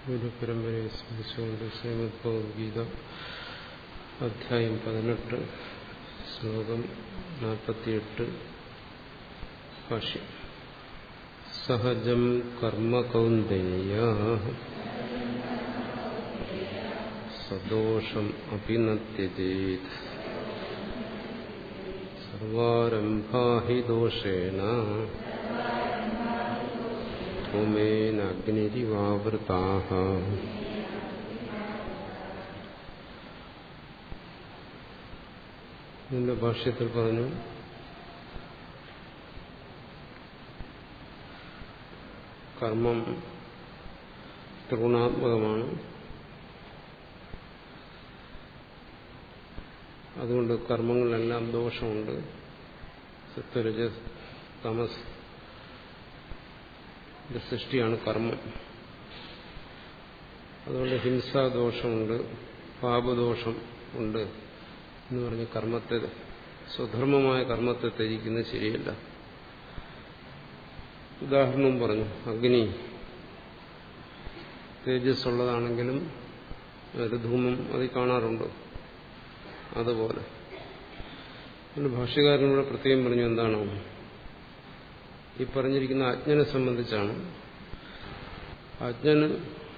ഗുരുപരമ്പരയെ സ്മരിച്ചുകൊണ്ട് ശ്രീമദ് ഭഗവത്ഗീത അധ്യായം പതിനെട്ട് ശ്ലോകം നാൽപ്പത്തിയെട്ട് ഭാഷ്യം സഹജം കർമ്മ കൗന്ദേയ സദോഷം അഭിനത്യജേത് സർവാരംഭാ ഹി ദോഷേണ ധൂമേനഗ്നിരിവാവൃതാः ഇതിന്റെ ഭാഷ്യത്തിൽ പറഞ്ഞു കർമ്മം ത്രിഗുണാത്മകമാണ് അതുകൊണ്ട് കർമ്മങ്ങളിലെല്ലാം ദോഷമുണ്ട് സത്വരജ തമസ് സൃഷ്ടിയാണ് കർമ്മം അതുകൊണ്ട് ഹിംസാദോഷമുണ്ട് പാപദോഷം ഉണ്ട് എന്ന് പറഞ്ഞ് കർമ്മത്തെ സ്വധർമ്മമായ കർമ്മത്തെ ത്യജിക്കുന്നത് ശരിയല്ല ഉദാഹരണവും പറഞ്ഞു അഗ്നി തേജസ് ഉള്ളതാണെങ്കിലും ഒരു ധൂമം അതിൽ കാണാറുണ്ട് അതുപോലെ ഭാഷ്യകാരനോട് പ്രത്യേകം പറഞ്ഞു എന്താണ് ഈ പറഞ്ഞിരിക്കുന്ന അജ്ഞനെ സംബന്ധിച്ചാണ് അജ്ഞന്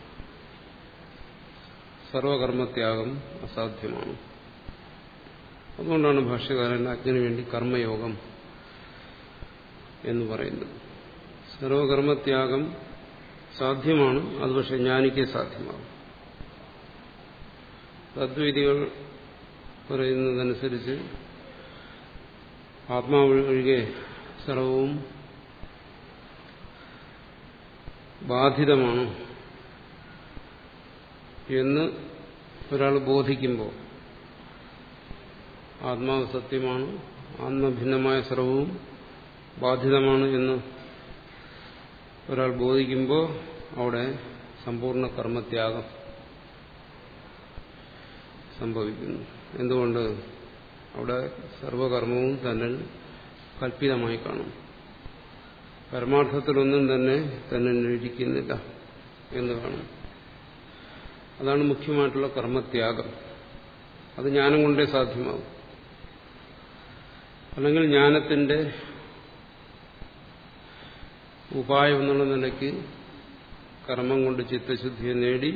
സർവകർമ്മത്യാഗം അസാധ്യമാണ് അതുകൊണ്ടാണ് ഭാഷ്യകാരൻ അജ്ഞന് വേണ്ടി കർമ്മയോഗം എന്ന് പറയുന്നത് സർവകർമ്മത്യാഗം സാധ്യമാണ് അത് പക്ഷെ ജ്ഞാനിക്ക് സാധ്യമാകും അദ്വൈതികൾ പറയുന്നതനുസരിച്ച് ആത്മാവ് ഒഴികെ സർവവും ബാധിതമാണ് എന്ന് ഒരാൾ ബോധിക്കുമ്പോൾ ആത്മാവ് സത്യമാണ് ആത്മഭിന്നമായ സർവവും ബാധിതമാണ് എന്ന് ഒരാൾ ബോധിക്കുമ്പോൾ അവിടെ സമ്പൂർണ്ണ കർമ്മത്യാഗം സംഭവിക്കുന്നു എന്തുകൊണ്ട് അവിടെ സർവകർമ്മവും തന്നെ കൽപ്പിതമായി കാണും പരമാർത്ഥത്തിലൊന്നും തന്നെ തന്നെ ഇരിക്കുന്നില്ല എന്ന് കാണും അതാണ് മുഖ്യമായിട്ടുള്ള കർമ്മത്യാഗം അത് ജ്ഞാനം കൊണ്ടേ സാധ്യമാകും അല്ലെങ്കിൽ ജ്ഞാനത്തിന്റെ ഉപായം എന്നുള്ള നിലയ്ക്ക് കർമ്മം കൊണ്ട് ചിത്തശുദ്ധിയെ നേടി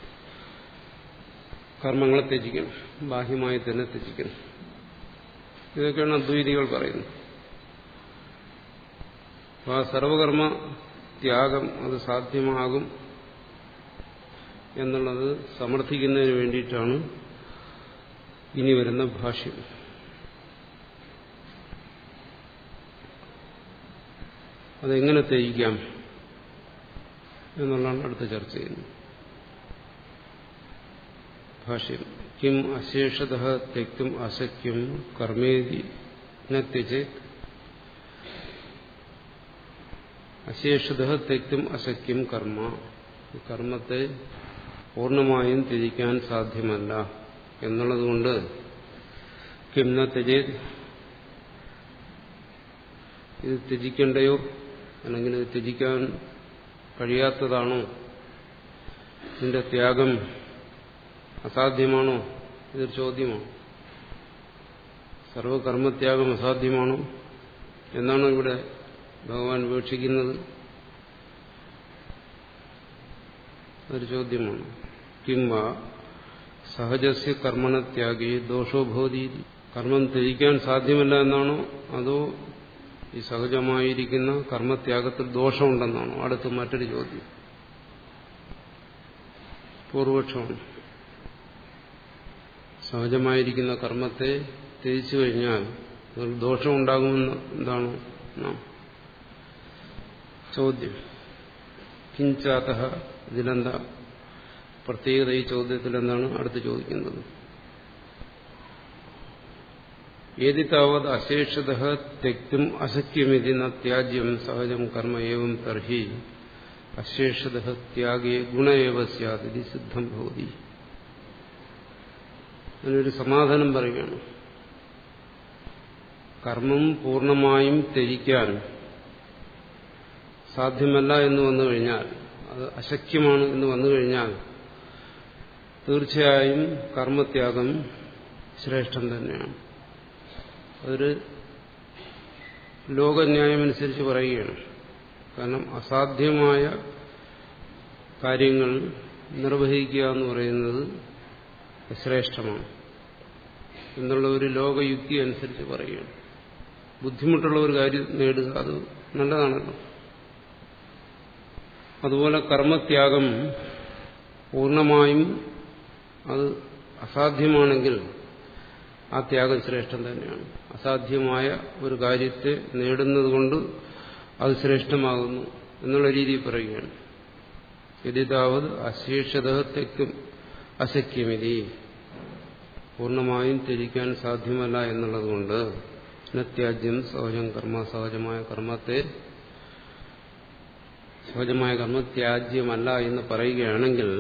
കർമ്മങ്ങളെ ത്യജിക്കണം ബാഹ്യമായി തന്നെ ത്യജിക്കണം ഇതൊക്കെയാണ് അദ്വൈതികൾ പറയുന്നത് അപ്പോൾ ആ സർവകർമ്മ ത്യാഗം അത് സാധ്യമാകും എന്നുള്ളത് സമർത്ഥിക്കുന്നതിന് വേണ്ടിയിട്ടാണ് ഇനി വരുന്ന ഭാഷ്യം അതെങ്ങനെ ത്യജിക്കാം എന്നുള്ളതാണ് അടുത്ത ചർച്ച ചെയ്യുന്നത് ഭാഷ്യം കിം അശേഷത തെക്തും അശക്യം കർമ്മേതി ത്യജേത് അശേഷത തെക്തും അശക്യം കർമ്മ കർമ്മത്തെ പൂർണ്ണമായും ത്യജിക്കാൻ സാധ്യമല്ല എന്നുള്ളതുകൊണ്ട് കിംന ത്യജേത് ഇത് ത്യജിക്കണ്ടയോ അല്ലെങ്കിൽ ഇത് ത്യജിക്കാൻ കഴിയാത്തതാണോ ഇതിന്റെ ത്യാഗം അസാധ്യമാണോ ഇതൊരു ചോദ്യമാണ് സർവകർമ്മത്യാഗം അസാധ്യമാണോ എന്നാണ് ഇവിടെ ഭഗവാൻ വീക്ഷിക്കുന്നത് ഒരു ചോദ്യമാണ് കിംവ സഹജസ്യ കർമ്മണത്യാഗി ദോഷോഭോതി കർമ്മം ത്യജിക്കാൻ സാധ്യമല്ല എന്നാണോ അതോ ഈ സഹജമായിരിക്കുന്ന കർമ്മത്യാഗത്തിൽ ദോഷമുണ്ടെന്നാണോ അടുത്ത് മറ്റൊരു ചോദ്യം പൂർവക്ഷമാണ് സഹജമായിരിക്കുന്ന കർമ്മത്തെ ത്യജിച്ചു കഴിഞ്ഞാൽ ദോഷമുണ്ടാകുമെന്ന് എന്താണ് ചോദ്യം കിഞ്ചാത്ത ഇതിലെന്താ പ്രത്യേകത ഈ ചോദ്യത്തിൽ എന്താണ് അടുത്ത് ചോദിക്കുന്നത് ഏതി താവത് അശേഷത തെക്തും അശക്യമിതി ന ത്യാജ്യം സഹജം കർമ്മ ഏവം തർഹി അശേഷത ത്യാഗേ ഗുണയേവ സ്യാതി സിദ്ധം ഭവതി അതിനൊരു സമാധാനം പറയുകയാണ് കർമ്മം പൂർണ്ണമായും ത്യജിക്കാൻ സാധ്യമല്ല എന്ന് വന്നു കഴിഞ്ഞാൽ അത് അശക്യമാണ് എന്ന് വന്നു കഴിഞ്ഞാൽ തീർച്ചയായും കർമ്മത്യാഗം ശ്രേഷ്ഠം തന്നെയാണ് അതൊരു ലോകന്യായമനുസരിച്ച് പറയുകയാണ് കാരണം അസാധ്യമായ കാര്യങ്ങൾ നിർവഹിക്കുക എന്ന് പറയുന്നത് ശ്രേഷ്ഠമാണ് എന്നുള്ള ഒരു ലോകയുക്തി അനുസരിച്ച് പറയുകയാണ് ബുദ്ധിമുട്ടുള്ള ഒരു കാര്യം നേടുക അത് നല്ലതാണല്ലോ അതുപോലെ കർമ്മത്യാഗം പൂർണ്ണമായും അത് അസാധ്യമാണെങ്കിൽ ആ ത്യാഗം ശ്രേഷ്ഠം തന്നെയാണ് അസാധ്യമായ ഒരു കാര്യത്തെ നേടുന്നത് കൊണ്ട് അത് ശ്രേഷ്ഠമാകുന്നു എന്നുള്ള രീതിയിൽ പറയുകയാണ് യതിതാവത് അശേഷത തെക്കും അശക്യമിതി പൂർണ്ണമായും ത്യജിക്കാൻ സാധ്യമല്ല എന്നുള്ളതുകൊണ്ട് ത്യാജ്യം സഹജം കർമ്മ സഹജമായ കർമ്മത്തെ സഹജമായ കർമ്മ ത്യാജ്യമല്ല എന്ന് പറയുകയാണെങ്കിൽ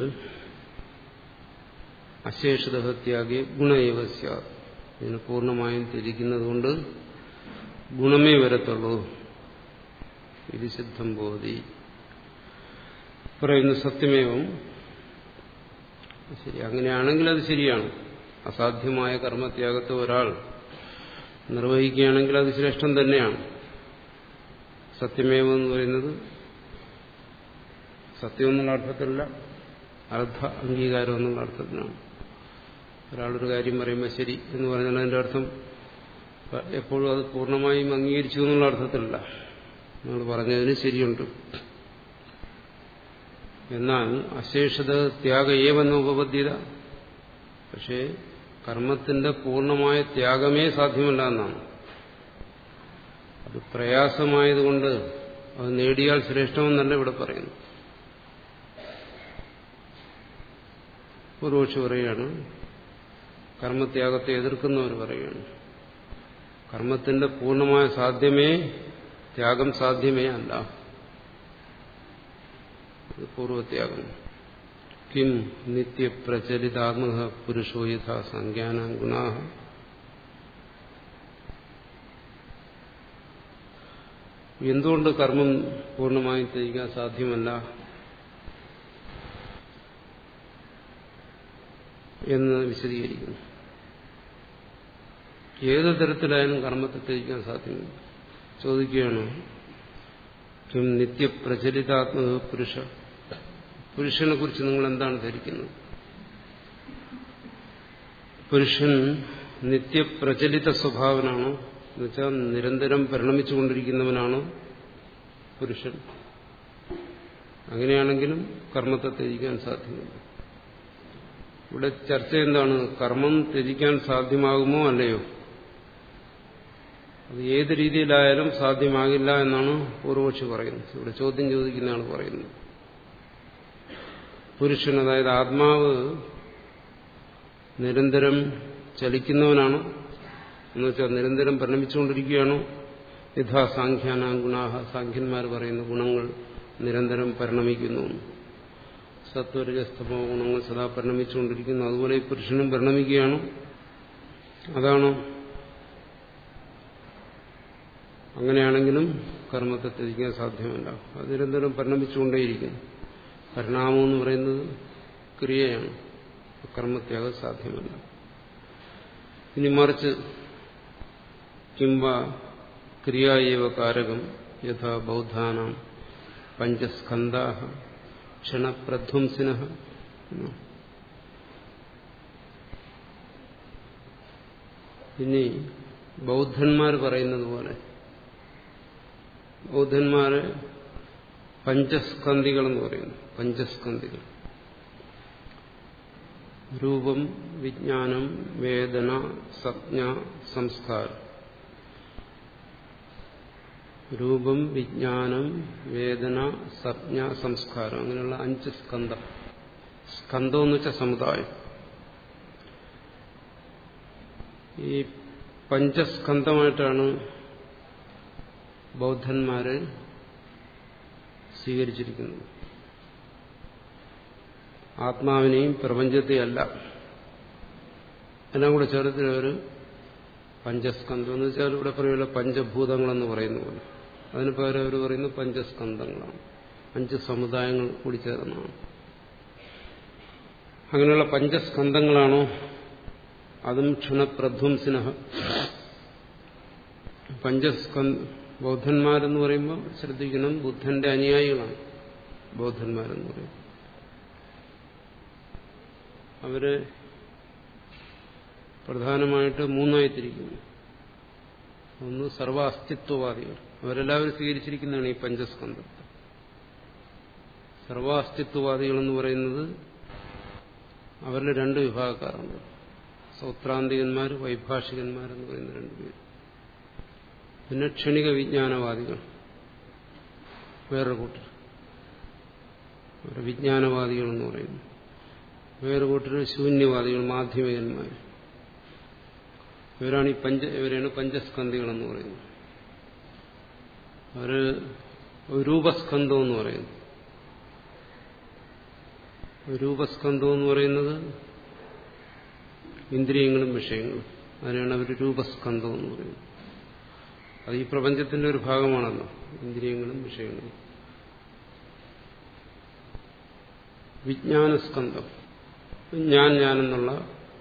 അശേഷിത ത്യാഗി ഗുണയേവ ഇതിന് പൂർണ്ണമായും ത്യജിക്കുന്നത് കൊണ്ട് ഗുണമേ വരത്തുള്ളൂ ഇത് സിദ്ധം ബോധി പറയുന്നു സത്യമേവം ശരി അങ്ങനെയാണെങ്കിൽ അത് ശരിയാണ് അസാധ്യമായ കർമ്മത്യാഗത്തെ ഒരാൾ നിർവഹിക്കുകയാണെങ്കിൽ അത് ശ്രേഷ്ഠം തന്നെയാണ് സത്യമേവം എന്ന് പറയുന്നത് സത്യം എന്നുള്ള അർത്ഥത്തിലല്ല അർദ്ധ അംഗീകാരം എന്നുള്ള അർത്ഥത്തിലാണ് ഒരാളൊരു കാര്യം പറയുമ്പോൾ ശരി എന്ന് പറഞ്ഞാൽ അതിന്റെ അർത്ഥം എപ്പോഴും അത് പൂർണ്ണമായും അംഗീകരിച്ചു എന്നുള്ള അർത്ഥത്തിലല്ല നമ്മൾ പറഞ്ഞതിന് ശരിയുണ്ട് എന്നാൽ അശേഷത ത്യാഗ ഏവെന്ന ഉപപദ്ധ്യത പക്ഷേ കർമ്മത്തിന്റെ പൂർണ്ണമായ ത്യാഗമേ സാധ്യമല്ല എന്നാണ് അത് പ്രയാസമായതുകൊണ്ട് അത് നേടിയാൽ ശ്രേഷ്ഠമെന്നല്ല ഇവിടെ പറയുന്നു പൂർവക്ഷി പറയുകയാണ് കർമ്മത്യാഗത്തെ എതിർക്കുന്നവർ പറയുകയാണ് കർമ്മത്തിന്റെ പൂർണ്ണമായ സാധ്യമേ ത്യാഗം സാധ്യമേ അല്ല പൂർവത്യാഗം കിം നിത്യപ്രചലിതാത്മക പുരുഷോ യഥാ സംജ്ഞാന ഗുണാ എന്തുകൊണ്ട് കർമ്മം പൂർണ്ണമായും ത്യജിക്കാൻ സാധ്യമല്ല എന്ന് വിശദീകരിക്കുന്നു ഏത് തരത്തിലായാലും കർമ്മത്തെ ത്യജിക്കാൻ സാധ്യമല്ല ചോദിക്കുകയാണ് കിം നിത്യപ്രചലിതാത്മക പുരുഷ പുരുഷനെ കുറിച്ച് നിങ്ങൾ എന്താണ് ധരിക്കുന്നത് പുരുഷൻ നിത്യപ്രചലിത സ്വഭാവനാണോ എന്നുവെച്ചാൽ നിരന്തരം പരിണമിച്ചുകൊണ്ടിരിക്കുന്നവനാണോ പുരുഷൻ അങ്ങനെയാണെങ്കിലും കർമ്മത്തെ ത്യജിക്കാൻ സാധ്യമല്ല ഇവിടെ ചർച്ച എന്താണ് കർമ്മം ത്യജിക്കാൻ സാധ്യമാകുമോ അല്ലയോ അത് ഏത് രീതിയിലായാലും സാധ്യമാകില്ല എന്നാണ് പൂർവക്ഷി പറയുന്നത് ഇവിടെ ചോദ്യം ചോദിക്കുന്നതാണ് പറയുന്നത് പുരുഷൻ അതായത് ആത്മാവ് നിരന്തരം ചലിക്കുന്നവനാണ് എന്നുവെച്ചാൽ നിരന്തരം പരിണമിച്ചുകൊണ്ടിരിക്കുകയാണോ യഥാ സാഖ്യാന ഗുണാഹ സാഖ്യന്മാർ പറയുന്ന ഗുണങ്ങൾ നിരന്തരം പരിണമിക്കുന്നു സത്വരജസ്തമോ ഗുണങ്ങൾ സദാ പരിണമിച്ചുകൊണ്ടിരിക്കുന്നു അതുപോലെ ഈ പുരുഷനും പരിണമിക്കുകയാണ് അതാണോ അങ്ങനെയാണെങ്കിലും കർമ്മത്തെ ത്യജിക്കാൻ സാധ്യമല്ല അത് നിരന്തരം പരിണമിച്ചുകൊണ്ടേയിരിക്കുന്നു പരിണാമം എന്ന് പറയുന്നത് ക്രിയയാണ് കർമ്മത്യാഗം സാധ്യമല്ല ഇനി മറിച്ച് കിംബ ക്രിയായേവ കാരകം യഥാ ബൗദ്ധാനാം പഞ്ചസ്കന്ധാ ക്ഷണപ്രധ്വംസിന ഇനി ബൗദ്ധന്മാർ പറയുന്നത് പോലെ ബൗദ്ധന്മാര് പഞ്ചസ്കന്ധികൾ എന്ന് പറയുന്നു പഞ്ചസ്കന്ധികൾ രൂപം വിജ്ഞാനം വേദന സംജ്ഞ സംസ്കാരം രൂപം വിജ്ഞാനം വേദന സംജ്ഞ സംസ്കാരം അങ്ങനെയുള്ള അഞ്ച് സ്കന്ധം സ്കന്ധം എന്ന് വെച്ചാൽ സമുദായം ഈ പഞ്ചസ്കന്ധമായിട്ടാണ് ബൗദ്ധന്മാര് സ്വീകരിച്ചിരിക്കുന്നത് ആത്മാവിനെയും പ്രപഞ്ചത്തെയും അല്ല എല്ലാം കൂടെ ചേർത്ത് ഒരു പഞ്ചസ്കന്ധം എന്ന് വെച്ചാൽ ഇവിടെ പറയുന്ന പഞ്ചഭൂതങ്ങളെന്ന് പറയുന്ന പോലെ അതിന് പകരം അവർ പറയുന്നത് പഞ്ചസ്കന്ധങ്ങളാണ് അഞ്ച് സമുദായങ്ങൾ കൂടി ചേർന്നതാണ് അങ്ങനെയുള്ള പഞ്ചസ്കന്ധങ്ങളാണോ അതും ക്ഷണപ്രധ്വംസിന പഞ്ചസ്കന്ധ ബൗദ്ധന്മാരെന്ന് പറയുമ്പോൾ ശ്രദ്ധിക്കണം ബുദ്ധന്റെ അനുയായികളാണ് ബൗദ്ധന്മാരെന്ന് പറയും അവര് പ്രധാനമായിട്ട് മൂന്നായി തിരിക്കുന്നു ഒന്ന് സർവ അസ്തിത്വവാദികൾ അവരെല്ലാവരും സ്വീകരിച്ചിരിക്കുന്നതാണ് ഈ പഞ്ചസ്കന്ധത്തെ സർവ അസ്തിത്വവാദികൾ എന്ന് പറയുന്നത് അവരിൽ രണ്ട് വിഭാഗക്കാരുണ്ട് സൗത്രാന്തികന്മാർ വൈഭാഷികന്മാരെന്ന് പറയുന്ന രണ്ടുപേര് പിന്നെ ക്ഷണിക വിജ്ഞാനവാദികൾ വേറൊരു കൂട്ടർ അവരുടെ വിജ്ഞാനവാദികൾ എന്ന് പറയുന്നു വേറെ കൂട്ടർ ശൂന്യവാദികൾ മാധ്യമികന്മാർ ഇവരാണ് ഈ പഞ്ച ഇവരാണ് പഞ്ചസ്കന്ധികൾ എന്ന് പറയുന്നത് അവര് രൂപസ്കന്ധം എന്ന് പറയുന്നു രൂപസ്കന്ധം എന്ന് പറയുന്നത് ഇന്ദ്രിയങ്ങളും വിഷയങ്ങളും അതിനാണ് അവർ രൂപസ്കന്ധം എന്ന് പറയുന്നത് അത് ഈ പ്രപഞ്ചത്തിന്റെ ഒരു ഭാഗമാണല്ലോ ഇന്ദ്രിയങ്ങളും വിഷയങ്ങളും വിജ്ഞാനസ്കന്ധം ഞാൻ ഞാനെന്നുള്ള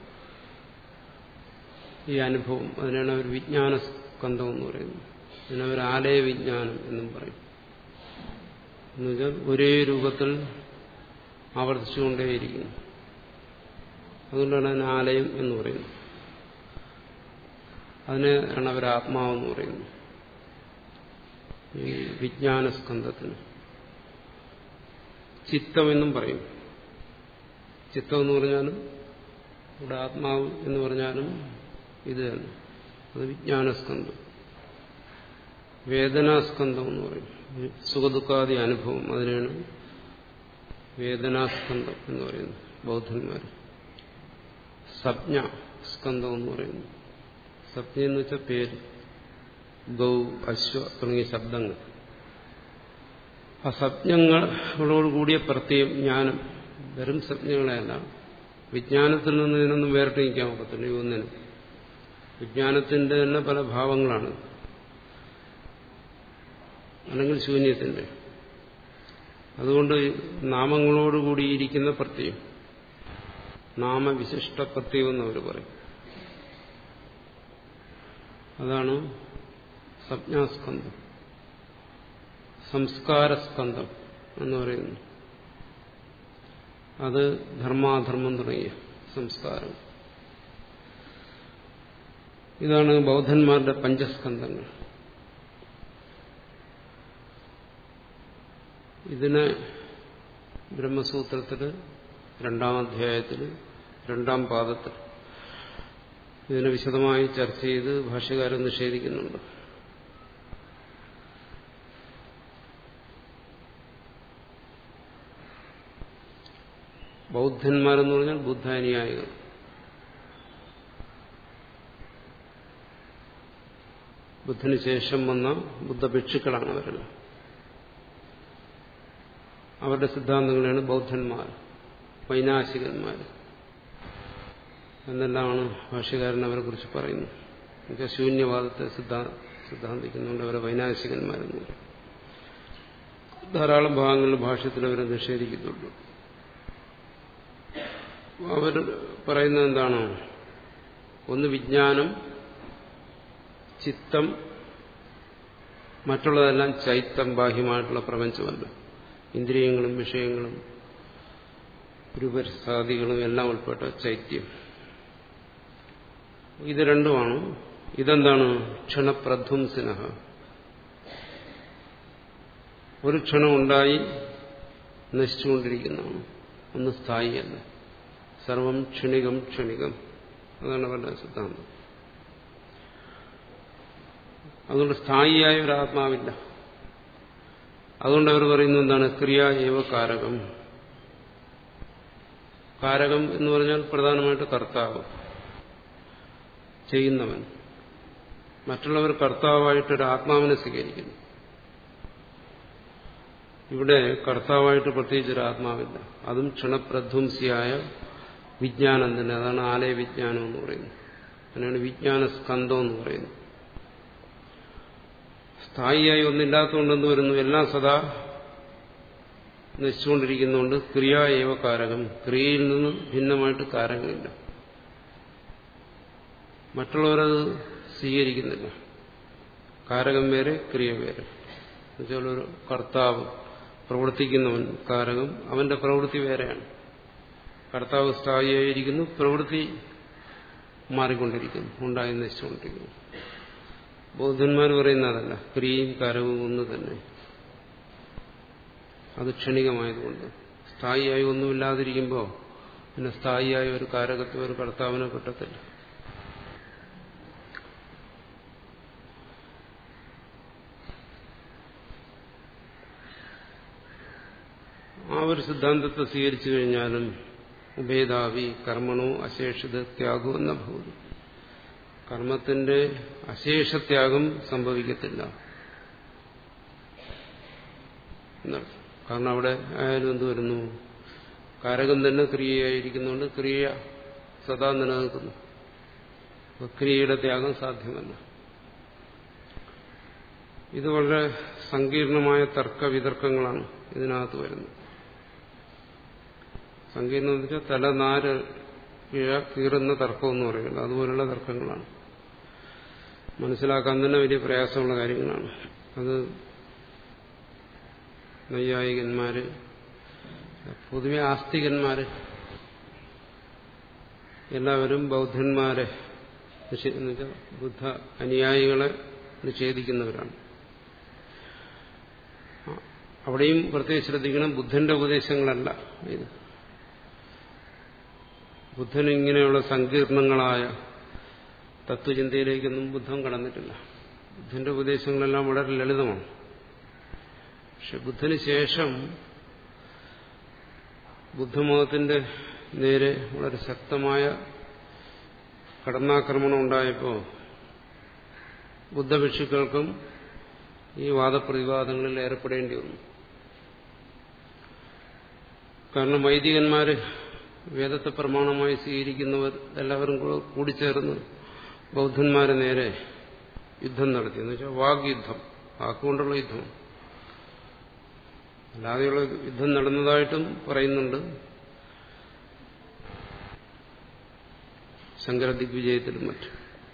ഈ അനുഭവം അതിനാണ് അവർ വിജ്ഞാനസ്കന്ധം എന്ന് പറയുന്നത് അതിനവർ ആലയ വിജ്ഞാനം എന്നും പറയും എന്നുവെച്ചാൽ ഒരേ രൂപത്തിൽ ആവർത്തിച്ചുകൊണ്ടേയിരിക്കുന്നു അതുകൊണ്ടാണ് അതിന് ആലയം എന്ന് പറയുന്നത് അതിനാണ് അവർ ആത്മാവെന്ന് പറയുന്നത് ഈ വിജ്ഞാനസ്കന്ധത്തിന് ചിത്തമെന്നും പറയും ചിത്തം എന്ന് പറഞ്ഞാലും ഇവിടെ ആത്മാവ് എന്ന് പറഞ്ഞാലും ഇത് തന്നെ അത് വിജ്ഞാനസ്കന്ധം വേദനാസ്കന്ധം എന്ന് പറയും സുഖദുഃഖാദി അനുഭവം അതിനാണ് വേദനാസ്കന്ധം എന്ന് പറയുന്നത് ബൗദ്ധന്മാർ സപ്ഞ സ്കന്ധം എന്ന് പറയുന്നു സപ്ഞ എന്ന് വെച്ചാൽ പേര് ഗൗ അശ്വ തുടങ്ങിയ ശബ്ദങ്ങൾ ആ സപ്ഞങ്ങളോട് കൂടിയ പ്രത്യേകം ജ്ഞാനം വെറും സപ്ഞങ്ങളെയല്ല വിജ്ഞാനത്തിൽ നിന്ന് ഇതിനൊന്നും വേറിട്ട് നിൽക്കാൻ ഒക്കത്തില്ല ഈ ഒന്നിനും വിജ്ഞാനത്തിന്റെ തന്നെ പല ഭാവങ്ങളാണ് അല്ലെങ്കിൽ ശൂന്യത്തിന്റെ അതുകൊണ്ട് നാമങ്ങളോടുകൂടിയിരിക്കുന്ന പ്രത്യയം നാമവിശിഷ്ട പ്രത്യയം എന്ന് അവർ പറയും അതാണ് സംജ്ഞാസ്കന്ധം സംസ്കാരസ്കന്ധം എന്ന് പറയുന്നു അത് ധർമാധർമ്മം തുടങ്ങിയ സംസ്കാരം ഇതാണ് ബൗദ്ധന്മാരുടെ പഞ്ചസ്കന്ധങ്ങൾ ഇതിന് ബ്രഹ്മസൂത്രത്തിൽ രണ്ടാം അധ്യായത്തിൽ രണ്ടാം പാദത്തിൽ ഇതിനെ വിശദമായി ചർച്ച ചെയ്ത് ഭാഷ്യകാരൻ നിഷേധിക്കുന്നുണ്ട് ബൗദ്ധന്മാരെന്ന് പറഞ്ഞാൽ ബുദ്ധാനുയായികൾ ബുദ്ധന് ശേഷം വന്ന ബുദ്ധഭിക്ഷുക്കളാണ് അവരെല്ലാം അവരുടെ സിദ്ധാന്തങ്ങളാണ് ബൗദ്ധന്മാർ വൈനാശികന്മാർ എന്നെല്ലാമാണ് ഭാഷ്യകാരൻ അവരെ കുറിച്ച് പറയുന്നത് എന്നുവെച്ചാൽ ശൂന്യവാദത്തെ സിദ്ധാ സിദ്ധാന്തിക്കുന്നുണ്ട് അവരെ വൈനാശികന്മാരെന്ന് പറയും ധാരാളം ഭാഗങ്ങളിൽ ഭാഷ്യത്തിൽ അവരെ നിഷേധിക്കുന്നുണ്ട് അവർ പറയുന്നത് എന്താണോ ഒന്ന് വിജ്ഞാനം ചിത്തം മറ്റുള്ളതെല്ലാം ചൈത്തം ബാഹ്യമായിട്ടുള്ള പ്രപഞ്ചമല്ല ഇന്ദ്രിയങ്ങളും വിഷയങ്ങളും രൂപസാദികളും എല്ലാം ഉൾപ്പെട്ട ചൈത്യം ഇത് രണ്ടുമാണ് ഇതെന്താണ് ക്ഷണപ്രധ്വംസിന ഒരു ക്ഷണം ഉണ്ടായി നശിച്ചുകൊണ്ടിരിക്കുന്നതാണ് ഒന്ന് സ്ഥായിയല്ല സർവം ക്ഷണികം ക്ഷണികം അതാണ് അവരുടെ സിദ്ധാന്തം അതുകൊണ്ട് സ്ഥായിയായ ഒരു ആത്മാവില്ല അതുകൊണ്ട് അവർ പറയുന്നത് എന്താണ് ക്രിയ ഏവ കാരകം കാരകം എന്ന് പറഞ്ഞാൽ പ്രധാനമായിട്ട് കർത്താവ് ചെയ്യുന്നവൻ മറ്റുള്ളവർ കർത്താവായിട്ടൊരു ആത്മാവിനെ സ്വീകരിക്കുന്നു ഇവിടെ കർത്താവായിട്ട് പ്രത്യേകിച്ച് ഒരു ആത്മാവില്ല അതും ക്ഷണപ്രധ്വംസിയായ വിജ്ഞാനം തന്നെ അതാണ് ആലയ വിജ്ഞാനം എന്ന് പറയുന്നത് അതിനാണ് വിജ്ഞാന സ്കന്ധം എന്ന് പറയുന്നത് സ്ഥായിയായി ഒന്നില്ലാത്തതുകൊണ്ടെന്ന് വരുന്നു എല്ലാം സദാ നശിച്ചുകൊണ്ടിരിക്കുന്നതുകൊണ്ട് ക്രിയ ഏവ കാരകം ക്രിയയിൽ നിന്ന് ഭിന്നമായിട്ട് കാരകമില്ല മറ്റുള്ളവരത് സ്വീകരിക്കുന്നില്ല കാരകം വേറെ ക്രിയ വേറെ എന്നുവെച്ചാൽ ഒരു കർത്താവ് പ്രവർത്തിക്കുന്നവൻ കാരകം അവന്റെ പ്രവൃത്തി വേറെയാണ് കർത്താവ് സ്ഥായിയായിരിക്കുന്നു പ്രവൃത്തി മാറിക്കൊണ്ടിരിക്കുന്നു ഉണ്ടായി നശിച്ചുകൊണ്ടിരിക്കുന്നു ബൗദ്ധന്മാർ പറയുന്നതല്ല ക്രിയയും കാരകവും ഒന്ന് തന്നെ അത് ക്ഷണികമായതുകൊണ്ട് സ്ഥായിയായി ഒന്നുമില്ലാതിരിക്കുമ്പോൾ പിന്നെ സ്ഥായിയായ ഒരു കാരകത്വം ഒരു കർത്താവിനെ കിട്ടത്തില്ല ആ ഒരു സിദ്ധാന്തത്തെ സ്വീകരിച്ചു കഴിഞ്ഞാലും ഉഭേദാവി കർമ്മണോ അശേഷിത ത്യാഗോ എന്ന ഭൂതി കർമ്മത്തിന്റെ അശേഷത്യാഗം സംഭവിക്കത്തില്ല എന്നർത്ഥം കാരണം അവിടെ ആയാലും എന്ത് വരുന്നു കാരകം തന്നെ ക്രിയയായിരിക്കുന്നുണ്ട് ക്രിയ സദാ നിലനിൽക്കുന്നു ക്രിയയുടെ ത്യാഗം സാധ്യമല്ല ഇത് വളരെ സങ്കീർണമായ തർക്ക വിതർക്കങ്ങളാണ് ഇതിനകത്ത് വരുന്നത് സങ്കീർണം എന്ന് വെച്ചാൽ തലനാര് കിഴ കീറുന്ന തർക്കം എന്ന് പറയുന്നത് അതുപോലുള്ള തർക്കങ്ങളാണ് മനസ്സിലാക്കാൻ തന്നെ വലിയ പ്രയാസമുള്ള കാര്യങ്ങളാണ് അത് നൈയായികന്മാര് പൊതുവെ ആസ്തികന്മാര് എല്ലാവരും ബൗദ്ധന്മാരെ എന്നുവെച്ചാൽ ബുദ്ധ അനുയായികളെ നിഷേധിക്കുന്നവരാണ് അവിടെയും പ്രത്യേകം ശ്രദ്ധിക്കണം ബുദ്ധന്റെ ഉപദേശങ്ങളല്ല ഇത് ബുദ്ധൻ ഇങ്ങനെയുള്ള സങ്കീർണങ്ങളായ തത്വചിന്തയിലേക്കൊന്നും ബുദ്ധൻ കടന്നിട്ടില്ല ബുദ്ധന്റെ ഉപദേശങ്ങളെല്ലാം വളരെ ലളിതമാണ് പക്ഷെ ബുദ്ധന് ശേഷം ബുദ്ധമതത്തിന്റെ നേരെ വളരെ ശക്തമായ കടന്നാക്രമണം ഉണ്ടായപ്പോൾ ബുദ്ധഭിക്ഷുക്കൾക്കും ഈ വാദപ്രതിവാദങ്ങളിൽ ഏർപ്പെടേണ്ടി വന്നു കാരണം വൈദികന്മാര് വേദത്തെ പ്രമാണമായി സ്വീകരിക്കുന്നവർ എല്ലാവരും കൂടിച്ചേർന്ന് ബൗദ്ധന്മാരെ നേരെ യുദ്ധം നടത്തി എന്ന് വെച്ചാൽ വാഗ്യുദ്ധം വാക്കുകൊണ്ടുള്ള യുദ്ധം അല്ലാതെയുള്ള യുദ്ധം നടന്നതായിട്ടും പറയുന്നുണ്ട് ശങ്കര ദിഗ്വിജയത്തിലും മറ്റും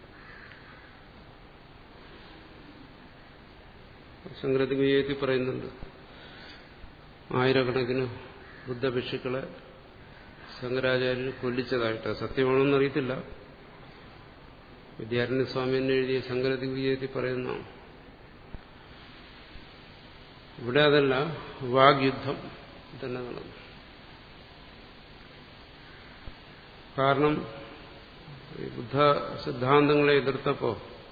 ശങ്കര ദിഗ്വിജയത്തിൽ പറയുന്നുണ്ട് ആയിരക്കണക്കിന് ബുദ്ധഭിക്ഷുക്കളെ ശങ്കരാചാര്യർ കൊല്ലിച്ചതായിട്ട് സത്യമാണെന്ന് അറിയത്തില്ല വിദ്യാരണ്യ സ്വാമി തന്നെ എഴുതിയ ശങ്കര ദിഗ്വിജയത്തിൽ പറയുന്നതാണ് ഇവിടെ അതല്ല വാഗ്യുദ്ധം തന്നെ നടന്നു കാരണം ബുദ്ധ സിദ്ധാന്തങ്ങളെ എതിർത്തപ്പോ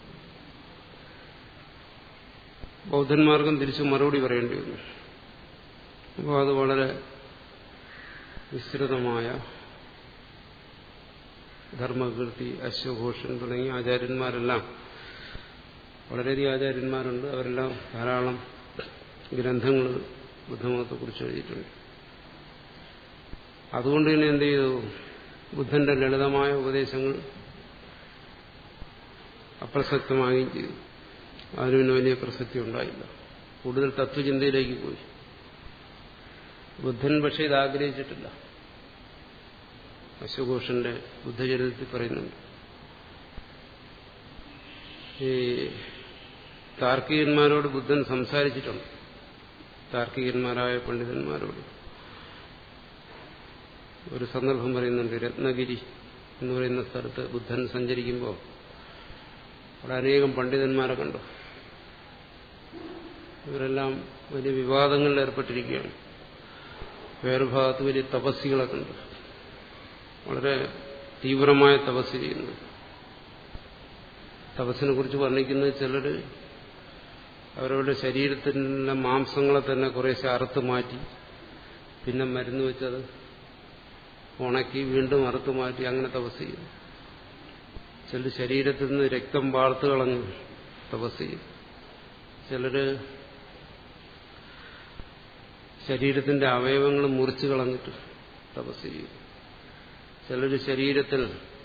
ബൗദ്ധന്മാർക്കും തിരിച്ചു മറുപടി പറയേണ്ടി വന്നു അപ്പോൾ അത് വളരെ വിസ്തൃതമായ ധർമ്മകീർത്തി അശ്വഘോഷൻ തുടങ്ങിയ ആചാര്യന്മാരെല്ലാം വളരെയധികം ആചാര്യന്മാരുണ്ട് അവരെല്ലാം ധാരാളം ഗ്രന്ഥങ്ങൾ ബുദ്ധമതത്തെക്കുറിച്ച് എഴുതിയിട്ടുണ്ട് അതുകൊണ്ട് തന്നെ എന്ത് ചെയ്തു ബുദ്ധന്റെ ലളിതമായ ഉപദേശങ്ങൾ അപ്രസക്തമാകുകയും ചെയ്തു അതിന് പിന്നെ വലിയ പ്രസക്തി ഉണ്ടായില്ല കൂടുതൽ തത്വചിന്തയിലേക്ക് പോയി ബുദ്ധൻ പക്ഷേ ഇത് ആഗ്രഹിച്ചിട്ടില്ല അശ്വഘോഷന്റെ ബുദ്ധചരിതത്തിൽ പറയുന്നുണ്ട് ഈ താർക്കികന്മാരോട് ബുദ്ധൻ സംസാരിച്ചിട്ടുണ്ട് താർക്കികന്മാരായ പണ്ഡിതന്മാരോട് ഒരു സന്ദർഭം പറയുന്നുണ്ട് രത്നഗിരി എന്ന് പറയുന്ന സ്ഥലത്ത് ബുദ്ധൻ സഞ്ചരിക്കുമ്പോൾ അവിടെ അനേകം പണ്ഡിതന്മാരെ കണ്ടു ഇവരെല്ലാം വലിയ വിവാദങ്ങളിൽ ഏർപ്പെട്ടിരിക്കുകയാണ് വേറെ ഭാഗത്ത് വലിയ തപസ്സികളെ കണ്ടു വളരെ തീവ്രമായ തപസ് ചെയ്യുന്നു തപസ്സിനെ കുറിച്ച് വർണ്ണിക്കുന്നത് ചിലർ അവരവരുടെ ശരീരത്തിലുള്ള മാംസങ്ങളെ തന്നെ കുറേശ്ശെ അറുത്ത് മാറ്റി പിന്നെ മരുന്ന് വെച്ചത് ഉണക്കി വീണ്ടും അറുത്ത് മാറ്റി അങ്ങനെ തപസ് ചെയ്യും ചിലർ ശരീരത്തിൽ നിന്ന് രക്തം വാർത്ത് കളഞ്ഞ് തപസ് ചെയ്യും ചിലര് ശരീരത്തിന്റെ അവയവങ്ങൾ മുറിച്ചു കളഞ്ഞിട്ട് തപസ് ചെയ്യും ചിലർ ശരീരത്തിൽ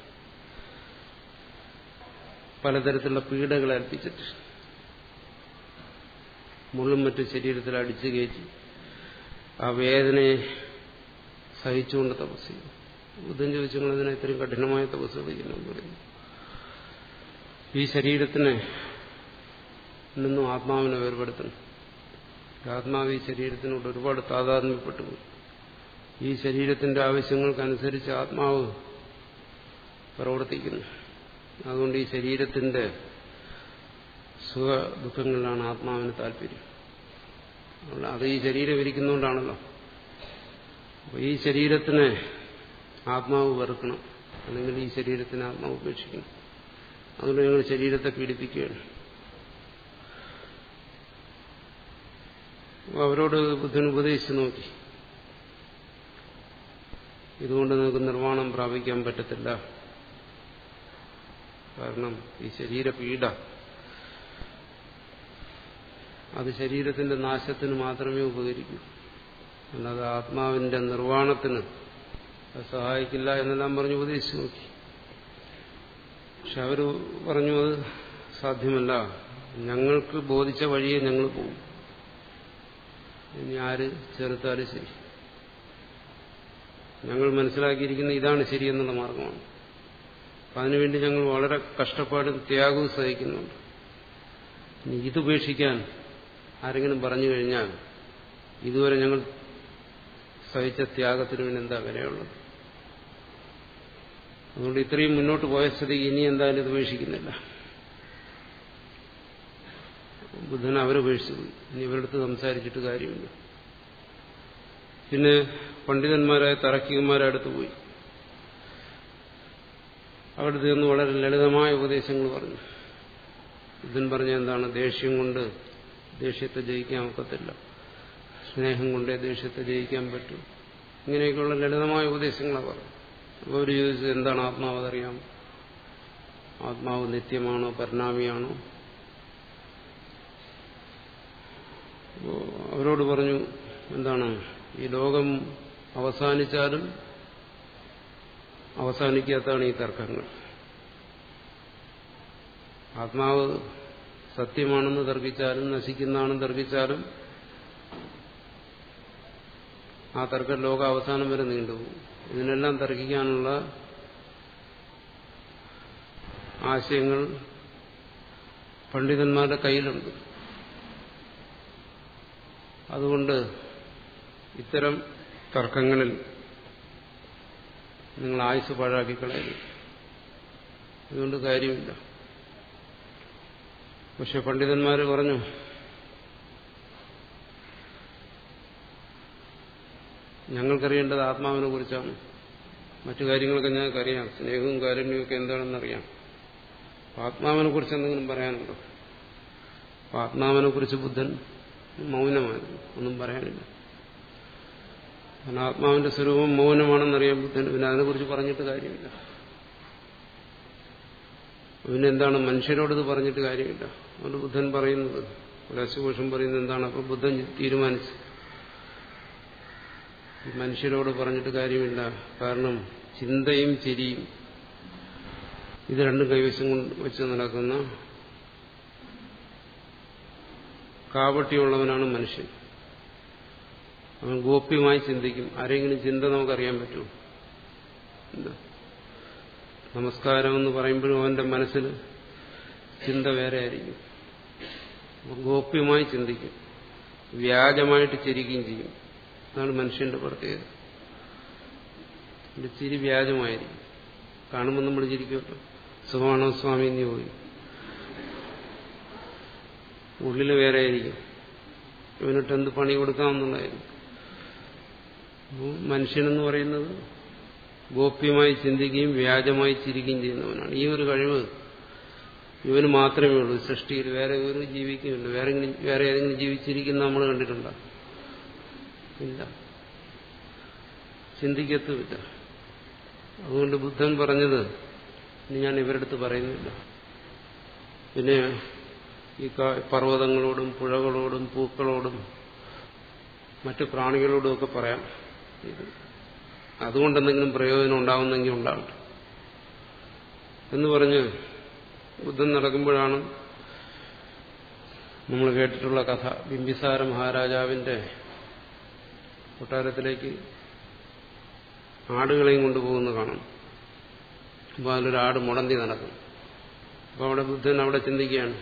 പലതരത്തിലുള്ള പീഡകൾ ഏൽപ്പിച്ചിട്ട് മുള്ളും മറ്റും ശരീരത്തിൽ അടിച്ചു കയറ്റി ആ വേദനയെ സഹിച്ചുകൊണ്ട് തപസ് ചെയ്യും ബുദ്ധൻ ചോദിച്ചു നിങ്ങൾ ഇതിനെ ഇത്രയും കഠിനമായ തപസ് ചെയ്യുന്നു പറയുന്നു ഈ ശരീരത്തിനെ നിന്നും ആത്മാവിനെ വേർപെടുത്തണം ആത്മാവ് ഈ ശരീരത്തിനോട് ഒരുപാട് താതാത്മ്യപ്പെട്ടു ഈ ശരീരത്തിന്റെ ആവശ്യങ്ങൾക്കനുസരിച്ച് ആത്മാവ് പ്രവർത്തിക്കുന്നു അതുകൊണ്ട് ഈ ശരീരത്തിന്റെ സുഖ ദുഃഖങ്ങളിലാണ് ആത്മാവിന് താല്പര്യം അത് ഈ ശരീരം ഇരിക്കുന്നതുകൊണ്ടാണല്ലോ അപ്പോൾ ഈ ശരീരത്തിനെ ആത്മാവ് വെറുക്കണം അല്ലെങ്കിൽ ഈ ശരീരത്തിനെ ആത്മാവ് ഉപേക്ഷിക്കണം അതുകൊണ്ട് ഞങ്ങൾ ശരീരത്തെ പീഡിപ്പിക്കുകയാണ് അവരോട് ബുദ്ധൻ ഉപദേശിച്ചു നോക്കി ഇതുകൊണ്ട് നിങ്ങൾക്ക് നിർവ്വാണം പ്രാപിക്കാൻ പറ്റത്തില്ല കാരണം ഈ ശരീരപീഡ അത് ശരീരത്തിന്റെ നാശത്തിന് മാത്രമേ ഉപകരിക്കൂ അല്ലാതെ ആത്മാവിന്റെ നിർവ്വാണത്തിന് സഹായിക്കില്ല എന്നെല്ലാം പറഞ്ഞ് ഉപദേശിച്ചു നോക്കി പക്ഷെ അവർ പറഞ്ഞു അത് സാധ്യമല്ല ഞങ്ങൾക്ക് ബോധിച്ച വഴിയെ ഞങ്ങൾ പോകും ഇനി ആര് ചെറുത്താലും ശരി ഞങ്ങൾ മനസ്സിലാക്കിയിരിക്കുന്ന ഇതാണ് ശരിയെന്നുള്ള മാർഗമാണ് അപ്പം അതിനുവേണ്ടി ഞങ്ങൾ വളരെ കഷ്ടപ്പാടും ത്യാഗവും സഹിക്കുന്നുണ്ട് ഇനി ഇതുപേക്ഷിക്കാൻ ആരെങ്കിലും പറഞ്ഞു കഴിഞ്ഞാൽ ഇതുവരെ ഞങ്ങൾ സഹിച്ച ത്യാഗത്തിന് പിന്നെ എന്താ വിലയുള്ളത് അതുകൊണ്ട് ഇത്രയും മുന്നോട്ട് പോയ സ്ഥിതിക്ക് ഇനി എന്തായാലും ഇത് ഉപേക്ഷിക്കുന്നില്ല ബുദ്ധൻ അവരുപേക്ഷിച്ചു പോയി ഇനി ഇവരടുത്ത് സംസാരിച്ചിട്ട് കാര്യമില്ല പിന്നെ പണ്ഡിതന്മാരായ തറക്കികന്മാരെ അടുത്ത് പോയി അവിടെ തീർന്ന് വളരെ ലളിതമായ ഉപദേശങ്ങൾ പറഞ്ഞു ബുദ്ധൻ പറഞ്ഞ എന്താണ് ദേഷ്യം കൊണ്ട് ദേഷ്യത്തെ ജയിക്കാൻ ഒക്കത്തില്ല സ്നേഹം കൊണ്ടേ ദേഷ്യത്തെ ജയിക്കാൻ പറ്റും ഇങ്ങനെയൊക്കെയുള്ള ലളിതമായ ഉപദേശങ്ങളാണ് പറഞ്ഞു അപ്പോൾ അവർ ചോദിച്ചത് എന്താണ് ആത്മാവ് അതറിയാം ആത്മാവ് നിത്യമാണോ പരിണാമിയാണോ അവരോട് പറഞ്ഞു എന്താണ് ഈ ലോകം അവസാനിച്ചാലും അവസാനിക്കാത്തതാണ് ഈ തർക്കങ്ങൾ ആത്മാവ് സത്യമാണെന്ന് തർക്കിച്ചാലും നശിക്കുന്നതാണെന്ന് തർക്കിച്ചാലും ആ തർക്കം ലോക അവസാനം വരെ നീണ്ടുപോകും ഇതിനെല്ലാം തർക്കിക്കാനുള്ള ആശയങ്ങൾ പണ്ഡിതന്മാരുടെ കയ്യിലുണ്ട് അതുകൊണ്ട് ഇത്തരം തർക്കങ്ങളിൽ നിങ്ങൾ ആയുസ് പാഴാക്കി കളയരുത് അതുകൊണ്ട് കാര്യമില്ല പക്ഷെ പണ്ഡിതന്മാർ പറഞ്ഞു ഞങ്ങൾക്കറിയേണ്ടത് ആത്മാവിനെ കുറിച്ചാണ് മറ്റു കാര്യങ്ങളൊക്കെ ഞങ്ങൾക്കറിയാം സ്നേഹവും കാരുണ്യവും ഒക്കെ എന്താണെന്നറിയാം ആത്മാവിനെ കുറിച്ച് എന്തെങ്കിലും പറയാനുണ്ടോ ആത്മാവിനെ കുറിച്ച് ബുദ്ധൻ മൗനമായിരുന്നു ഒന്നും പറയാനില്ല കാരണം ആത്മാവിന്റെ സ്വരൂപം മൗനമാണെന്നറിയാൻ ബുദ്ധൻ പിന്നെ അതിനെക്കുറിച്ച് പറഞ്ഞിട്ട് കാര്യമില്ല പിന്നെ എന്താണ് മനുഷ്യരോടത് പറഞ്ഞിട്ട് കാര്യമില്ല അതുകൊണ്ട് ബുദ്ധൻ പറയുന്നത് ഒരശുഘോഷം പറയുന്നത് എന്താണ് അപ്പോൾ ബുദ്ധൻ തീരുമാനിച്ചു മനുഷ്യരോട് പറഞ്ഞിട്ട് കാര്യമില്ല കാരണം ചിന്തയും ചിരിയും ഇത് രണ്ടും കൈവശം കൊണ്ട് വെച്ച് നടക്കുന്ന കാപട്യമുള്ളവനാണ് മനുഷ്യൻ അവൻ ഗോപ്യമായി ചിന്തിക്കും ആരെങ്കിലും ചിന്ത നമുക്കറിയാൻ പറ്റുമോ എന്താ നമസ്കാരം എന്ന് പറയുമ്പോഴും അവന്റെ മനസ്സിൽ ചിന്ത വേറെ ആയിരിക്കും ഗോപ്യമായി ചിന്തിക്കും വ്യാജമായിട്ട് ചിരിക്കുകയും ചെയ്യും അതാണ് മനുഷ്യന്റെ പ്രത്യേകത എന്റെ ചിരി വ്യാജമായിരിക്കും കാണുമ്പോൾ നമ്മൾ ചിരിക്കുമല്ലോ സുഖമാണോ സ്വാമി എന്ന് ചോദിക്കും ഉള്ളിൽ വേറെ ആയിരിക്കും ഇവനിട്ട് എന്ത് പണി കൊടുക്കാമെന്നുള്ളതായിരിക്കും മനുഷ്യനെന്ന് പറയുന്നത് ഗോപ്യമായി ചിന്തിക്കുകയും വ്യാജമായി ചിരിക്കുകയും ചെയ്യുന്നവനാണ് ഈ ഒരു കഴിവ് ഇവന് മാത്രമേ ഉള്ളൂ സൃഷ്ടിയിൽ വേറെ ഒരു ജീവിക്കുമില്ല വേറെ വേറെ ഏതെങ്കിലും ജീവിച്ചിരിക്കുന്ന നമ്മൾ കണ്ടിട്ടുണ്ടോ ഇല്ല ചിന്തിക്കത്തുമില്ല അതുകൊണ്ട് ബുദ്ധൻ പറഞ്ഞത് ഇനി ഞാൻ ഇവരടുത്ത് പറയുന്നില്ല പിന്നെ ഈ പർവ്വതങ്ങളോടും പുഴകളോടും പൂക്കളോടും മറ്റു പ്രാണികളോടും ഒക്കെ പറയാം അതുകൊണ്ടെന്തെങ്കിലും പ്രയോജനം ഉണ്ടാവുന്നെങ്കിൽ ഉണ്ടാവട്ടെ എന്ന് പറഞ്ഞ് ബുദ്ധൻ നടക്കുമ്പോഴാണ് നമ്മൾ കേട്ടിട്ടുള്ള കഥ ബിംബിസാര മഹാരാജാവിന്റെ കൊട്ടാരത്തിലേക്ക് ആടുകളെയും കൊണ്ടുപോകുന്ന കാണാം അപ്പോൾ അതിലൊരു ആട് മുടന്തി നടക്കും അപ്പോൾ അവിടെ ബുദ്ധൻ അവിടെ ചിന്തിക്കുകയാണ്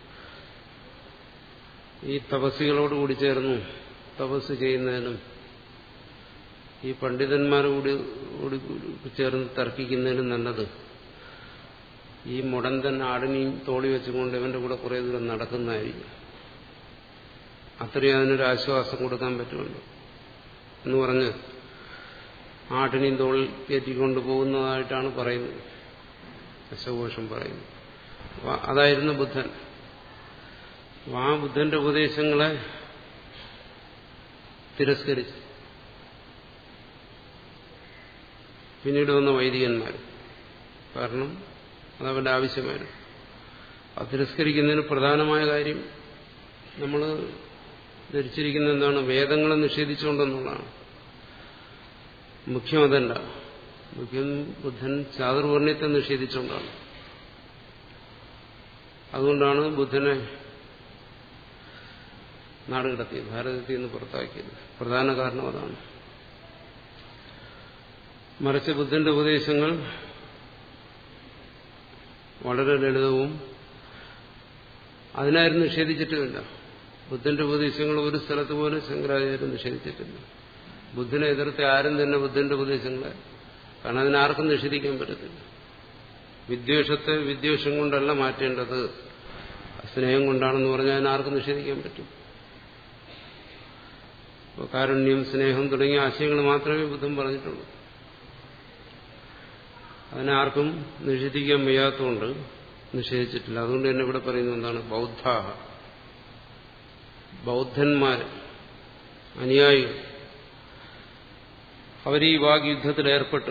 ഈ തപസ്സികളോട് കൂടി ചേർന്നു തപസ് ചെയ്യുന്നതിനും ഈ പണ്ഡിതന്മാരോട് കൂടി ചേർന്ന് തർക്കിക്കുന്നതിനും നല്ലത് ഈ മുടന്തൻ ആടിനെയും തോളി വെച്ചുകൊണ്ട് ഇവന്റെ കൂടെ കുറേ ദൂരം നടക്കുന്നതായിരിക്കും അത്രയും അതിനൊരു ആശ്വാസം കൊടുക്കാൻ പറ്റുമല്ലോ എന്ന് പറഞ്ഞ് ആട്ടിനെയും തോളിൽ കയറ്റിക്കൊണ്ട് പോകുന്നതായിട്ടാണ് പറയുന്നത് ദശഘോഷം പറയുന്നത് അപ്പൊ അതായിരുന്നു ബുദ്ധൻ അപ്പൊ ആ ബുദ്ധന്റെ ഉപദേശങ്ങളെ തിരസ്കരിച്ചു പിന്നീട് വന്ന വൈദികന്മാർ കാരണം അതവന്റെ ആവശ്യമായിരുന്നു അത് തിരസ്കരിക്കുന്നതിന് പ്രധാനമായ കാര്യം നമ്മൾ ധരിച്ചിരിക്കുന്ന എന്താണ് വേദങ്ങളെ നിഷേധിച്ചുകൊണ്ടെന്നുള്ളതാണ് മുഖ്യം അതല്ല മുഖ്യം ബുദ്ധൻ ചാതുർവർണ്ണയത്തെ നിഷേധിച്ചുകൊണ്ടാണ് അതുകൊണ്ടാണ് ബുദ്ധനെ നാടുകടത്തിയത് ഭാരതത്തിൽ നിന്ന് പുറത്താക്കിയത് പ്രധാന കാരണം അതാണ് മറിച്ച് ബുദ്ധന്റെ ഉപദേശങ്ങൾ വളരെ ലളിതവും അതിനാരും നിഷേധിച്ചിട്ടുമില്ല ബുദ്ധന്റെ ഉപദേശങ്ങൾ ഒരു സ്ഥലത്ത് പോലും ശങ്കരാചാര്യം നിഷേധിച്ചിട്ടില്ല ബുദ്ധനെ എതിർത്ത് ആരും തന്നെ ബുദ്ധന്റെ ഉപദേശങ്ങളെ കാരണം അതിനാർക്കും നിഷേധിക്കാൻ പറ്റത്തില്ല വിദ്വേഷത്തെ വിദ്വേഷം കൊണ്ടല്ല മാറ്റേണ്ടത് സ്നേഹം കൊണ്ടാണെന്ന് പറഞ്ഞാൽ അതിനാർക്കും നിഷേധിക്കാൻ പറ്റും കാരുണ്യം സ്നേഹം തുടങ്ങിയ ആശയങ്ങൾ മാത്രമേ ബുദ്ധൻ പറഞ്ഞിട്ടുള്ളൂ അതിനെ ആർക്കും നിഷേധിക്കാൻ വയ്യാത്തതുകൊണ്ട് നിഷേധിച്ചിട്ടില്ല അതുകൊണ്ട് തന്നെ ഇവിടെ പറയുന്നത് എന്താണ് ബൗദ്ധാഹ ബൗദ്ധന്മാർ അനുയായികൾ അവർ ഈ വാഗ്യുദ്ധത്തിൽ ഏർപ്പെട്ടു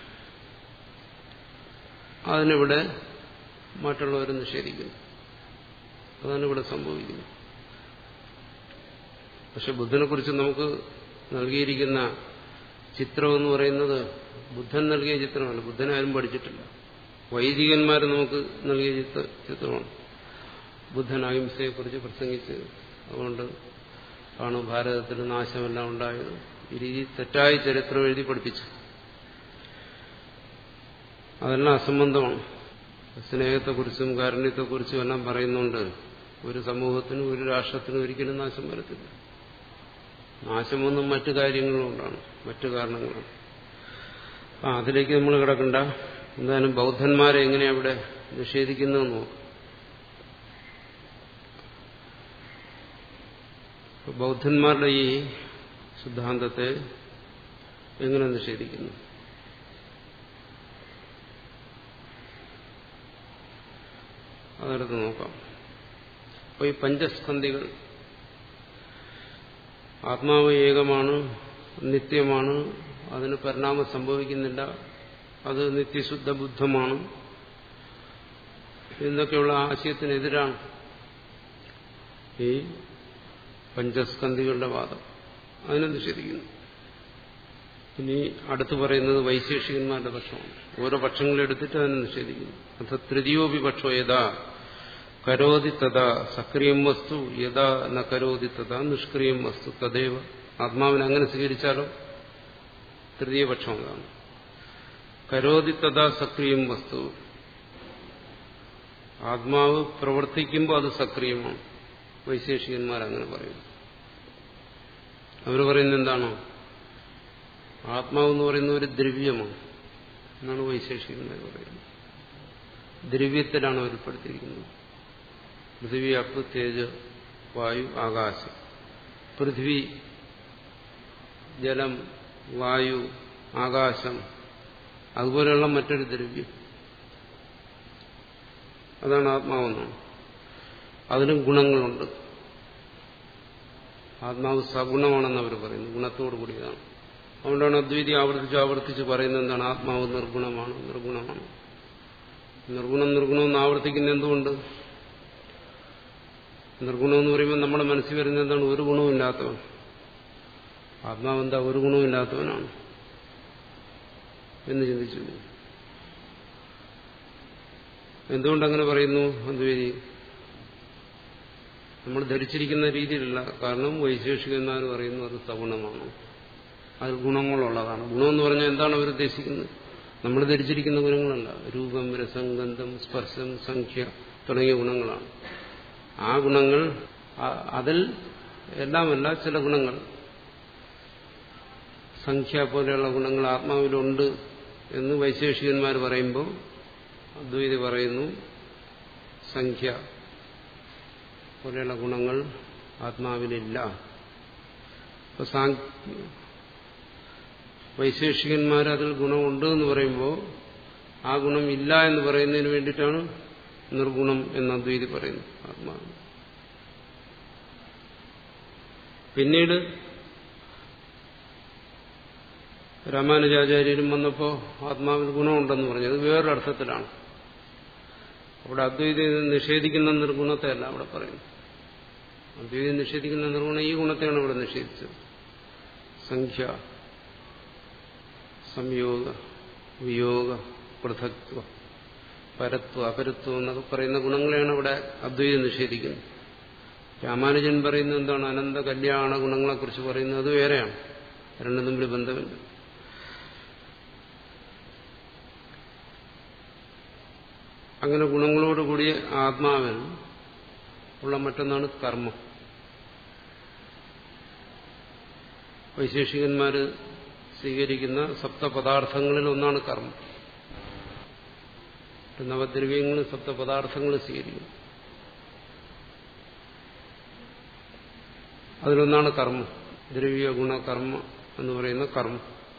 അതിനിവിടെ മറ്റുള്ളവർ നിഷേധിക്കുന്നു അതാണ് ഇവിടെ സംഭവിക്കുന്നത് പക്ഷെ ബുദ്ധനെക്കുറിച്ച് നമുക്ക് നൽകിയിരിക്കുന്ന ചിത്രമെന്ന് പറയുന്നത് ബുദ്ധൻ നൽകിയ ചിത്രമല്ല ബുദ്ധനെ ആരും പഠിച്ചിട്ടില്ല വൈദികന്മാർ നമുക്ക് നൽകിയ ചിത്ര ചിത്രമാണ് ബുദ്ധൻ അഹിംസയെക്കുറിച്ച് പ്രസംഗിച്ച് അതുകൊണ്ട് ആണ് ഭാരതത്തിൽ നാശമെല്ലാം ഉണ്ടായത് ഈ രീതി തെറ്റായ ചരിത്രം എഴുതി പഠിപ്പിച്ചു അതെല്ലാം അസംബന്ധമാണ് സ്നേഹത്തെക്കുറിച്ചും കാരുണ്യത്തെക്കുറിച്ചും എല്ലാം പറയുന്നുണ്ട് ഒരു സമൂഹത്തിനും ഒരു രാഷ്ട്രത്തിനും ഒരിക്കലും നാശം വരത്തില്ല നാശമൊന്നും മറ്റു കാര്യങ്ങളും കൊണ്ടാണ് മറ്റു കാരണങ്ങളും ആ അതിലേക്ക് നമ്മൾ കിടക്കണ്ട എന്തായാലും ബൗദ്ധന്മാരെ എങ്ങനെ അവിടെ നിഷേധിക്കുന്നതെന്ന് നോക്കാം ബൗദ്ധന്മാരുടെ ഈ സിദ്ധാന്തത്തെ എങ്ങനെ നിഷേധിക്കുന്നു അതെടുത്ത് നോക്കാം അപ്പോൾ ഈ പഞ്ചസ്കന്ധികൾ ആത്മാവ് ഏകമാണ് നിത്യമാണ് അതിന് പരിണാമം സംഭവിക്കുന്നില്ല അത് നിത്യശുദ്ധ ബുദ്ധമാണ് എന്നൊക്കെയുള്ള ആശയത്തിനെതിരാണ് ഈ പഞ്ചസ്കന്ധികളുടെ വാദം അതിനെ നിഷേധിക്കുന്നു ഇനി അടുത്ത് പറയുന്നത് വൈശേഷികന്മാരുടെ പക്ഷമാണ് ഓരോ പക്ഷങ്ങളെടുത്തിട്ട് അതിനെ നിഷേധിക്കുന്നു അത് തൃതീയോപി പക്ഷോ യഥാ കരോതി തഥാ സക്രിയം വസ്തു യഥാ ന കരോതി തഥാ നിഷ്ക്രിയം വസ്തു തദൈവ ആത്മാവിനെ അങ്ങനെ സ്വീകരിച്ചാലോ തൃതീയ പക്ഷം അതാണ് കരോതി തഥാ സക്രിയം വസ്തു ആത്മാവ് പ്രവർത്തിക്കുമ്പോൾ അത് സക്രിയമാണ് വൈശേഷികന്മാർ അങ്ങനെ പറയും അവർ പറയുന്നത് എന്താണോ ആത്മാവ് എന്ന് പറയുന്ന ഒരു ദ്രവ്യമാണ് എന്നാണ് വൈശേഷികന്മാർ പറയുന്നത് ദ്രവ്യത്തിലാണ് അവർ പെടുത്തിയിരിക്കുന്നത് പൃഥ്വി അപ്പ് തേജ് വായു ആകാശം പൃഥ്വി ജലം വായു ആകാശം അതുപോലെയുള്ള മറ്റൊരു ദ്രവ്യം അതാണ് ആത്മാവെന്നാണ് അതിനും ഗുണങ്ങളുണ്ട് ആത്മാവ് സഗുണമാണെന്ന് അവർ പറയുന്നു ഗുണത്തോടു കൂടിയതാണ് അതുകൊണ്ടാണ് അദ്വൈതി ആവർത്തിച്ച് ആവർത്തിച്ച് പറയുന്നത് എന്താണ് ആത്മാവ് നിർഗുണമാണ് നിർഗുണമാണ് നിർഗുണം നിർഗുണമെന്ന് ആവർത്തിക്കുന്ന എന്തുകൊണ്ട് നിർഗുണം എന്ന് പറയുമ്പോൾ നമ്മുടെ മനസ്സിൽ വരുന്നത് എന്താണ് ഒരു ഗുണവും ഇല്ലാത്തവൻ ആത്മാവ് എന്താ ഒരു ഗുണവും ഇല്ലാത്തവനാണ് എന്ന് ചിന്തിച്ചു എന്തുകൊണ്ടങ്ങനെ പറയുന്നു അദ്വൈതി നമ്മൾ ധരിച്ചിരിക്കുന്ന രീതിയിലല്ല കാരണം വൈശേഷികന്മാർ പറയുന്നു അത് സഗുണമാണ് അതിൽ ഗുണങ്ങളുള്ളതാണ് ഗുണമെന്ന് പറഞ്ഞാൽ എന്താണ് അവർ ഉദ്ദേശിക്കുന്നത് നമ്മൾ ധരിച്ചിരിക്കുന്ന ഗുണങ്ങളല്ല രൂപം രസം ഗന്ധം സ്പർശം സംഖ്യ തുടങ്ങിയ ഗുണങ്ങളാണ് ആ ഗുണങ്ങൾ അതിൽ എല്ലാമല്ല ചില ഗുണങ്ങൾ സംഖ്യ പോലെയുള്ള ഗുണങ്ങൾ ആത്മാവിലുണ്ട് എന്ന് വൈശേഷികന്മാർ പറയുമ്പോൾ അദ്വൈതി പറയുന്നു സംഖ്യ പോലെയുള്ള ഗുണങ്ങൾ ആത്മാവിലില്ല ഇപ്പൊ വൈശേഷികന്മാർ അതിൽ ഗുണമുണ്ട് എന്ന് പറയുമ്പോൾ ആ ഗുണം ഇല്ല എന്ന് പറയുന്നതിന് വേണ്ടിയിട്ടാണ് നിർഗുണം എന്ന് അദ്വൈതി പറയുന്നത് ആത്മാവിന് പിന്നീട് രാമാനുജാചാര്യരും വന്നപ്പോൾ ആത്മാവിൽ ഗുണമുണ്ടെന്ന് പറഞ്ഞത് വേറൊരു അർത്ഥത്തിലാണ് അവിടെ അദ്വൈതി നിഷേധിക്കുന്ന നിർഗുണത്തെ അല്ല അവിടെ പറയുന്നത് അദ്വൈതി നിഷേധിക്കുന്ന നിർഗുണം ഈ ഗുണത്തെയാണ് ഇവിടെ നിഷേധിച്ചത് സംഖ്യ സംയോഗ വിയോഗ പൃഥക്വ പരത്വ അപരത്വം എന്നൊക്കെ പറയുന്ന ഗുണങ്ങളെയാണ് ഇവിടെ അദ്വൈതം നിഷേധിക്കുന്നത് രാമാനുജൻ പറയുന്നത് എന്താണ് അനന്ത കല്യാണ ഗുണങ്ങളെക്കുറിച്ച് പറയുന്നത് അത് വേറെയാണ് രണ്ടും തമ്മിൽ ബന്ധമില്ല അങ്ങനെ ഗുണങ്ങളോടുകൂടിയ ആത്മാവിൽ ഉള്ള മറ്റൊന്നാണ് കർമ്മം വൈശേഷികന്മാർ സ്വീകരിക്കുന്ന സപ്തപദാർത്ഥങ്ങളിൽ ഒന്നാണ് കർമ്മം നവദ്രവ്യങ്ങൾ സപ്തപദാർത്ഥങ്ങൾ സ്വീകരിക്കും അതിലൊന്നാണ് കർമ്മം ദ്രവ്യ ഗുണ കർമ്മ എന്ന് പറയുന്ന കർമ്മം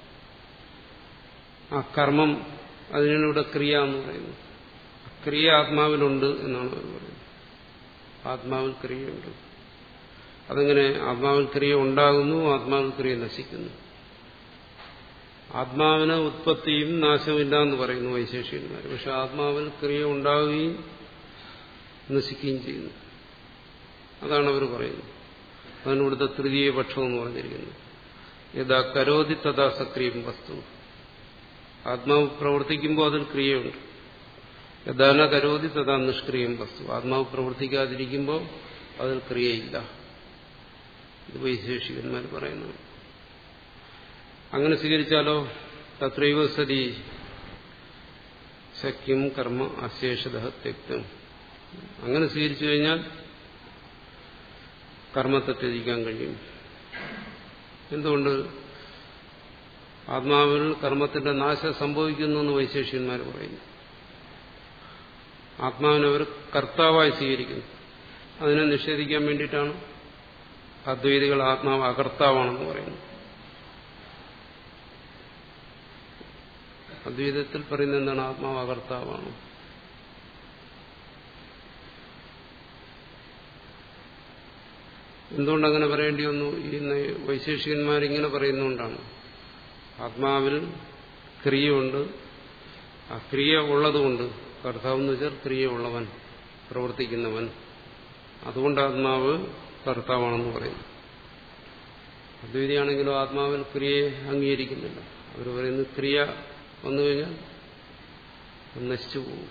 ആ കർമ്മം അതിനാണ് ഇവിടെ ക്രിയ എന്ന് പറയുന്നത് ക്രിയ ആത്മാവിലുണ്ട് എന്നാണ് അവർ പറയുന്നത് ആത്മാവിൽ ക്രിയയുണ്ട് അതെങ്ങനെ ആത്മാവിൽ ക്രിയ ഉണ്ടാകുന്നു ആത്മാവിൽ ക്രിയ നശിക്കുന്നു ആത്മാവിന് ഉത്പത്തിയും നാശമില്ല എന്ന് പറയുന്നു വൈശേഷികന്മാർ പക്ഷെ ആത്മാവിൽ ക്രിയ ഉണ്ടാവുകയും നശിക്കുകയും ചെയ്യുന്നു അതാണ് അവർ പറയുന്നത് അതാണ് ഇവിടുത്തെ തൃതീയ പക്ഷം എന്ന് പറഞ്ഞിരിക്കുന്നത് യഥാ കരോതി തഥാ സക്രിയം വസ്തു ആത്മാവ് പ്രവർത്തിക്കുമ്പോൾ അതിൽ ക്രിയയുണ്ട് യഥാന കരോതി തഥാ നിഷ്ക്രിയം വസ്തു ആത്മാവ് പ്രവർത്തിക്കാതിരിക്കുമ്പോൾ അതിൽ ക്രിയയില്ല ഇത് വൈശേഷികന്മാർ പറയുന്നതാണ് അങ്ങനെ സ്വീകരിച്ചാലോ തത്രൈവ സതി ശക്യം കർമ്മ അശേഷത തെക്തം അങ്ങനെ സ്വീകരിച്ചു കഴിഞ്ഞാൽ കർമ്മത്തെ ത്യജിക്കാൻ കഴിയും എന്തുകൊണ്ട് ആത്മാവിൽ കർമ്മത്തിന്റെ നാശം സംഭവിക്കുന്നു എന്ന് വൈശേഷ്യന്മാർ പറയുന്നു ആത്മാവിനെ അവർ കർത്താവായി സ്വീകരിക്കുന്നു അതിനെ നിഷേധിക്കാൻ വേണ്ടിയിട്ടാണ് അദ്വൈതികൾ ആത്മാവ് അകർത്താവാണെന്ന് പറയുന്നത് അദ്വൈതത്തിൽ പറയുന്നത് എന്താണ് ആത്മാവ് അകർത്താവാണ് എന്തുകൊണ്ടങ്ങനെ പറയേണ്ടി വന്നു ഈ വൈശേഷികന്മാരിങ്ങനെ പറയുന്നുകൊണ്ടാണ് ആത്മാവിൽ ക്രിയയുണ്ട് ആ ക്രിയ ഉള്ളതുകൊണ്ട് കർത്താവ് എന്ന് വെച്ചാൽ ക്രിയ ഉള്ളവൻ പ്രവർത്തിക്കുന്നവൻ അതുകൊണ്ട് ആത്മാവ് കർത്താവാണെന്ന് പറയുന്നു അദ്വൈതിയാണെങ്കിലും ആത്മാവിൽ ക്രിയയെ അംഗീകരിക്കുന്നില്ല അവർ പറയുന്നത് ക്രിയ വന്നു കഴിഞ്ഞാൽ നശിച്ചു പോകും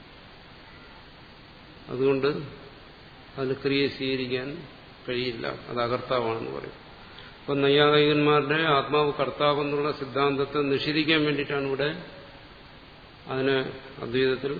അതുകൊണ്ട് അതിൽ ക്രിയ സ്വീകരിക്കാൻ കഴിയില്ല അത് അകർത്താവാണെന്ന് പറയും അപ്പൊ നൈയായികന്മാരുടെ ആത്മാവ് കർത്താവ് എന്നുള്ള സിദ്ധാന്തത്തെ നിഷേധിക്കാൻ വേണ്ടിയിട്ടാണ് ഇവിടെ അതിന് അദ്വൈതത്തിൽ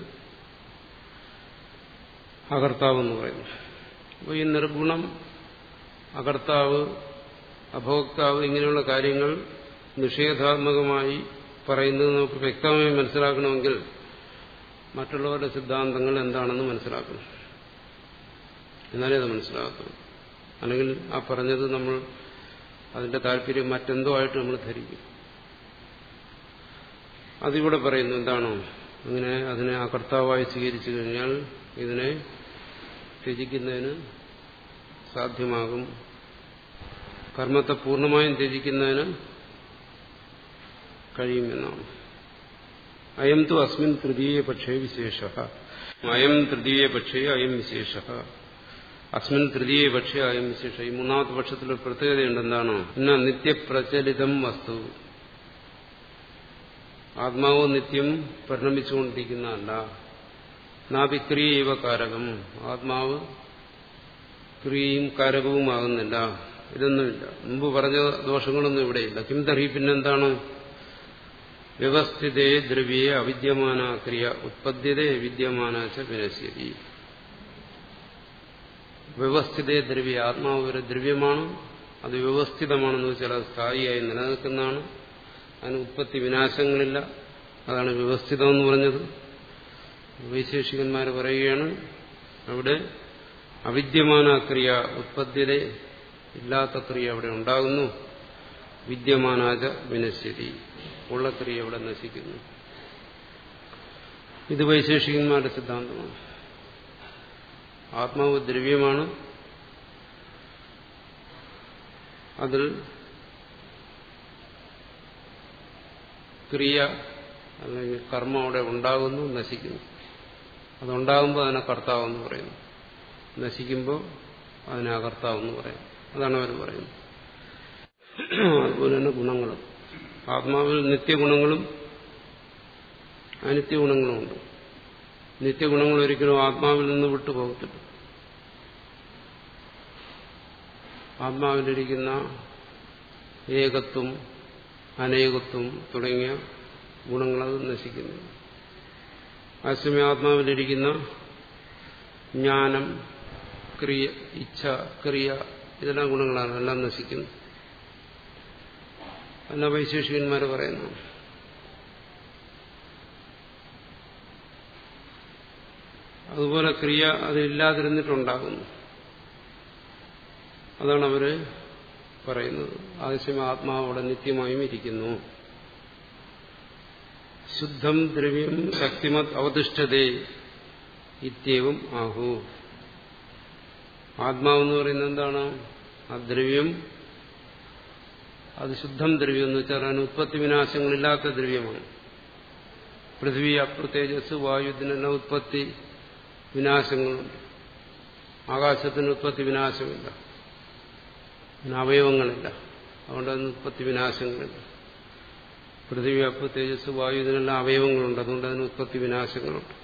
അകർത്താവ് എന്ന് പറയുന്നത് അപ്പോൾ ഈ നിർഗുണം അകർത്താവ് അഭോക്താവ് ഇങ്ങനെയുള്ള കാര്യങ്ങൾ നിഷേധാത്മകമായി പറയുന്നത് നമുക്ക് വ്യക്തമായി മനസ്സിലാക്കണമെങ്കിൽ മറ്റുള്ളവരുടെ സിദ്ധാന്തങ്ങൾ എന്താണെന്ന് മനസ്സിലാക്കണം എന്നാലേ അത് മനസ്സിലാകത്തുള്ളൂ അല്ലെങ്കിൽ ആ പറഞ്ഞത് നമ്മൾ അതിന്റെ താല്പര്യം മറ്റെന്തോ ആയിട്ട് നമ്മൾ ധരിക്കും അതിവിടെ പറയുന്നു എന്താണോ അങ്ങനെ അതിനെ അകർത്താവായി സ്വീകരിച്ചു കഴിഞ്ഞാൽ ഇതിനെ ത്യജിക്കുന്നതിന് സാധ്യമാകും കർമ്മത്തെ പൂർണ്ണമായും ത്യജിക്കുന്നതിന് കഴിയുമെന്നാണ് അയം തു അസ്മിൻ തൃതീയ പക്ഷേ വിശേഷ അയം തൃതീയ പക്ഷേ അയം വിശേഷ അസ്മിൻ തൃതീയ പക്ഷേ അയം വിശേഷ ഈ മൂന്നാമത്തെ പക്ഷത്തിലൊരു പ്രത്യേകതയുണ്ട് എന്താണ് ഇന്ന നിത്യപ്രചലിതം വസ്തു ആത്മാവ് നിത്യം പരിണമിച്ചുകൊണ്ടിരിക്കുന്നതല്ല നാഭിക്രിയൈവ കാരകം ആത്മാവ് ക്രിയയും കാരകവുമാകുന്നില്ല ഇതൊന്നുമില്ല മുമ്പ് പറഞ്ഞ ദോഷങ്ങളൊന്നും ഇവിടെയില്ല കിം തർഹി പിന്നെന്താണ് വ്യവസ്ഥിതേ ദ്രവ്യേ അവിദ്യമാന ക്രിയ ഉത്പദ്യതേ വിദ്യമാനാച്ച വിനശ്യതി വ്യവസ്ഥിതേ ദ്രവ്യ ആത്മാവ് ഒരു ദ്രവ്യമാണ് അത് വ്യവസ്ഥിതമാണെന്ന് വെച്ചാൽ അത് സ്ഥായിയായി നിലനിൽക്കുന്നതാണ് അതിന് ഉത്പത്തി വിനാശങ്ങളില്ല അതാണ് വ്യവസ്ഥിതം എന്ന് പറഞ്ഞത് വൈശേഷികന്മാർ പറയുകയാണ് അവിടെ അവിദ്യമാന ക്രിയ ഉത്പത്തിയുടെ ഇല്ലാത്ത ക്രിയ അവിടെ ഉണ്ടാകുന്നു വിദ്യമാനാച വിനശ്യതി ഉള്ള ക്രിയ അവിടെ നശിക്കുന്നു ഇത് വൈശേഷികന്മാരുടെ സിദ്ധാന്തമാണ് ആത്മാവ് ദ്രവ്യമാണ് അതിൽ ക്രിയ അല്ലെങ്കിൽ കർമ്മം അവിടെ ഉണ്ടാകുന്നു നശിക്കുന്നു അതുണ്ടാകുമ്പോൾ അതിനെ കർത്താവെന്ന് പറയുന്നു നശിക്കുമ്പോൾ അതിനെ അകർത്താവെന്ന് പറയും അതാണ് അവർ പറയുന്നത് അതുപോലെ തന്നെ ഗുണങ്ങളും ആത്മാവിൽ നിത്യഗുണങ്ങളും അനിത്യഗുണങ്ങളും ഉണ്ട് നിത്യഗുണങ്ങൾ ഒരിക്കലും ആത്മാവിൽ നിന്ന് വിട്ടുപോകത്തില്ല ആത്മാവിലിരിക്കുന്ന ഏകത്വം അനേകത്വം തുടങ്ങിയ ഗുണങ്ങളത് നശിക്കുന്നു അതേസമയം ആത്മാവിലിരിക്കുന്ന ജ്ഞാനം ക്രിയ ഇച്ഛ ക്രിയ ഇതെല്ലാം ഗുണങ്ങളാണ് എല്ലാം നശിക്കുന്നു എന്ന വൈശേഷികന്മാർ പറയുന്നു അതുപോലെ ക്രിയ അതില്ലാതിരുന്നിട്ടുണ്ടാകുന്നു അതാണ് അവര് പറയുന്നത് ആവശ്യം ആത്മാവ് അവിടെ നിത്യമായും ഇരിക്കുന്നു ശുദ്ധം ദ്രവ്യം ശക്തിമത് അവതിഷ്ഠതേ ഇത്യവും ആഹു ആത്മാവെന്ന് പറയുന്നത് എന്താണ് ആ ദ്രവ്യം അത് ശുദ്ധം ദ്രവ്യം എന്ന് വെച്ചാൽ അതിന് ഉത്പത്തി വിനാശങ്ങളില്ലാത്ത ദ്രവ്യമാണ് പൃഥ്വി അപ്ര തേജസ് വായു ഇതിനെല്ലാം ഉത്പത്തി വിനാശങ്ങളുണ്ട് ആകാശത്തിന് ഉത്പത്തി വിനാശമില്ല അതിന് അവയവങ്ങളില്ല അതുകൊണ്ട് അതിന് ഉത്പത്തി വിനാശങ്ങളില്ല പൃഥ്വി അപ്പ് തേജസ് വായു ഇതിനെല്ലാം അവയവങ്ങളുണ്ട് അതുകൊണ്ട് അതിന് ഉത്പത്തി വിനാശങ്ങളുണ്ട്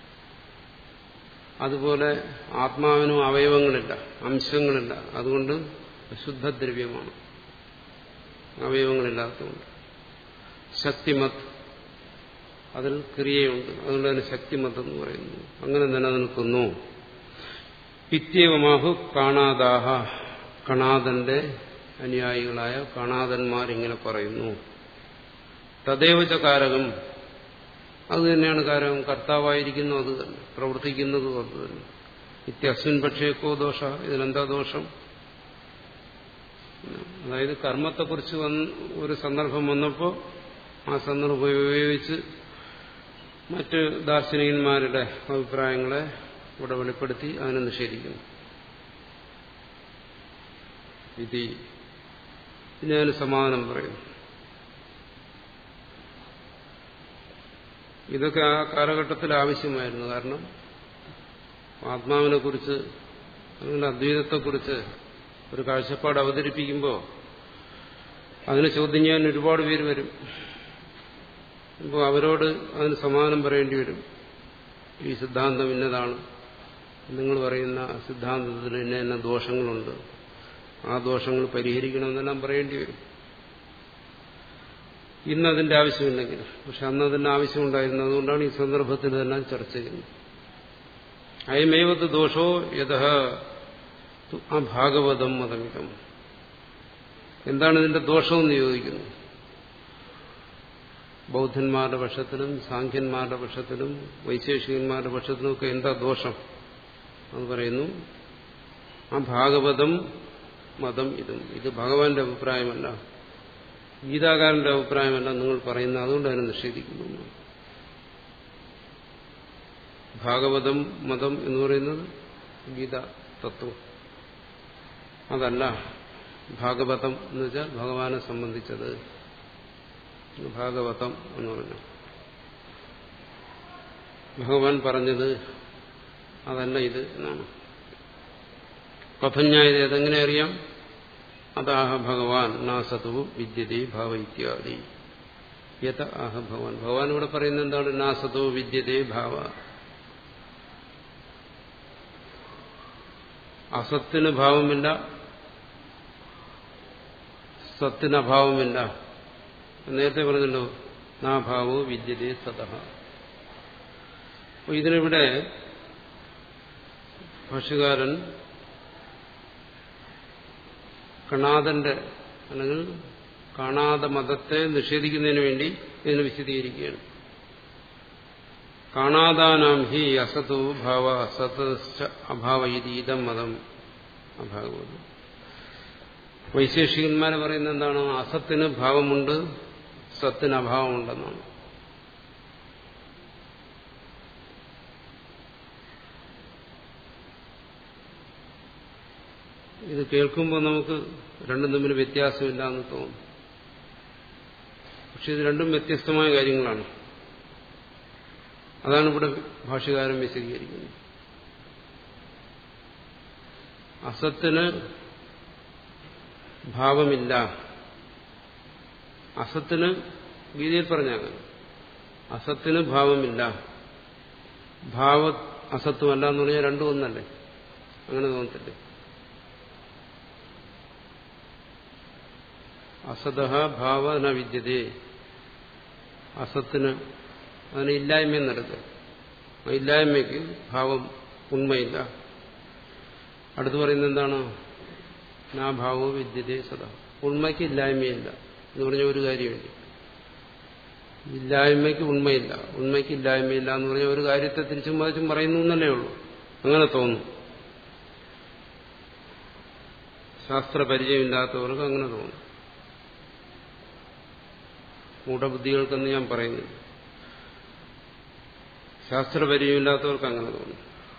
അതുപോലെ ആത്മാവിനും അവയവങ്ങളില്ല അംശങ്ങളില്ല അതുകൊണ്ട് ശുദ്ധദ്രവ്യമാണ് അവയവങ്ങളില്ലാത്തതുകൊണ്ട് ശക്തിമത് അതിൽ ക്രിയയുണ്ട് അതുകൊണ്ട് അതിന് ശക്തിമത് എന്ന് പറയുന്നു അങ്ങനെ നിലനിൽക്കുന്നു ഇത്യവമാഹു കാണാദാഹ കണാദന്റെ അനുയായികളായ കണാദന്മാരിങ്ങനെ പറയുന്നു തദേവച കാരകം അത് തന്നെയാണ് കാരകം കർത്താവായിരിക്കുന്നു അത് തന്നെ പ്രവർത്തിക്കുന്നതും അത് തന്നെ ഇത്യസ്മിൻ പക്ഷേക്കോ ദോഷ ഇതിനെന്താ ദോഷം അതായത് കർമ്മത്തെക്കുറിച്ച് വന്ന് ഒരു സന്ദർഭം വന്നപ്പോൾ ആ സന്ദർഭം ഉപയോഗിച്ച് മറ്റ് ദാർശനികന്മാരുടെ അഭിപ്രായങ്ങളെ ഇവിടെ വെളിപ്പെടുത്തി അതിനെ നിഷേധിക്കുന്നു ഇത് ഞാൻ സമാധാനം പറയുന്നു ഇതൊക്കെ ആ കാലഘട്ടത്തിൽ ആവശ്യമായിരുന്നു കാരണം ആത്മാവിനെ കുറിച്ച് അല്ലെങ്കിൽ അദ്വൈതത്തെക്കുറിച്ച് ഒരു കാഴ്ചപ്പാട് അവതരിപ്പിക്കുമ്പോൾ അതിനെ ചോദ്യം ചെയ്യാൻ ഒരുപാട് പേര് വരും അപ്പോൾ അവരോട് അതിന് സമാധാനം പറയേണ്ടി വരും ഈ സിദ്ധാന്തം ഇന്നതാണ് നിങ്ങൾ പറയുന്ന സിദ്ധാന്തത്തിൽ ഇന്ന ഇന്ന ദോഷങ്ങളുണ്ട് ആ ദോഷങ്ങൾ പരിഹരിക്കണമെന്നെല്ലാം പറയേണ്ടി വരും ഇന്നതിന്റെ ആവശ്യമില്ലെങ്കിൽ പക്ഷെ അന്ന് അതിന്റെ ആവശ്യമുണ്ടായിരുന്നു അതുകൊണ്ടാണ് ഈ സന്ദർഭത്തിൽ ഇതെല്ലാം ചർച്ച ചെയ്യുന്നത് അയമേവത്ത് ദോഷോ യഥ ആ ഭാഗവതം മതമിതം എന്താണ് ഇതിന്റെ ദോഷമെന്ന് ചോദിക്കുന്നു ബൗദ്ധന്മാരുടെ പക്ഷത്തിലും സാഖ്യന്മാരുടെ പക്ഷത്തിലും വൈശേഷികന്മാരുടെ പക്ഷത്തിലും ഒക്കെ എന്താ ദോഷം എന്ന് പറയുന്നു ആ ഭാഗവതം മതം ഇതും ഇത് ഭഗവാന്റെ അഭിപ്രായമല്ല ഗീതാകാരന്റെ അഭിപ്രായമല്ല നിങ്ങൾ പറയുന്നത് അതുകൊണ്ട് അതിനെ നിഷേധിക്കുന്നു ഭാഗവതം മതം എന്ന് പറയുന്നത് ഗീത തത്വം അതല്ല ഭാഗവതം എന്ന് വെച്ചാൽ ഭഗവാനെ സംബന്ധിച്ചത് ഭാഗവതം എന്ന് പറഞ്ഞു ഭഗവാൻ പറഞ്ഞത് അതല്ല ഇത് എന്നാണ് കഥന്യായത് ഏതെങ്ങനെ അറിയാം അതാഹ ഭഗവാൻ നാസതു വിദ്യതി ഭാവ ഇത്യാദി യഥ ആഹ ഭഗവാൻ ഭഗവാൻ ഇവിടെ പറയുന്നത് എന്താണ് നാസതോ വിദ്യതേ ഭാവ അസത്തിന് ഭാവമില്ല സത്തിന് അഭാവമില്ല നേരത്തെ പറഞ്ഞല്ലോ നാഭാവോ വിദ്യതേ സതഹ അപ്പോൾ ഇതിനിവിടെ ഭാഷകാരൻ കണാദന്റെ അല്ലെങ്കിൽ കാണാത മതത്തെ നിഷേധിക്കുന്നതിന് വേണ്ടി ഇതിനെ വിശദീകരിക്കുകയാണ് കാണാതാനാം ഹി അസതോ ഭാവ അസത അഭാവ ഇതം മതം അഭാഗവത് വൈശേഷികന്മാരെ പറയുന്നത് എന്താണ് അസത്തിന് ഭാവമുണ്ട് സത്തിന് അഭാവമുണ്ടെന്നാണ് ഇത് കേൾക്കുമ്പോൾ നമുക്ക് രണ്ടും തമ്മിൽ വ്യത്യാസമില്ല എന്ന് തോന്നും പക്ഷെ ഇത് രണ്ടും വ്യത്യസ്തമായ കാര്യങ്ങളാണ് അതാണ് ഇവിടെ ഭാഷകാരൻ വിശദീകരിക്കുന്നത് അസത്തിന് ഭാവമില്ല അസത്തിന് ഗീതയിൽ പറഞ്ഞാൽ അസത്തിന് ഭാവമില്ല ഭാവ അസത്വമല്ല എന്ന് പറഞ്ഞാൽ രണ്ടും ഒന്നല്ലേ അങ്ങനെ തോന്നത്തില്ലേ അസത ഭാവ ന വിദ്യതേ അസത്തിന് അതിന് ഇല്ലായ്മയെന്നെടുത്ത് ആ ഇല്ലായ്മയ്ക്ക് ഭാവം ഉണ്മയില്ല അടുത്ത് പറയുന്നത് എന്താണ് നാ ഭാവോ വിദ്യതേ സദാ ഉണ്മയ്ക്ക് ഇല്ലായ്മയില്ല എന്ന് പറഞ്ഞ ഒരു കാര്യമില്ല ഇല്ലായ്മയ്ക്ക് ഉണ്മയില്ല ഉണ്മയ്ക്ക് ഇല്ലായ്മയില്ല എന്ന് പറഞ്ഞ ഒരു കാര്യത്തെ തിരിച്ചും മറിച്ചും പറയുന്നു എന്നല്ലേ ഉള്ളൂ അങ്ങനെ തോന്നും ശാസ്ത്രപരിചയമില്ലാത്തവർക്ക് അങ്ങനെ തോന്നും മൂഢബുദ്ധികൾക്കെന്ന് ഞാൻ പറയുന്നു ശാസ്ത്രപരിചയമില്ലാത്തവർക്ക് അങ്ങനെ തോന്നും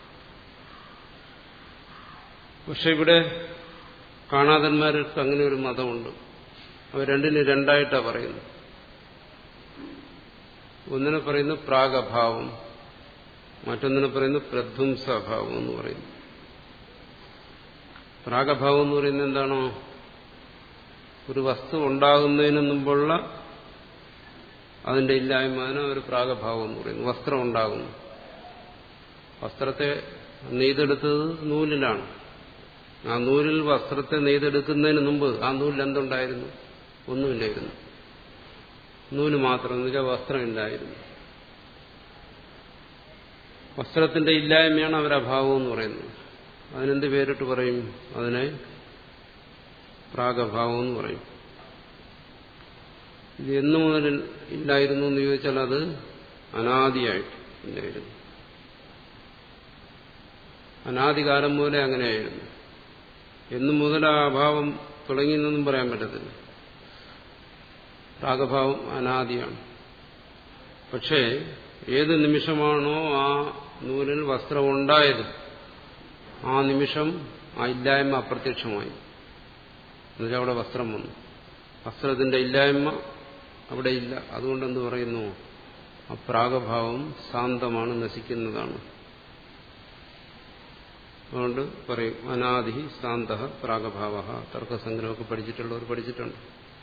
പക്ഷെ ഇവിടെ കാണാതന്മാർക്ക് അങ്ങനെ ഒരു മതമുണ്ട് അവർ രണ്ടിന് രണ്ടായിട്ടാണ് പറയുന്നത് ഒന്നിനെ പറയുന്നു പ്രാഗഭാവം മറ്റൊന്നിനെ പറയുന്നു പ്രധ്വംസഭാവം എന്ന് പറയുന്നു പ്രാഗഭാവം എന്ന് പറയുന്നത് എന്താണോ ഒരു വസ്തു ഉണ്ടാകുന്നതിന് മുമ്പുള്ള അതിന്റെ ഇല്ലായ്മ അതിനെ ഒരു പ്രാഗഭാവം എന്ന് പറയുന്നു വസ്ത്രം ഉണ്ടാകുന്നു വസ്ത്രത്തെ നെയ്തെടുത്തത് നൂലിലാണ് ആ നൂലിൽ വസ്ത്രത്തെ നെയ്തെടുക്കുന്നതിന് മുമ്പ് ആ നൂലിൽ എന്തുണ്ടായിരുന്നു ഒന്നുമില്ലായിരുന്നു നൂല് മാത്രം എന്ന് വെച്ചാൽ വസ്ത്രമില്ലായിരുന്നു വസ്ത്രത്തിന്റെ ഇല്ലായ്മയാണ് അവരഭാവം എന്ന് പറയുന്നത് അതിനെന്ത് പേരിട്ട് പറയും അതിനെ പ്രാഗഭാവം എന്ന് പറയും ഇത് എന്നു മുതൽ ഇല്ലായിരുന്നു എന്ന് ചോദിച്ചാൽ അത് അനാദിയായിട്ട് ഇല്ലായിരുന്നു അനാദികാലം മുതലേ അങ്ങനെയായിരുന്നു എന്നു മുതൽ ആ അഭാവം തുടങ്ങിയെന്നൊന്നും പറയാൻ പറ്റത്തില്ല രാഗഭാവം അനാദിയാണ് പക്ഷേ ഏത് നിമിഷമാണോ ആ നൂലിൽ വസ്ത്രം ഉണ്ടായത് ആ നിമിഷം ആ ഇല്ലായ്മ അപ്രത്യക്ഷമായി എന്നുവെച്ചാൽ അവിടെ വസ്ത്രം വന്നു വസ്ത്രത്തിന്റെ ഇല്ലായ്മ അവിടെ ഇല്ല അതുകൊണ്ടെന്ന് പറയുന്നു ആ പ്രാഗഭാവം ശാന്തമാണ് നശിക്കുന്നതാണ് അതുകൊണ്ട് പറയും അനാദി ശാന്ത പ്രാഗഭാവ തർക്കസംഗ്രഹമൊക്കെ പഠിച്ചിട്ടുള്ളവർ പഠിച്ചിട്ടുണ്ട്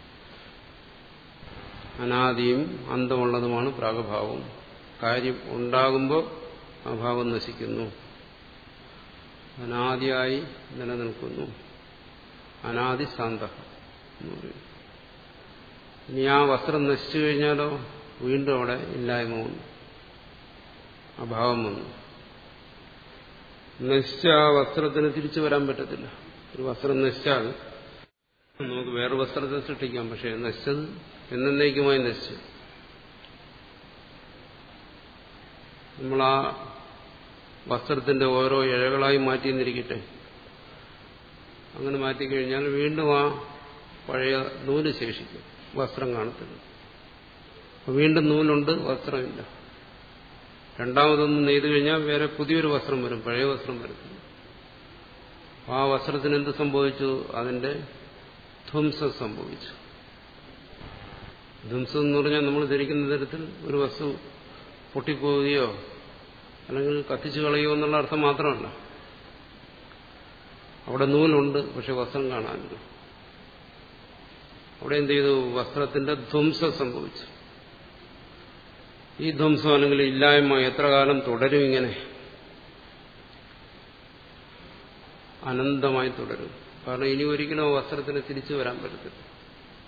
അനാദിയും അന്തമുള്ളതുമാണ് പ്രാഗഭാവം കാര്യം ഉണ്ടാകുമ്പോൾ അഭാവം നശിക്കുന്നു അനാദിയായി നിലനിൽക്കുന്നു അനാദി ശാന്ത എന്ന് പറയും ഇനി ആ വസ്ത്രം നശിച്ചു കഴിഞ്ഞാലോ വീണ്ടും അവിടെ ഇല്ലായ്മ വന്നു അഭാവം വന്നു നശിച്ച ആ വസ്ത്രത്തിന് തിരിച്ചു വരാൻ പറ്റത്തില്ല ഒരു വസ്ത്രം നശിച്ചാൽ നമുക്ക് വേറെ വസ്ത്രത്തെ സൃഷ്ടിക്കാം പക്ഷെ നശിച്ചത് എന്നേക്കുമായി നശിച്ചു നമ്മൾ ആ വസ്ത്രത്തിന്റെ ഓരോ ഇഴകളായി മാറ്റിയെന്നിരിക്കട്ടെ അങ്ങനെ മാറ്റിക്കഴിഞ്ഞാൽ വീണ്ടും ആ പഴയ നൂല് ശേഷിക്കും വസ്ത്രം കാണത്തില്ല വീണ്ടും നൂലുണ്ട് വസ്ത്രമില്ല രണ്ടാമതൊന്ന് നെയ്തു കഴിഞ്ഞാൽ വേറെ പുതിയൊരു വസ്ത്രം വരും പഴയ വസ്ത്രം വരത്തില്ല ആ വസ്ത്രത്തിന് എന്ത് സംഭവിച്ചു അതിന്റെ ധ്വംസം സംഭവിച്ചു ധ്വംസം എന്ന് പറഞ്ഞാൽ നമ്മൾ ധരിക്കുന്ന തരത്തിൽ ഒരു വസ്തു പൊട്ടിപ്പോവുകയോ അല്ലെങ്കിൽ കത്തിച്ചു കളയുകയോ എന്നുള്ള അർത്ഥം മാത്രമല്ല അവിടെ നൂലുണ്ട് പക്ഷെ വസ്ത്രം കാണാനില്ല അവിടെ എന്ത് ചെയ്തു വസ്ത്രത്തിന്റെ ധ്വംസം സംഭവിച്ചു ഈ ധ്വംസം അല്ലെങ്കിൽ ഇല്ലായ്മ എത്ര കാലം തുടരും ഇങ്ങനെ അനന്തമായി തുടരും കാരണം ഇനി ഒരിക്കലും ആ വസ്ത്രത്തിന് തിരിച്ചു വരാൻ പറ്റത്തില്ല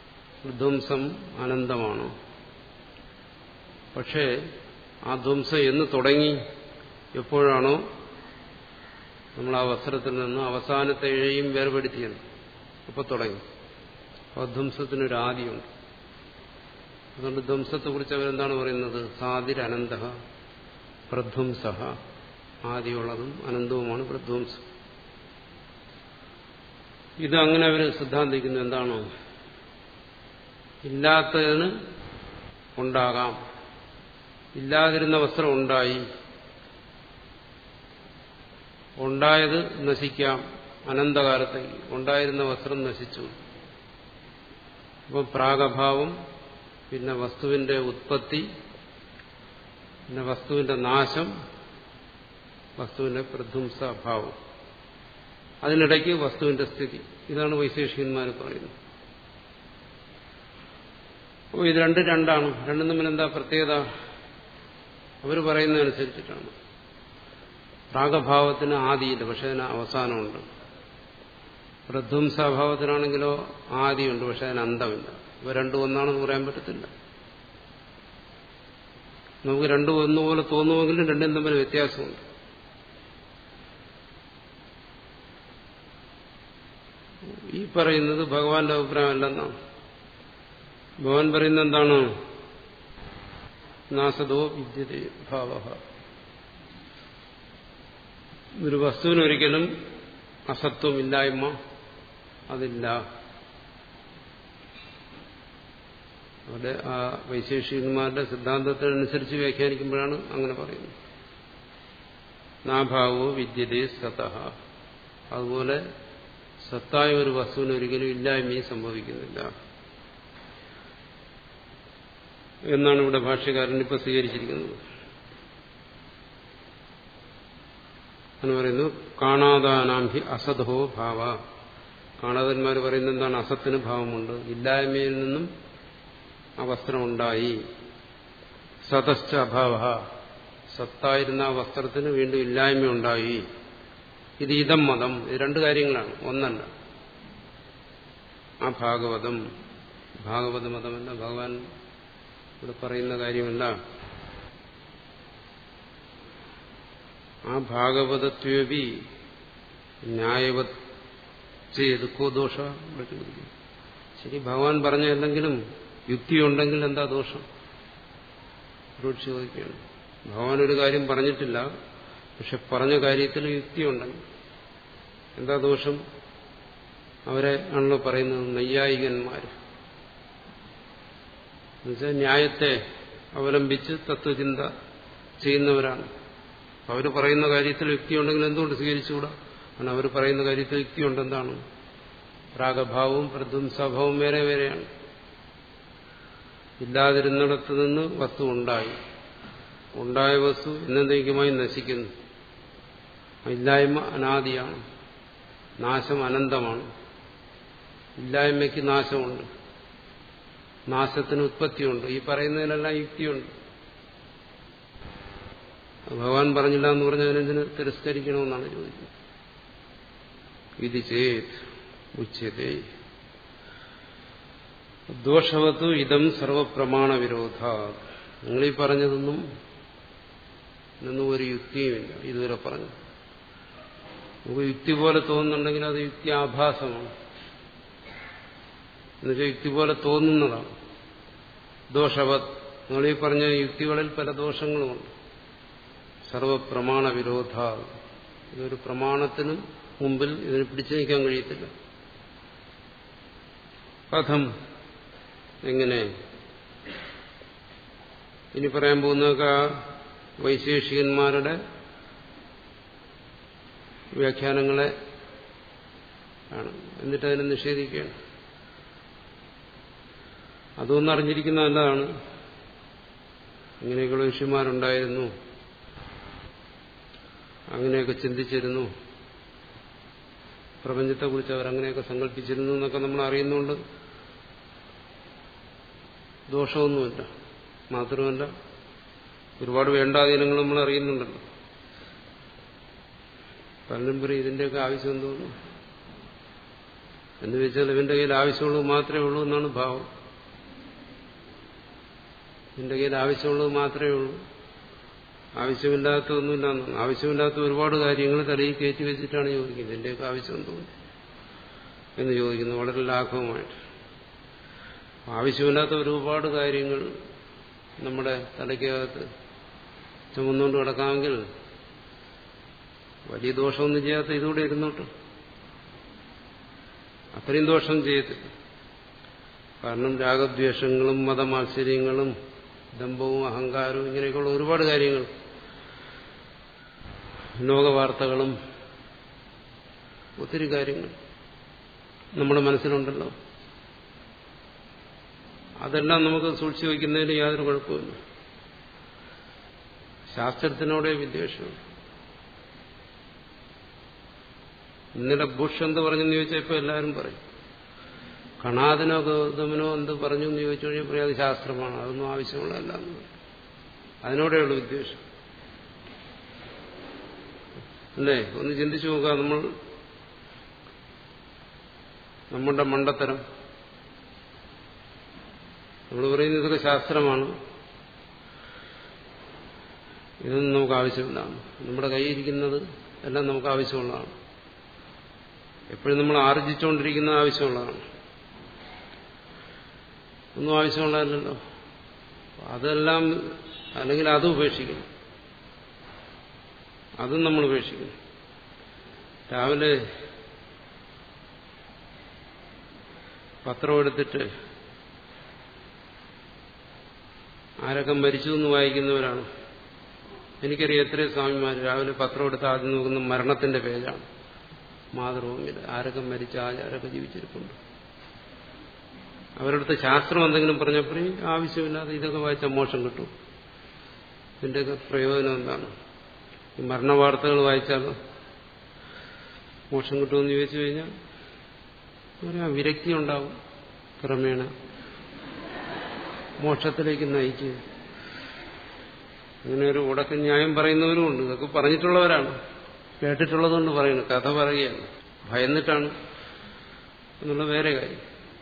ധ്വംസം അനന്തമാണ് പക്ഷേ ആ ധ്വംസം എന്ന് തുടങ്ങി എപ്പോഴാണോ നമ്മൾ ആ വസ്ത്രത്തിൽ നിന്ന് അവസാനത്തെ ഇഴയും വേർപെടുത്തിയത് അപ്പോൾ തുടങ്ങി അപ്പോൾ ധ്വംസത്തിനൊരു ആദിയുണ്ട് അതുകൊണ്ട് ധ്വംസത്തെക്കുറിച്ച് അവരെന്താണ് പറയുന്നത് സാതിരനന്ത പ്രധ്വംസ ആദിയുള്ളതും അനന്തവുമാണ് പ്രധ്വംസം ഇത് അങ്ങനെ അവർ സിദ്ധാന്തിക്കുന്നു എന്താണോ ഇല്ലാത്തതിന് ഉണ്ടാകാം ഇല്ലാതിരുന്ന വസ്ത്രം ഉണ്ടായി ഉണ്ടായത് നശിക്കാം അനന്തകാലത്തേക്ക് ഉണ്ടായിരുന്ന വസ്ത്രം നശിച്ചു അപ്പം പ്രാഗഭാവം പിന്നെ വസ്തുവിന്റെ ഉത്പത്തി പിന്നെ വസ്തുവിന്റെ നാശം വസ്തുവിന്റെ പ്രധ്വംസഭാവം അതിനിടയ്ക്ക് വസ്തുവിന്റെ സ്ഥിതി ഇതാണ് വൈശേഷികന്മാർ പറയുന്നത് അപ്പോൾ ഇത് രണ്ട് രണ്ടാണ് രണ്ടും തമ്മിൽ എന്താ പ്രത്യേകത അവർ പറയുന്നതനുസരിച്ചിട്ടാണ് പ്രാഗഭാവത്തിന് ആദിയില്ല പക്ഷെ അതിന് അവസാനമുണ്ട് പ്രധ്വംസാഭാവത്തിനാണെങ്കിലോ ആദിയുണ്ട് പക്ഷെ അതിന് അന്തമില്ല ഇവ രണ്ടും ഒന്നാണെന്ന് പറയാൻ പറ്റത്തില്ല നമുക്ക് രണ്ടും ഒന്നുപോലെ തോന്നുമെങ്കിലും രണ്ടും തമ്മിൽ വ്യത്യാസമുണ്ട് ഈ പറയുന്നത് ഭഗവാന്റെ അഭിപ്രായമല്ലെന്നാണ് ഭഗവാൻ പറയുന്നത് എന്താണ് നാസതോ വിദ്യതേ ഭാവ ഒരു വസ്തുവിനൊരിക്കലും അസത്വമില്ലായ്മ അതില്ല അവിടെ ആ വൈശേഷികന്മാരുടെ സിദ്ധാന്തത്തിനനുസരിച്ച് വ്യാഖ്യാനിക്കുമ്പോഴാണ് അങ്ങനെ പറയുന്നത് നാഭാവോ വിദ്യതേ സത അതുപോലെ സത്തായ ഒരു വസ്തുവിന് ഒരിക്കലും ഇല്ലായ്മയും സംഭവിക്കുന്നില്ല എന്നാണ് ഇവിടെ ഭാഷ്യകാരൻ ഇപ്പൊ സ്വീകരിച്ചിരിക്കുന്നത് എന്ന് പറയുന്നു കാണാതാനാംഹി അസതോ ഭാവ കാണാതന്മാർ പറയുന്നത് എന്താണ് അസത്തിന് ഭാവമുണ്ട് ഇല്ലായ്മയിൽ നിന്നും ആ വസ്ത്രമുണ്ടായി സതശ്ച അഭാവ സത്തായിരുന്ന ആ വസ്ത്രത്തിന് വീണ്ടും ഇല്ലായ്മ ഉണ്ടായി ഇത് ഇതം മതം ഇത് രണ്ട് കാര്യങ്ങളാണ് ഒന്നല്ല ആ ഭാഗവതം ഭാഗവത മതമല്ല ഭഗവാൻ ഇവിടെ പറയുന്ന കാര്യമല്ല ആ ഭാഗവതത്വപി ന്യായവത് ചെയ്ത് കോ ദോഷ ശരി ഭഗവാൻ പറഞ്ഞ എന്തെങ്കിലും യുക്തിയുണ്ടെങ്കിൽ എന്താ ദോഷം ചോദിക്കുകയാണ് ഭഗവാൻ ഒരു കാര്യം പറഞ്ഞിട്ടില്ല പക്ഷെ പറഞ്ഞ കാര്യത്തിൽ യുക്തിയുണ്ടെങ്കിൽ എന്താ ദോഷം അവരെ ആണല്ലോ പറയുന്നത് നൈയായികന്മാർ എന്നുവെച്ചാൽ ന്യായത്തെ അവലംബിച്ച് തത്വചിന്ത ചെയ്യുന്നവരാണ് അവർ പറയുന്ന കാര്യത്തിൽ യുക്തിയുണ്ടെങ്കിൽ എന്തുകൊണ്ട് സ്വീകരിച്ചുകൂടാ കാരണം അവർ പറയുന്ന കാര്യത്തിൽ യുക്തിയുണ്ട് എന്താണ് രാഗഭാവവും പ്രധ്വംസഭാവവും വേറെ വേറെയാണ് ഇല്ലാതിരുന്നിടത്ത് നിന്ന് വസ്തു ഉണ്ടായി ഉണ്ടായ വസ്തു എന്നേക്കുമായി നശിക്കുന്നു ഇല്ലായ്മ അനാദിയാണ് നാശം അനന്തമാണ് ഇല്ലായ്മയ്ക്ക് നാശമുണ്ട് നാശത്തിന് ഉത്പത്തിയുണ്ട് ഈ പറയുന്നതിനെല്ലാം യുക്തിയുണ്ട് ഭഗവാൻ പറഞ്ഞില്ല എന്ന് പറഞ്ഞാൽ എന്തിന് തിരസ്കരിക്കണമെന്നാണ് ചോദിക്കുന്നത് ഇത് ചേത് ഉച്ചതേ ദോഷവത്തു ഇതം സർവപ്രമാണ വിരോധ നിങ്ങളീ പറഞ്ഞതൊന്നും ഇതൊന്നും ഒരു യുക്തിയുമില്ല ഇതുവരെ പറഞ്ഞു നമുക്ക് യുക്തി പോലെ തോന്നുന്നുണ്ടെങ്കിൽ അത് യുക്തി ആഭാസമാണ് എന്നുവെച്ചാൽ യുക്തി പോലെ തോന്നുന്നതാണ് ദോഷവത് നിങ്ങളീ പറഞ്ഞ യുക്തികളിൽ പല ദോഷങ്ങളുമുണ്ട് സർവപ്രമാണ വിരോധ ഇതൊരു പ്രമാണത്തിനും മുമ്പിൽ ഇതിന് പിടിച്ചു നിൽക്കാൻ കഴിയത്തില്ല കഥം എങ്ങനെ ഇനി പറയാൻ പോകുന്നതൊക്കെ വൈശേഷികന്മാരുടെ വ്യാഖ്യാനങ്ങളെ ആണ് എന്നിട്ട് അതിനെ നിഷേധിക്കുകയാണ് അതൊന്നും അറിഞ്ഞിരിക്കുന്ന നല്ലതാണ് ഇങ്ങനെയൊക്കെയുള്ള ഋഷിമാരുണ്ടായിരുന്നു അങ്ങനെയൊക്കെ ചിന്തിച്ചിരുന്നു പ്രപഞ്ചത്തെക്കുറിച്ച് അവരങ്ങനെയൊക്കെ സങ്കല്പിച്ചിരുന്നു എന്നൊക്കെ നമ്മൾ അറിയുന്നുണ്ട് ദോഷമൊന്നുമില്ല മാത്രമല്ല ഒരുപാട് വേണ്ടാധീനങ്ങൾ നമ്മൾ അറിയുന്നുണ്ടല്ലോ പലരും പറയും ഇതിന്റെയൊക്കെ ആവശ്യം എന്തോന്നു എന്ന് വെച്ചാൽ ഇവന്റെ കയ്യിൽ ആവശ്യമുള്ളത് മാത്രമേ ഉള്ളൂ എന്നാണ് ഭാവം നിന്റെ കയ്യിൽ ആവശ്യമുള്ളത് മാത്രമേ ഉള്ളൂ ആവശ്യമില്ലാത്തതൊന്നുമില്ല ആവശ്യമില്ലാത്ത ഒരുപാട് കാര്യങ്ങൾ തലയിൽ കയറ്റി വെച്ചിട്ടാണ് ചോദിക്കുന്നത് എന്റെയൊക്കെ ആവശ്യം തോന്നി എന്ന് ചോദിക്കുന്നു വളരെ ലാഘവമായിട്ട് ആവശ്യമില്ലാത്ത ഒരുപാട് കാര്യങ്ങൾ നമ്മുടെ തലയ്ക്കകത്ത് ചുമന്നുകൊണ്ട് കിടക്കാമെങ്കിൽ വലിയ ദോഷമൊന്നും ചെയ്യാത്ത ഇതുകൂടെ ഇരുന്നോട്ട് അത്രയും ദോഷം ചെയ്യത്തില്ല കാരണം രാഗദ്വേഷങ്ങളും മതമാത്സര്യങ്ങളും ദമ്പവും അഹങ്കാരവും ഇങ്ങനെയൊക്കെയുള്ള ഒരുപാട് കാര്യങ്ങൾ ലോകവാർത്തകളും ഒത്തിരി കാര്യങ്ങൾ നമ്മുടെ മനസ്സിലുണ്ടല്ലോ അതെല്ലാം നമുക്ക് സൂക്ഷിച്ചു വയ്ക്കുന്നതിന് യാതൊരു കുഴപ്പമില്ല ശാസ്ത്രത്തിനോടെ വിദ്വേഷമുണ്ട് ഇന്നലെ ബുഷ് എന്ത് പറഞ്ഞെന്ന് ചോദിച്ചാൽ ഇപ്പൊ എല്ലാവരും പറയും കണാദിനോ ഗൗതമനോ എന്ത് പറഞ്ഞു എന്ന് ചോദിച്ചു കഴിഞ്ഞാൽ പറയും അത് ശാസ്ത്രമാണ് അതൊന്നും ആവശ്യമുള്ളതല്ല എന്ന് പറയും അതിനോടെയുള്ള വിദ്വേഷം അല്ലേ ഒന്ന് ചിന്തിച്ചു നോക്കുക നമ്മൾ നമ്മളുടെ മണ്ടത്തരം നമ്മൾ പറയുന്നത് ഇതൊക്കെ ശാസ്ത്രമാണ് ഇതൊന്നും നമുക്ക് ആവശ്യമില്ല നമ്മുടെ കയ്യിരിക്കുന്നത് എല്ലാം നമുക്ക് ആവശ്യമുള്ളതാണ് എപ്പോഴും നമ്മൾ ആർജിച്ചുകൊണ്ടിരിക്കുന്ന ആവശ്യമുള്ളതാണ് ഒന്നും ആവശ്യമുള്ളതല്ലല്ലോ അതെല്ലാം അല്ലെങ്കിൽ അത് ഉപേക്ഷിക്കണം അതും നമ്മൾ ഉപേക്ഷിക്കണം രാവിലെ പത്രം എടുത്തിട്ട് ആരൊക്കെ മരിച്ചു എന്ന് വായിക്കുന്നവരാണ് എനിക്കറിയാം എത്രയും സ്വാമിമാർ രാവിലെ പത്രം എടുത്ത് ആദ്യം നോക്കുന്ന മരണത്തിന്റെ പേജാണ് മാതൃഭൂമിയിൽ ആരൊക്കെ മരിച്ച ആരൊക്കെ ജീവിച്ചിരിപ്പുണ്ട് അവരടുത്ത് ശാസ്ത്രം എന്തെങ്കിലും പറഞ്ഞപ്പോൾ ആവശ്യമില്ലാതെ ഇതൊക്കെ വായിച്ച മോശം കിട്ടും ഇതിന്റെയൊക്കെ പ്രയോജനം എന്താണ് ഈ മരണവാർത്തകൾ വായിച്ചാലോ മോക്ഷം കിട്ടുമെന്ന് ചോദിച്ചു കഴിഞ്ഞാൽ പറയാം വിരക്തി ഉണ്ടാവും ക്രമേണ മോക്ഷത്തിലേക്ക് നയിക്കുക അങ്ങനെ ഒരു ഉടക്ക ന്യായം പറയുന്നവരുമുണ്ട് ഇതൊക്കെ പറഞ്ഞിട്ടുള്ളവരാണ് കേട്ടിട്ടുള്ളതുകൊണ്ട് പറയുന്നു കഥ പറയുകയാണ് ഭയന്നിട്ടാണ് എന്നുള്ള വേറെ കാര്യം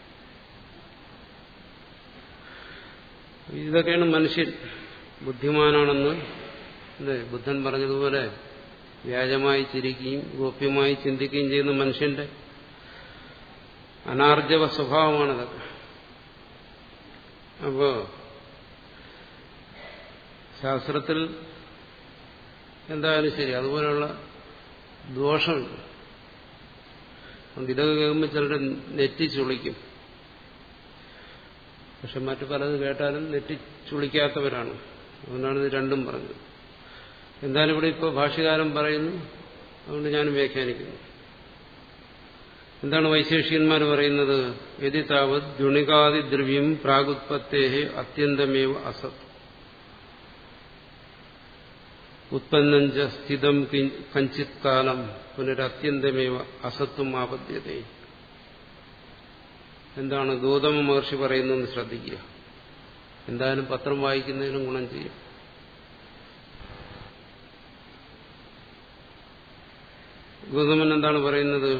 ഇതൊക്കെയാണ് മനുഷ്യൻ ബുദ്ധിമാനാണെന്ന് അല്ലേ ബുദ്ധൻ പറഞ്ഞതുപോലെ വ്യാജമായി ചിരിക്കുകയും ഗോപ്യമായി ചിന്തിക്കുകയും ചെയ്യുന്ന മനുഷ്യന്റെ അനാർജവ സ്വഭാവമാണിതൊക്കെ അപ്പോ ശാസ്ത്രത്തിൽ എന്തായാലും ശരി അതുപോലെയുള്ള ദോഷമുണ്ട് അതുകൊണ്ട് ഇതൊക്കെ കേൾക്കുമ്പോൾ ചിലർ നെറ്റി ചുളിക്കും പക്ഷെ മറ്റു പലത് കേട്ടാലും നെറ്റി ചുളിക്കാത്തവരാണ് അതുകൊണ്ടാണ് ഇത് രണ്ടും പറഞ്ഞത് എന്തായാലും ഇവിടെ ഇപ്പോൾ ഭാഷ്യകാരൻ പറയുന്നു അതുകൊണ്ട് ഞാനും വ്യാഖ്യാനിക്കുന്നു എന്താണ് വൈശേഷികന്മാർ പറയുന്നത് യതി താവത് ദ്യുണികാദി ദ്രവ്യം പ്രാഗുത്പത്തേഹെ അത്യന്തമേവ അസത് ഉത്പന്നം ച സ്ഥിതം കഞ്ചിത് കാലം പുനരത്യന്തമേവ അസത്വം ആപദ്യത എന്താണ് ഗൗതമ മഹർഷി പറയുന്നതെന്ന് ശ്രദ്ധിക്കുക എന്തായാലും പത്രം വായിക്കുന്നതിനും ഗുണം ചെയ്യും ഗൗതമൻ എന്താണ് പറയുന്നത്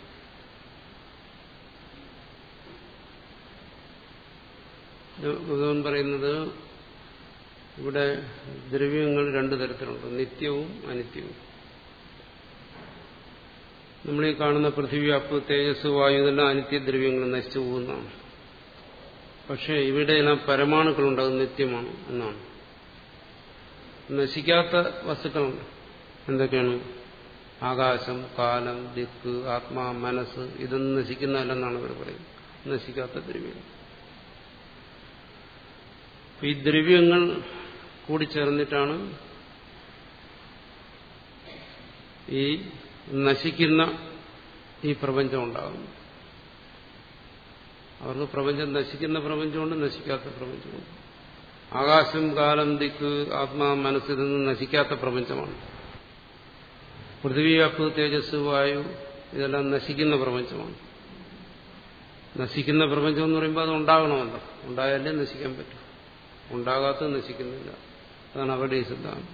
ഗൗതമൻ പറയുന്നത് ഇവിടെ ദ്രവ്യങ്ങൾ രണ്ടു തരത്തിലുണ്ട് നിത്യവും അനിത്യവും നമ്മൾ ഈ കാണുന്ന പൃഥ്വി അപ്പ് തേജസ് വായു ഇതെല്ലാം അനിത്യദ്രവ്യങ്ങൾ നശിച്ചു പോകുന്നതാണ് പക്ഷേ ഇവിടെ എല്ലാം പരമാണുക്കളുണ്ട് അത് നിത്യമാണ് എന്നാണ് നശിക്കാത്ത വസ്തുക്കളുണ്ട് എന്തൊക്കെയാണ് ആകാശം കാലം ദിക്ക് ആത്മാ മനസ്സ് ഇതൊന്നും നശിക്കുന്നതല്ലെന്നാണ് ഇവർ പറയുന്നത് നശിക്കാത്ത ദ്രവ്യങ്ങൾ ഈ ദ്രവ്യങ്ങൾ കൂടിച്ചേർന്നിട്ടാണ് ഈ നശിക്കുന്ന ഈ പ്രപഞ്ചം ഉണ്ടാകുന്നത് അവർക്ക് പ്രപഞ്ചം നശിക്കുന്ന പ്രപഞ്ചമുണ്ട് നശിക്കാത്ത പ്രപഞ്ചമുണ്ട് ആകാശം കാലം ദിക്ക് ആത്മാ മനസ്സിൽ നിന്ന് നശിക്കാത്ത പ്രപഞ്ചമാണ് പൃഥ്വി അപ്പ് തേജസ് വായു ഇതെല്ലാം നശിക്കുന്ന പ്രപഞ്ചമാണ് നശിക്കുന്ന പ്രപഞ്ചം എന്ന് പറയുമ്പോൾ അത് ഉണ്ടാകണമല്ലോ ഉണ്ടായാലേ നശിക്കാൻ പറ്റും ഉണ്ടാകാത്തത് നശിക്കുന്നില്ല അതാണ് അവരുടെ ഈ സിദ്ധാന്തം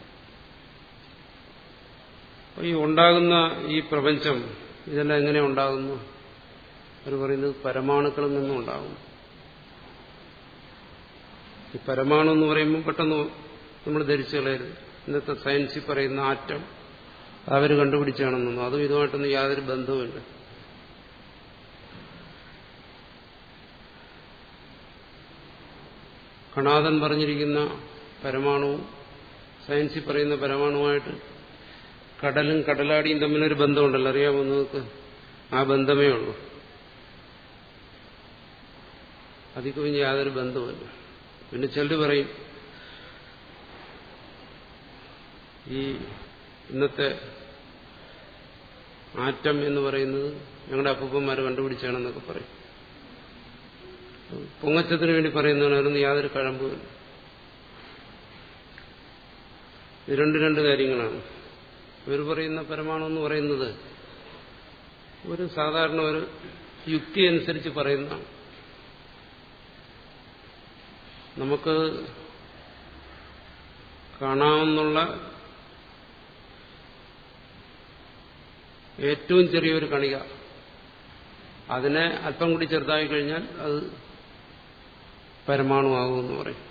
അപ്പോൾ ഈ ഉണ്ടാകുന്ന ഈ പ്രപഞ്ചം ഇതെല്ലാം എങ്ങനെ ഉണ്ടാകുന്നു അവർ പറയുന്നത് പരമാണുക്കളിൽ നിന്നും ഉണ്ടാകും ഈ പരമാണു എന്ന് പറയുമ്പോൾ പെട്ടെന്ന് നമ്മൾ ധരിച്ചു കളയരുത് ഇന്നത്തെ സയൻസിൽ പറയുന്ന ആറ്റം അവർ കണ്ടുപിടിച്ചാണെന്നൊന്നും അതും ഇതുമായിട്ടൊന്നും യാതൊരു ബന്ധവുമില്ല കണാദൻ പറഞ്ഞിരിക്കുന്ന പരമാണുവും സയൻസിൽ പറയുന്ന പരമാണുമായിട്ട് കടലും കടലാടിയും തമ്മിലൊരു ബന്ധമുണ്ടല്ലോ അറിയാമോ നിങ്ങൾക്ക് ആ ബന്ധമേ ഉള്ളൂ അതിൽ കുഞ്ഞ് യാതൊരു ബന്ധവുമില്ല പിന്നെ ചിലർ പറയും ഈ ഇന്നത്തെ ആറ്റം എന്ന് പറയുന്നത് ഞങ്ങളുടെ അപ്പൂപ്പന്മാർ കണ്ടുപിടിച്ചാണെന്നൊക്കെ പറയും പൊങ്ങച്ചത്തിന് വേണ്ടി പറയുന്നതിനൊന്നും യാതൊരു കഴമ്പുമില്ല ഇത് രണ്ട് രണ്ട് കാര്യങ്ങളാണ് ഇവർ പറയുന്ന പരമാണു എന്ന് പറയുന്നത് ഒരു സാധാരണ ഒരു യുക്തി അനുസരിച്ച് പറയുന്നതാണ് നമുക്ക് കാണാവുന്നുള്ള ഏറ്റവും ചെറിയൊരു കണിക അതിനെ അല്പം കൂടി ചെറുതായി കഴിഞ്ഞാൽ അത് പരമാണുവാകുമെന്ന് പറയും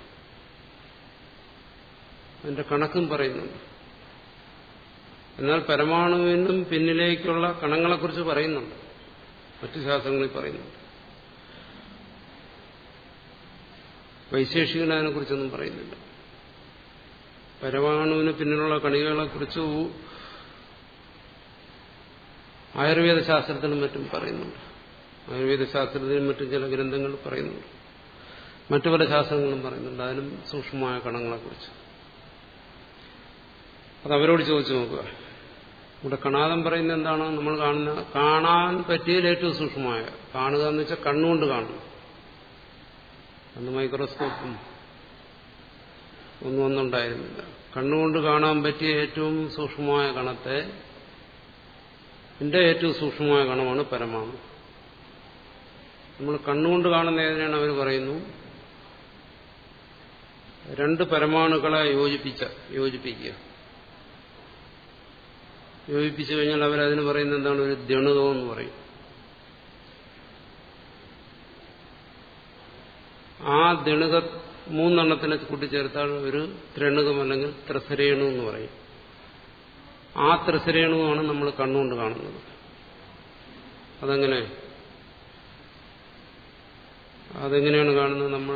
അതിന്റെ കണക്കും പറയുന്നുണ്ട് എന്നാൽ പരമാണുവിനും പിന്നിലേക്കുള്ള കണങ്ങളെക്കുറിച്ച് പറയുന്നുണ്ട് മറ്റു ശാസ്ത്രങ്ങളിൽ പറയുന്നുണ്ട് വൈശേഷികൻ അതിനെക്കുറിച്ചൊന്നും പറയുന്നില്ല പരമാണുവിന് പിന്നിലുള്ള കണികകളെക്കുറിച്ച് ആയുർവേദ ശാസ്ത്രത്തിനും മറ്റും പറയുന്നുണ്ട് ആയുർവേദ ശാസ്ത്രത്തിനും മറ്റും ചില ഗ്രന്ഥങ്ങൾ പറയുന്നുണ്ട് മറ്റു പല ശാസ്ത്രങ്ങളും പറയുന്നുണ്ട് അതിലും സൂക്ഷ്മമായ കണങ്ങളെക്കുറിച്ച് അത് അവരോട് ചോദിച്ചു നോക്കുക ഇവിടെ കണാദം പറയുന്നത് എന്താണ് നമ്മൾ കാണുന്ന കാണാൻ പറ്റിയതിൽ ഏറ്റവും സൂക്ഷ്മമായ കാണുക എന്ന് വെച്ചാൽ കണ്ണുകൊണ്ട് കാണും അന്ന് മൈക്രോസ്കോപ്പും ഒന്നും ഒന്നുണ്ടായിരുന്നില്ല കണ്ണുകൊണ്ട് കാണാൻ പറ്റിയ ഏറ്റവും സൂക്ഷ്മമായ കണത്തെ എന്റെ ഏറ്റവും സൂക്ഷ്മമായ കണമാണ് പരമാണു നമ്മൾ കണ്ണുകൊണ്ട് കാണുന്ന ഏതിനാണ് അവർ പറയുന്നു രണ്ട് പരമാണുക്കളെ യോജിപ്പിച്ച യോജിപ്പിക്കുക യോജിപ്പിച്ചു കഴിഞ്ഞാൽ അവരതിന് പറയുന്നത് എന്താണ് ഒരു ദ്യണുതം എന്ന് പറയും ആ ദണുക മൂന്നെണ്ണത്തിനെ കൂട്ടിച്ചേർത്താൽ ഒരു ത്രണുകം അല്ലെങ്കിൽ ത്രസരേണു എന്ന് പറയും ആ ത്രസരേണുവാണ് നമ്മൾ കണ്ണുകൊണ്ട് കാണുന്നത് അതെങ്ങനെ അതെങ്ങനെയാണ് കാണുന്നത് നമ്മൾ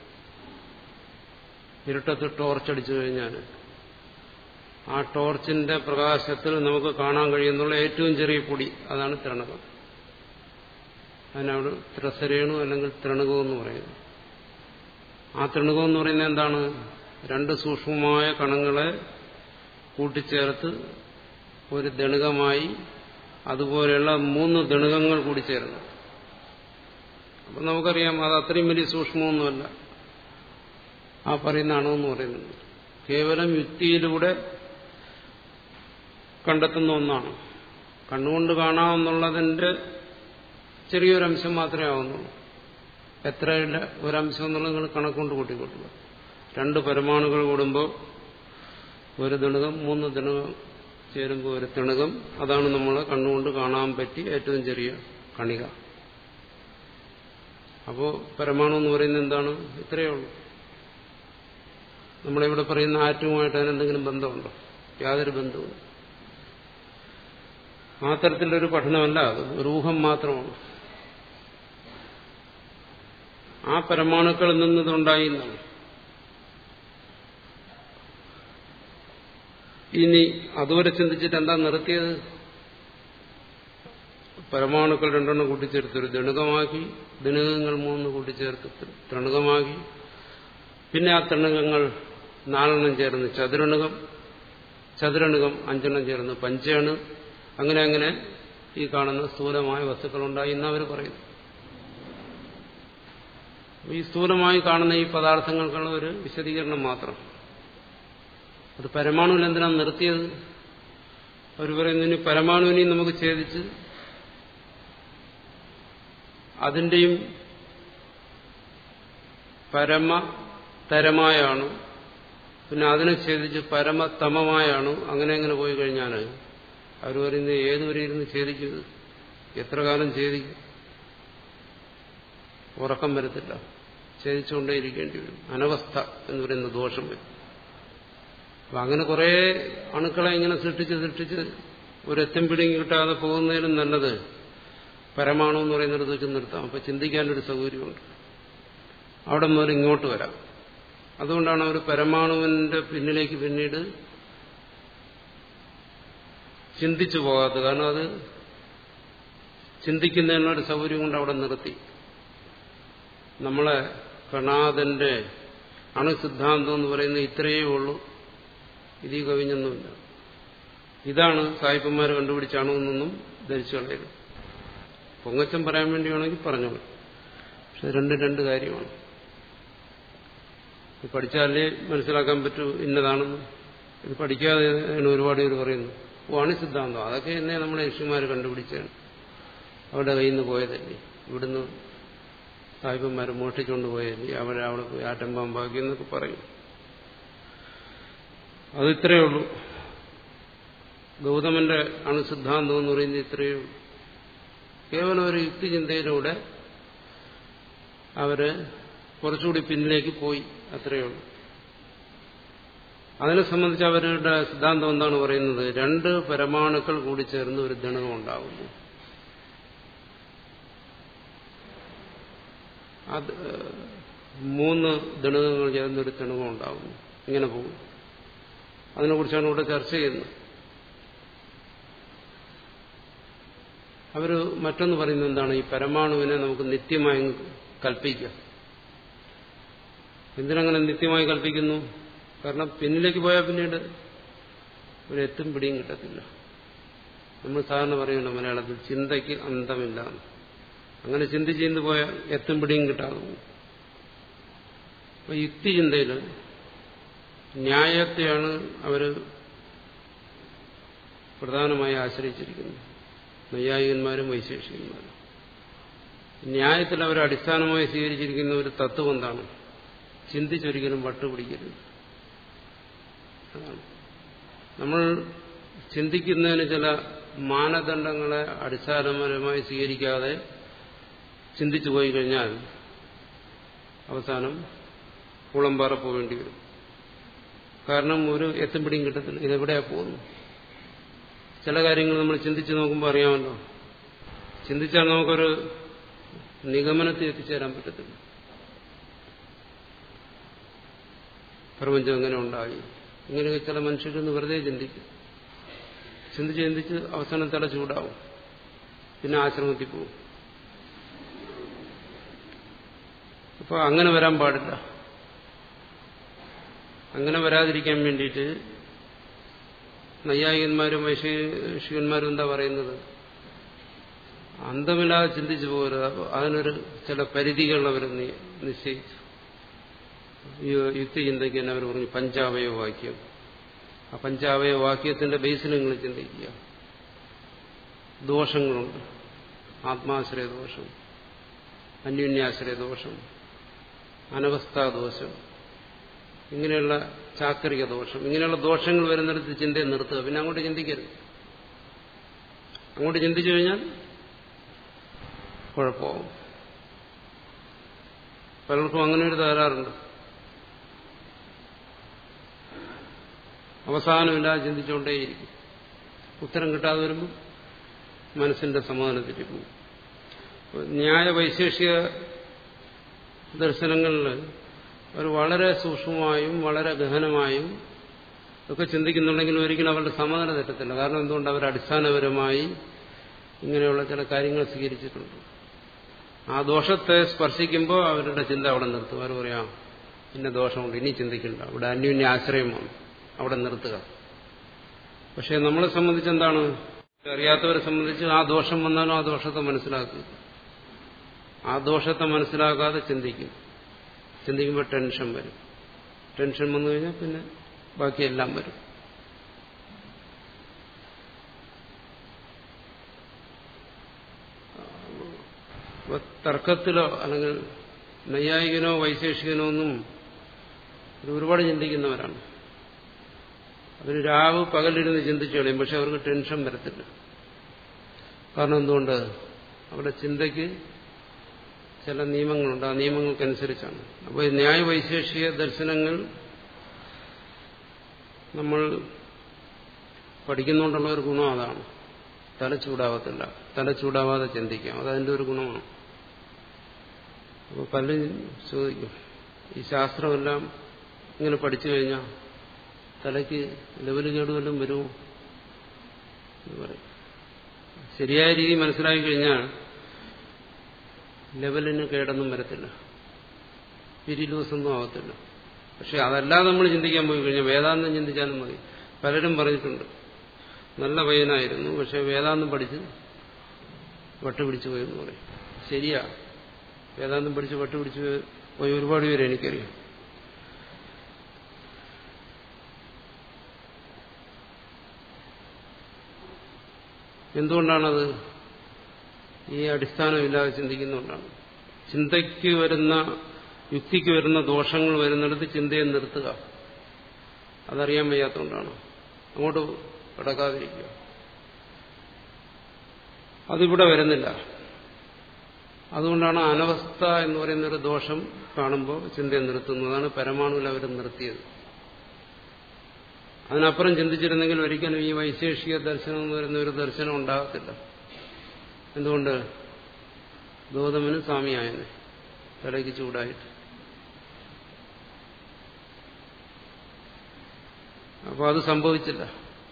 ഇരുട്ടത്ത് ടോർച്ച് അടിച്ചു കഴിഞ്ഞാൽ ആ ടോർച്ചിന്റെ പ്രകാശത്തിൽ നമുക്ക് കാണാൻ കഴിയുന്നുള്ള ഏറ്റവും ചെറിയ പൊടി അതാണ് ത്രണകം അതിനവിടെ ത്രസരേണു അല്ലെങ്കിൽ ത്രണകം എന്ന് പറയുന്നത് ആ ത്രണകം എന്ന് പറയുന്നത് എന്താണ് രണ്ട് സൂക്ഷ്മമായ കണങ്ങളെ കൂട്ടിച്ചേർത്ത് ഒരു ദണുകമായി അതുപോലെയുള്ള മൂന്ന് ദണുകങ്ങൾ കൂടി ചേരണം അപ്പം നമുക്കറിയാം അത് അത്രയും വലിയ സൂക്ഷ്മമൊന്നുമല്ല ആ പറയുന്ന അണമെന്ന് പറയുന്നത് കേവലം യുക്തിയിലൂടെ കണ്ടെത്തുന്ന ഒന്നാണ് കണ്ണുകൊണ്ട് കാണാമെന്നുള്ളതിന്റെ ചെറിയൊരംശം മാത്രമേ ആവുന്നുള്ളൂ എത്രയില്ല ഒരംശം എന്നുള്ളത് നിങ്ങൾ കണക്കൊണ്ട് കൂട്ടിക്കൊള്ളുക രണ്ട് പരമാണുകൾ കൂടുമ്പോൾ ഒരു ദണുകം മൂന്ന് ദണുകം ചേരുമ്പോൾ ഒരു തിണകം അതാണ് നമ്മൾ കണ്ണുകൊണ്ട് കാണാൻ പറ്റി ഏറ്റവും ചെറിയ കണിക അപ്പോ പരമാണു എന്ന് പറയുന്നത് എന്താണ് ഇത്രയേ ഉള്ളൂ നമ്മളിവിടെ പറയുന്ന ആറ്റവുമായിട്ട് അതിനെന്തെങ്കിലും ബന്ധമുണ്ടോ യാതൊരു ബന്ധവും ആ തരത്തിലൊരു പഠനമല്ല അത് ഒരു ഊഹം മാത്രമാണ് ആ പരമാണുക്കളിൽ നിന്നതുണ്ടായി എന്നാണ് ഇനി അതുവരെ ചിന്തിച്ചിട്ട് എന്താ നിർത്തിയത് പരമാണുക്കൾ രണ്ടെണ്ണം കൂട്ടിച്ചേർത്ത് ഒരു ദണുകമാക്കി ദണുകങ്ങൾ മൂന്ന് കൂട്ടിച്ചേർത്ത് തൃണുകമാക്കി പിന്നെ ആ തൃണുകങ്ങൾ നാലെണ്ണം ചേർന്ന് ചതുരണുകം ചതുരണുകം അഞ്ചെണ്ണം ചേർന്ന് പഞ്ചാണ് അങ്ങനെ അങ്ങനെ ഈ കാണുന്ന സ്ഥൂലമായ വസ്തുക്കളുണ്ടായി എന്ന് അവർ പറയുന്നു ഈ സ്ഥൂലമായി കാണുന്ന ഈ പദാർത്ഥങ്ങൾക്കുള്ള ഒരു വിശദീകരണം മാത്രം അത് പരമാണുവിൽ എന്തിനാണ് നിർത്തിയത് അവർ പറയുന്നു ഇനി പരമാണുവിനെയും നമുക്ക് ഛേദിച്ച് അതിന്റെയും പരമതരമായാണ് പിന്നെ അതിനെ ഛേദിച്ച് പരമതമമായാണ് അങ്ങനെ അങ്ങനെ പോയി കഴിഞ്ഞാൽ അവർ പറയുന്നത് ഏതുവരെ ഇരുന്ന് ഛേദിക്കുന്നത് എത്ര കാലം ഛേദിക്കും ഉറക്കം വരത്തില്ല ഛേദിച്ചുകൊണ്ടേയിരിക്കേണ്ടി വരും അനവസ്ഥ എന്ന് പറയുന്ന ദോഷം വരും അപ്പൊ അങ്ങനെ കുറെ അണുക്കളെ ഇങ്ങനെ സൃഷ്ടിച്ച് സൃഷ്ടിച്ച് ഒരു എത്തും പിടിയും കിട്ടാതെ പോകുന്നതിനും നല്ലത് പരമാണു എന്ന് പറയുന്നിടത്ത് വെച്ച് നിർത്താം അപ്പൊ ചിന്തിക്കാനൊരു സൗകര്യമുണ്ട് അവിടെ മുതൽ ഇങ്ങോട്ട് വരാം അതുകൊണ്ടാണ് അവർ പരമാണുവിന്റെ പിന്നിലേക്ക് പിന്നീട് ചിന്തിച്ചു പോകാത്തത് കാരണം അത് ചിന്തിക്കുന്നതിനൊരു സൗകര്യം കൊണ്ട് അവിടെ നിർത്തി നമ്മളെ കണാദന്റെ അണുസിദ്ധാന്തം എന്ന് പറയുന്നത് ഇത്രയേ ഉള്ളൂ ഇതീ കവിഞ്ഞൊന്നുമില്ല ഇതാണ് സായിപ്പന്മാർ കണ്ടുപിടിച്ച അണുവെന്നൊന്നും ധരിച്ചു കളയരുത് പൊങ്ങച്ചം പറയാൻ വേണ്ടിയാണെങ്കിൽ പറഞ്ഞോളൂ പക്ഷെ രണ്ടും രണ്ട് കാര്യമാണ് ഇത് പഠിച്ചാലേ മനസ്സിലാക്കാൻ പറ്റൂ ഇന്നതാണെന്ന് ഇത് പഠിക്കാതെ ഒരുപാട് പേര് പറയുന്നു ഓ അണുസിദ്ധാന്തം അതൊക്കെ എന്നെ നമ്മളെ ഋഷിമാർ കണ്ടുപിടിച്ചാണ് അവരുടെ കയ്യിൽ നിന്ന് പോയതല്ലേ ഇവിടുന്ന് സാഹിബന്മാർ മോഷ്ടിച്ചുകൊണ്ട് പോയല്ലേ അവരെ അവിടെ പോയി ആറ്റം പാമ്പാക്കി എന്നൊക്കെ പറയും അത് ഇത്രയേ ഉള്ളൂ ഗൗതമന്റെ അണുസിദ്ധാന്തം എന്ന് പറയുന്നത് ഇത്രയേ ഉള്ളൂ കേവലം ഒരു യുക്തിചിന്തയിലൂടെ അവര് കുറച്ചുകൂടി പിന്നിലേക്ക് പോയി അത്രയേ ഉള്ളൂ അതിനെ സംബന്ധിച്ച് അവരുടെ സിദ്ധാന്തം എന്താണ് പറയുന്നത് രണ്ട് പരമാണുക്കൾ കൂടി ചേർന്ന് ഒരു ദണകം ഉണ്ടാകുന്നു അത് മൂന്ന് ദണകങ്ങൾ ചേർന്നൊരു തിണകം ഉണ്ടാകുന്നു ഇങ്ങനെ പോകും അതിനെക്കുറിച്ചാണ് ഇവിടെ ചർച്ച ചെയ്യുന്നത് അവര് മറ്റൊന്ന് പറയുന്നത് എന്താണ് ഈ പരമാണുവിനെ നമുക്ക് നിത്യമായി കൽപ്പിക്കാം എന്തിനങ്ങനെ നിത്യമായി കൽപ്പിക്കുന്നു കാരണം പിന്നിലേക്ക് പോയാൽ പിന്നീട് ഒരു എത്തും പിടിയും കിട്ടത്തില്ല നമ്മൾ സാധാരണ പറയുന്നുണ്ട് മലയാളത്തിൽ ചിന്തയ്ക്ക് അന്തമില്ല അങ്ങനെ ചിന്തിച്ച് ചിന്ത് പോയാൽ എത്തും പിടിയും കിട്ടാതെ പോകും അപ്പൊ യുക്തി ചിന്തയിൽ ന്യായത്തെയാണ് അവർ പ്രധാനമായി ആശ്രയിച്ചിരിക്കുന്നത് നൈയായികന്മാരും വൈശേഷികന്മാരും ന്യായത്തിൽ അവർ അടിസ്ഥാനമായി സ്വീകരിച്ചിരിക്കുന്ന ഒരു തത്വം എന്താണ് ചിന്തിച്ചൊരിക്കലും വട്ടുപിടിക്കരുത് അതാണ് നമ്മൾ ചിന്തിക്കുന്നതിന് ചില മാനദണ്ഡങ്ങളെ അടിസ്ഥാനപരമായി സ്വീകരിക്കാതെ ചിന്തിച്ചു പോയി കഴിഞ്ഞാൽ അവസാനം കുളമ്പാറ പോകേണ്ടി വരും കാരണം ഒരു എത്തും പിടിയും കിട്ടത്തില്ല ഇതെവിടെയാ പോകുന്നു ചില കാര്യങ്ങൾ നമ്മൾ ചിന്തിച്ചു നോക്കുമ്പോൾ അറിയാമല്ലോ ചിന്തിച്ചാൽ നമുക്കൊരു നിഗമനത്തിൽ എത്തിച്ചേരാൻ പറ്റത്തില്ല പ്രപഞ്ചം എങ്ങനെ ഉണ്ടായി ഇങ്ങനെയൊക്കെ ചില മനുഷ്യരൊന്ന് വെറുതെ ചിന്തിക്കും ചിന്തിച്ച് ചിന്തിച്ച് അവസാനം തല ചൂടാവും പിന്നെ ആശ്രമത്തിൽ പോകും അപ്പോൾ അങ്ങനെ വരാൻ പാടില്ല അങ്ങനെ വരാതിരിക്കാൻ വേണ്ടിയിട്ട് നൈയായികന്മാരും വൈശേഷികന്മാരും എന്താ പറയുന്നത് അന്തമില്ലാതെ ചിന്തിച്ചു പോകരുത് അപ്പോൾ അതിനൊരു ചില പരിധികൾ അവർ നിശ്ചയിച്ചു യുക്തി ചിന്തയ്ക്ക് തന്നെ അവർ പറഞ്ഞു പഞ്ചാവയ വാക്യം ആ പഞ്ചാവയ വാക്യത്തിന്റെ ബേസിൽ നിങ്ങൾ ചിന്തിക്കുക ദോഷങ്ങളുണ്ട് ആത്മാശ്രയ ദോഷം അന്യോന്യാശ്രയ ദോഷം അനവസ്ഥാദോഷം ഇങ്ങനെയുള്ള ചാക്രിക ദോഷം ഇങ്ങനെയുള്ള ദോഷങ്ങൾ വരുന്നിടത്ത് ചിന്തയെ നിർത്തുക പിന്നെ അങ്ങോട്ട് ചിന്തിക്കരുത് അങ്ങോട്ട് ചിന്തിച്ചു കഴിഞ്ഞാൽ കുഴപ്പമാവും പലർക്കും അങ്ങനെ ഒരു തകരാറുണ്ട് അവസാനമില്ലാതെ ചിന്തിച്ചുകൊണ്ടേയിരിക്കും ഉത്തരം കിട്ടാതെ വരുമ്പോൾ മനസ്സിന്റെ സമാധാനത്തിൽ പോകും ന്യായ വൈശേഷിക ദർശനങ്ങളിൽ അവർ വളരെ സൂക്ഷ്മമായും വളരെ ഗഹനമായും ഒക്കെ ചിന്തിക്കുന്നുണ്ടെങ്കിൽ ഒരിക്കലും അവരുടെ സമാധാനം തെറ്റത്തില്ല കാരണം എന്തുകൊണ്ട് അവർ അടിസ്ഥാനപരമായി ഇങ്ങനെയുള്ള ചില കാര്യങ്ങൾ സ്വീകരിച്ചിട്ടുണ്ട് ആ ദോഷത്തെ സ്പർശിക്കുമ്പോൾ അവരുടെ ചിന്ത അവിടെ നിർത്തും അവർ പറയാം പിന്നെ ദോഷമുണ്ട് ഇനി ചിന്തിക്കണ്ട അവിടെ അന്യോന്യ ആശ്രയമാണ് അവിടെ നിർത്തുക പക്ഷെ നമ്മളെ സംബന്ധിച്ച് എന്താണ് അറിയാത്തവരെ സംബന്ധിച്ച് ആ ദോഷം വന്നാലും ആ ദോഷത്തെ മനസ്സിലാക്കുക ആ ദോഷത്തെ മനസ്സിലാക്കാതെ ചിന്തിക്കും ചിന്തിക്കുമ്പോൾ ടെൻഷൻ വരും ടെൻഷൻ വന്നു കഴിഞ്ഞാൽ പിന്നെ ബാക്കിയെല്ലാം വരും തർക്കത്തിലോ അല്ലെങ്കിൽ നൈയായികനോ വൈശേഷികനോ ഒന്നും ഒരുപാട് ചിന്തിക്കുന്നവരാണ് അവർ രാവ് പകലിരുന്ന് ചിന്തിച്ചു കളയും പക്ഷെ അവർക്ക് ടെൻഷൻ വരത്തില്ല കാരണം എന്തുകൊണ്ട് അവരുടെ ചിന്തയ്ക്ക് ചില നിയമങ്ങളുണ്ട് ആ നിയമങ്ങൾക്കനുസരിച്ചാണ് അപ്പോൾ ഈ ന്യായവൈശേഷിക ദർശനങ്ങൾ നമ്മൾ പഠിക്കുന്നുകൊണ്ടുള്ള ഒരു ഗുണം അതാണ് തല ചൂടാവത്തില്ല തല ചൂടാവാതെ ചിന്തിക്കാം അതതിൻ്റെ ഒരു ഗുണമാണ് അപ്പോൾ പലരും ചോദിക്കും ഈ ശാസ്ത്രമെല്ലാം ഇങ്ങനെ പഠിച്ചു കഴിഞ്ഞാൽ തലയ്ക്ക് ലെവല് കേട് വല്ലതും വരുമോ എന്ന് പറയും ശരിയായ രീതി മനസ്സിലാക്കി കഴിഞ്ഞാൽ ലെവലിന് കേടൊന്നും വരത്തില്ല പിരിലൂസൊന്നും ആവത്തില്ല പക്ഷെ അതല്ലാതെ നമ്മൾ ചിന്തിക്കാൻ പോയി കഴിഞ്ഞാൽ വേദാന്തം ചിന്തിച്ചാലും മതി പലരും പറഞ്ഞിട്ടുണ്ട് നല്ല പയ്യനായിരുന്നു പക്ഷെ വേദാന്തം പഠിച്ച് വട്ടുപിടിച്ചു പോയെന്ന് പറയും ശരിയാ വേദാന്തം പഠിച്ച് വട്ടുപിടിച്ച് പോയി ഒരുപാട് പേര് എനിക്കറിയാം എന്തുകൊണ്ടാണത് ഈ അടിസ്ഥാനമില്ലാതെ ചിന്തിക്കുന്നതുകൊണ്ടാണ് ചിന്തയ്ക്ക് വരുന്ന യുക്തിക്ക് വരുന്ന ദോഷങ്ങൾ വരുന്നിടത്ത് ചിന്തയെ നിർത്തുക അതറിയാൻ വയ്യാത്തതുകൊണ്ടാണ് അങ്ങോട്ട് കിടക്കാതിരിക്കുക അതിവിടെ വരുന്നില്ല അതുകൊണ്ടാണ് അനവസ്ഥ എന്ന് പറയുന്നൊരു ദോഷം കാണുമ്പോൾ ചിന്തയെ നിർത്തുന്നതാണ് പരമാണുവിൽ അവർ നിർത്തിയത് അതിനപ്പുറം ചിന്തിച്ചിരുന്നെങ്കിൽ ഒരിക്കലും ഈ വൈശേഷിക ദർശനം എന്ന് പറയുന്ന ഒരു ദർശനം ഉണ്ടാകത്തില്ല എന്തുകൊണ്ട് ഗൗതമന് സ്വാമിയായനെ തലയ്ക്ക് ചൂടായിട്ട് അപ്പോൾ അത് സംഭവിച്ചില്ല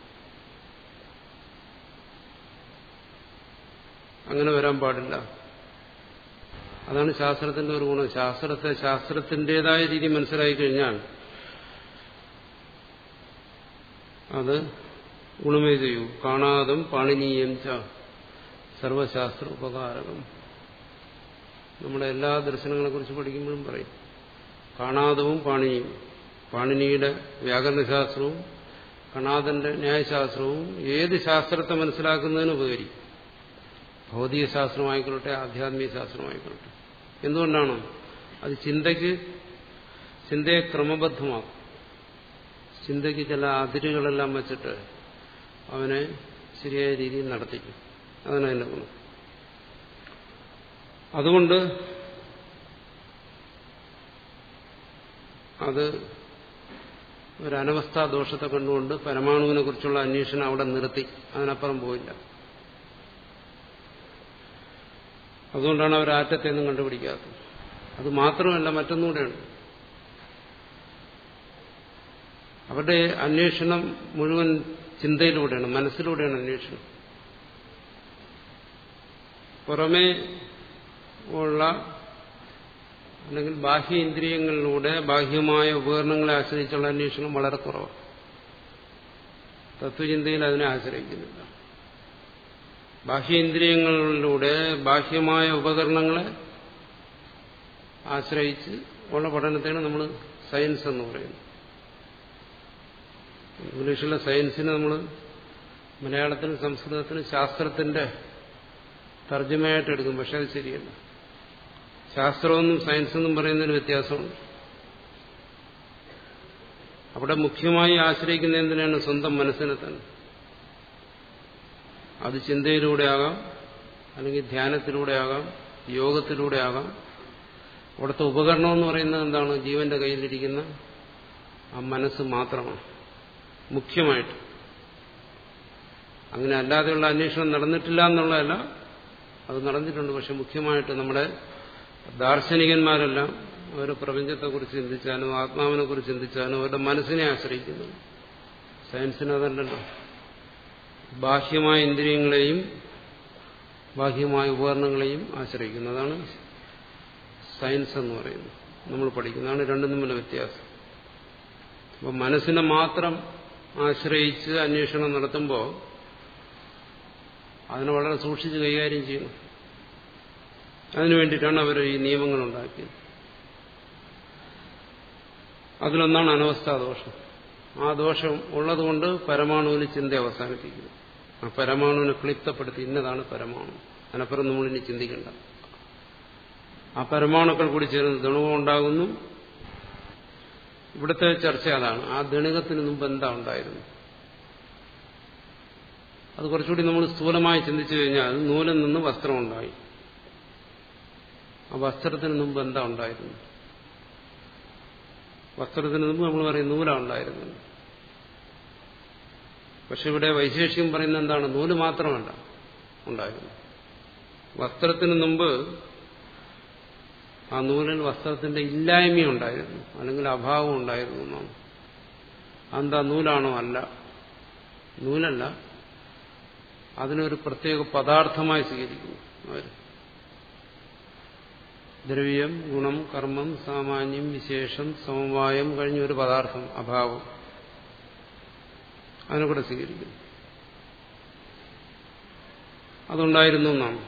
അങ്ങനെ വരാൻ പാടില്ല അതാണ് ശാസ്ത്രത്തിന്റെ ഒരു ഗുണം ശാസ്ത്രത്തെ ശാസ്ത്രത്തിൻ്റെതായ രീതി മനസ്സിലാക്കി കഴിഞ്ഞാൽ അത് ഗുണമേ ചെയ്യൂ കാണാതും പാണിനീയം ച സർവശാസ്ത്ര ഉപകാരകം നമ്മുടെ എല്ലാ ദർശനങ്ങളെ കുറിച്ച് പഠിക്കുമ്പോഴും പറയും കാണാതവും പാണിനിയും പാണിനിയുടെ വ്യാകരണശാസ്ത്രവും കണാദന്റെ ന്യായശാസ്ത്രവും ഏത് ശാസ്ത്രത്തെ മനസ്സിലാക്കുന്നതിന് ഉപകരിക്കും ഭൗതിക ശാസ്ത്രമായിക്കൊള്ളട്ടെ ആധ്യാത്മിക ശാസ്ത്രമായിക്കൊള്ളട്ടെ എന്തുകൊണ്ടാണ് അത് ചിന്തയ്ക്ക് ചിന്തയെ ക്രമബദ്ധമാക്കും ചിന്തയ്ക്ക് ചില അതിരുകളെല്ലാം വച്ചിട്ട് അവനെ ശരിയായ രീതിയിൽ നടത്തിക്കും അതാണ് അതിന്റെ ഗുണം അതുകൊണ്ട് അത് ഒരു അനവസ്ഥാ ദോഷത്തെ കണ്ടുകൊണ്ട് പരമാണുവിനെ കുറിച്ചുള്ള അന്വേഷണം അവിടെ നിർത്തി അതിനപ്പുറം പോയില്ല അതുകൊണ്ടാണ് അവർ ആറ്റത്തെ ഒന്നും കണ്ടുപിടിക്കാത്തത് അത് മാത്രമല്ല മറ്റൊന്നുകൂടെയുണ്ട് അവരുടെ അന്വേഷണം മുഴുവൻ ചിന്തയിലൂടെയാണ് മനസ്സിലൂടെയാണ് അന്വേഷണം പുറമേ ഉള്ള അല്ലെങ്കിൽ ബാഹ്യ ഇന്ദ്രിയങ്ങളിലൂടെ ബാഹ്യമായ ഉപകരണങ്ങളെ ആശ്രയിച്ചുള്ള അന്വേഷണം വളരെ കുറവാണ് തത്വചിന്തയിൽ അതിനെ ആശ്രയിക്കുന്നില്ല ബാഹ്യേന്ദ്രിയങ്ങളിലൂടെ ബാഹ്യമായ ഉപകരണങ്ങളെ ആശ്രയിച്ച് ഉള്ള പഠനത്തെയാണ് നമ്മൾ സയൻസ് എന്ന് പറയുന്നത് ഇംഗ്ലീഷിലെ സയൻസിന് നമ്മൾ മലയാളത്തിലും സംസ്കൃതത്തിലും ശാസ്ത്രത്തിന്റെ തർജ്ജമയായിട്ട് എടുക്കും പക്ഷെ അത് ശരിയല്ല ശാസ്ത്രമെന്നും സയൻസെന്നും പറയുന്നതിന് വ്യത്യാസമുണ്ട് അവിടെ മുഖ്യമായി ആശ്രയിക്കുന്ന എന്തിനാണ് സ്വന്തം മനസ്സിനെ തന്നെ അത് ചിന്തയിലൂടെ ആകാം അല്ലെങ്കിൽ ധ്യാനത്തിലൂടെ ആകാം യോഗത്തിലൂടെ ആകാം അവിടുത്തെ ഉപകരണം എന്ന് പറയുന്നത് എന്താണ് ജീവന്റെ കയ്യിലിരിക്കുന്ന ആ മനസ്സ് മാത്രമാണ് മുഖ്യമായിട്ട് അങ്ങനെ അല്ലാതെയുള്ള അന്വേഷണം നടന്നിട്ടില്ല എന്നുള്ളതല്ല അത് നടന്നിട്ടുണ്ട് പക്ഷെ മുഖ്യമായിട്ട് നമ്മുടെ ദാർശനികന്മാരെല്ലാം അവർ പ്രപഞ്ചത്തെക്കുറിച്ച് ചിന്തിച്ചാലും ആത്മാവിനെ കുറിച്ച് ചിന്തിച്ചാലും അവരുടെ മനസ്സിനെ ആശ്രയിക്കുന്നു സയൻസിന് അതല്ലല്ലോ ബാഹ്യമായ ഇന്ദ്രിയങ്ങളെയും ബാഹ്യമായ ഉപകരണങ്ങളെയും ആശ്രയിക്കുന്നു അതാണ് സയൻസ് എന്ന് പറയുന്നത് നമ്മൾ പഠിക്കുന്നതാണ് രണ്ടും തമ്മിലുള്ള വ്യത്യാസം അപ്പം മനസ്സിനെ മാത്രം ആശ്രയിച്ച് അന്വേഷണം നടത്തുമ്പോൾ അതിനെ വളരെ സൂക്ഷിച്ച് കൈകാര്യം ചെയ്യണം അതിനു വേണ്ടിയിട്ടാണ് അവർ ഈ നിയമങ്ങൾ ഉണ്ടാക്കിയത് അതിലൊന്നാണ് അനവസ്ഥാദോഷം ആ ദോഷം ഉള്ളതുകൊണ്ട് പരമാണുവിന് ചിന്ത അവസാനിപ്പിക്കുന്നു ആ പരമാണുവിനെ ക്ലിപ്തപ്പെടുത്തി ഇന്നതാണ് പരമാണു അതിനപ്പുറം നമ്മളിനി ചിന്തിക്കേണ്ട ആ പരമാണുക്കൾ കൂടി ചേർന്ന് ദണുവം ഉണ്ടാകുന്നു ഇവിടുത്തെ ചർച്ച അതാണ് ആ ദണികത്തിന് മുമ്പ് എന്താ ഉണ്ടായിരുന്നു അത് കുറച്ചുകൂടി നമ്മൾ സ്ഥൂലമായി ചിന്തിച്ചു കഴിഞ്ഞാൽ നൂലിൽ നിന്ന് വസ്ത്രമുണ്ടായി ആ വസ്ത്രത്തിന് മുമ്പ് എന്താ ഉണ്ടായിരുന്നു വസ്ത്രത്തിന് മുമ്പ് നമ്മൾ പറയും നൂലാ ഉണ്ടായിരുന്നത് പക്ഷെ ഇവിടെ വൈശേഷികം പറയുന്നത് എന്താണ് നൂല് മാത്രമല്ല ഉണ്ടായിരുന്നു വസ്ത്രത്തിന് മുമ്പ് ആ നൂലിൽ വസ്ത്രത്തിന്റെ ഇല്ലായ്മയുണ്ടായിരുന്നു അല്ലെങ്കിൽ അഭാവം ഉണ്ടായിരുന്നു എന്നാണ് അതെന്താ നൂലാണോ അല്ല നൂലല്ല അതിനൊരു പ്രത്യേക പദാർത്ഥമായി സ്വീകരിക്കുന്നു അവർ ദ്രവ്യം ഗുണം കർമ്മം സാമാന്യം വിശേഷം സമവായം കഴിഞ്ഞ ഒരു പദാർത്ഥം അഭാവം അതിനെ കൂടെ സ്വീകരിക്കുന്നു അതുണ്ടായിരുന്നു എന്നാണ്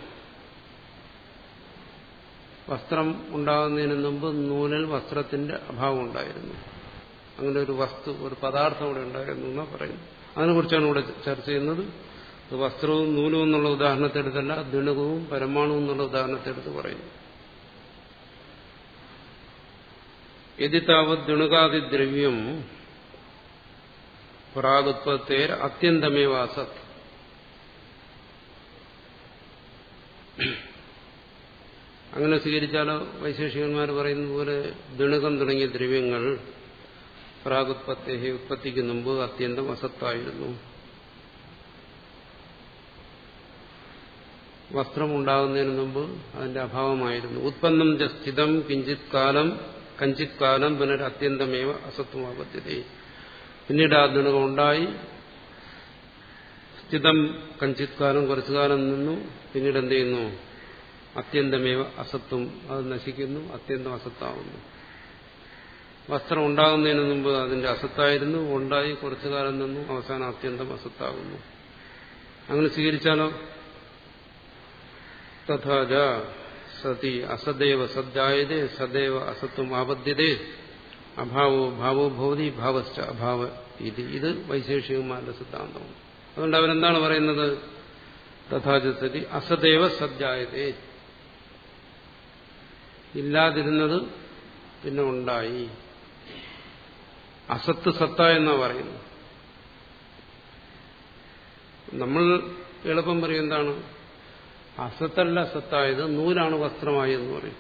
വസ്ത്രം ഉണ്ടാകുന്നതിന് മുമ്പ് നൂലിൽ വസ്ത്രത്തിന്റെ അഭാവം ഉണ്ടായിരുന്നു അങ്ങനെ ഒരു വസ്തു ഒരു പദാർത്ഥം ഇവിടെ ഉണ്ടായിരുന്നു എന്നാണ് പറയുന്നത് അതിനെക്കുറിച്ചാണ് ഇവിടെ ചർച്ച ചെയ്യുന്നത് അത് വസ്ത്രവും നൂലും എന്നുള്ള ഉദാഹരണത്തെടുത്തല്ല ദുണകവും പരമാണുവും എന്നുള്ള ഉദാഹരണത്തെടുത്ത് പറയുന്നു യതി താവത് ദുണുകാതിദ്രവ്യം പ്രാഗുത്പത്തേർ അത്യന്തമേവ അസത് അങ്ങനെ സ്വീകരിച്ചാലോ വൈശേഷികന്മാർ പറയുന്നത് പോലെ ദുണുകം തുടങ്ങിയ ദ്രവ്യങ്ങൾ പ്രാഗുത്പത്തെ ഉത്പത്തിക്ക് മുമ്പ് അത്യന്തം അസത്തായിരുന്നു വസ്ത്രം ഉണ്ടാകുന്നതിന് മുമ്പ് അതിന്റെ അഭാവമായിരുന്നു ഉത്പന്നം ച സ്ഥിതം കിഞ്ചിത് കാലം കഞ്ചിത് കാലം പുനരത്യന്തമേവ അസത്വമാപത്യത പിന്നീട് ആ ദുണകം ഉണ്ടായി സ്ഥിതം കഞ്ചിത് കാലം കുറച്ചു കാലം നിന്നു പിന്നീട് എന്ത് ചെയ്യുന്നു അത്യന്തമേവ അസത്വം അത് നശിക്കുന്നു അത്യന്തം അസത്താവുന്നു വസ്ത്രം ഉണ്ടാകുന്നതിന് മുമ്പ് അതിന്റെ അസത്തായിരുന്നു ഉണ്ടായി കുറച്ചു കാലം നിന്നു അവസാനം അത്യന്തം അസത്താകുന്നു അങ്ങനെ സ്വീകരിച്ചാലോ തഥാച സതി അസദേവ സദ്ജായതേ സദൈവ അസത്വം ആപദ്യതേ അഭാവോ ഭാവോ ഭവതി ഭാവശ്ച അഭാവ ഇത് ഇത് വൈശേഷികന്മാരുടെ സിദ്ധാന്തമാണ് അതുകൊണ്ട് അവരെന്താണ് പറയുന്നത് തഥാച സതി അസദേവ സദ്ജായതേ ഇല്ലാതിരുന്നത് പിന്നെ ഉണ്ടായി അസത്ത് സത്ത എന്നാ പറയുന്നത് നമ്മൾ എളുപ്പം പറയും എന്താണ് അസത്തല്ല സത്തായത് നൂലാണ് വസ്ത്രമായി എന്ന് പറയും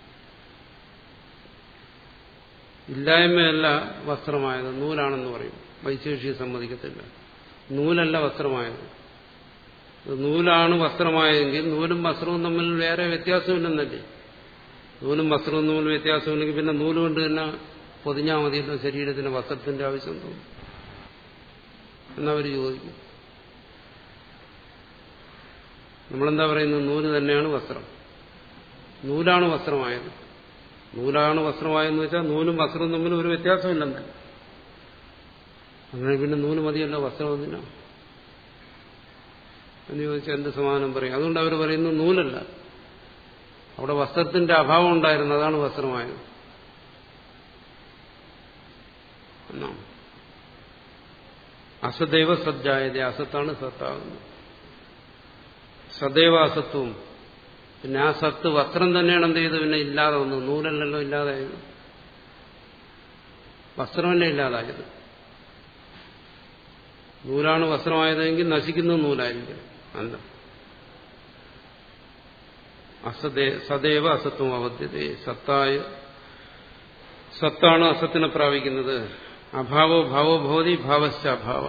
ഇല്ലായ്മയല്ല വസ്ത്രമായത് നൂലാണെന്ന് പറയും വൈശേഷിയെ സമ്മതിക്കത്തില്ല നൂലല്ല വസ്ത്രമായത് നൂലാണ് വസ്ത്രമായതെങ്കിൽ നൂലും വസ്ത്രവും തമ്മിൽ വേറെ വ്യത്യാസമില്ലെന്നല്ലേ നൂലും വസ്ത്രവും തമ്മിൽ വ്യത്യാസമില്ലെങ്കിൽ പിന്നെ നൂല് കൊണ്ട് തന്നെ പൊതിഞ്ഞാൽ മതിയല്ലോ ശരീരത്തിന് വസ്ത്രത്തിന്റെ ആവശ്യം തോന്നും എന്നവർ ചോദിക്കും നമ്മളെന്താ പറയുന്നത് നൂല് തന്നെയാണ് വസ്ത്രം നൂലാണ് വസ്ത്രമായത് നൂലാണ് വസ്ത്രമായെന്ന് വെച്ചാൽ നൂലും വസ്ത്രവും തമ്മിൽ ഒരു വ്യത്യാസമില്ലെന്ന് അങ്ങനെ പിന്നെ നൂല് മതിയല്ലോ വസ്ത്രം എന്തിനാ എന്ന് ചോദിച്ചാൽ എന്ത് സമാനം പറയും അതുകൊണ്ട് അവർ പറയുന്നത് നൂലല്ല അവിടെ വസ്ത്രത്തിന്റെ അഭാവം ഉണ്ടായിരുന്നു അതാണ് വസ്ത്രമായത് എന്നാണ് അസദൈവ സജ്ജായത അസത്താണ് സത്താകുന്നത് സദൈവ അസത്വവും പിന്നെ ആ സത്ത് വസ്ത്രം തന്നെയാണ് എന്ത് ചെയ്ത് പിന്നെ ഇല്ലാതെ വന്നു നൂലല്ലല്ലോ ഇല്ലാതായത് വസ്ത്രമല്ലേ ഇല്ലാതായത് നൂലാണ് വസ്ത്രമായതെങ്കിൽ നശിക്കുന്ന നൂലായിരിക്കും അല്ല അസദേ സദൈവ അസത്വം അവധ്യതേ സത്തായ സത്താണ് അസത്തിനെ പ്രാപിക്കുന്നത് അഭാവോ ഭാവോ ഭവതി ഭാവശ്ച അഭാവ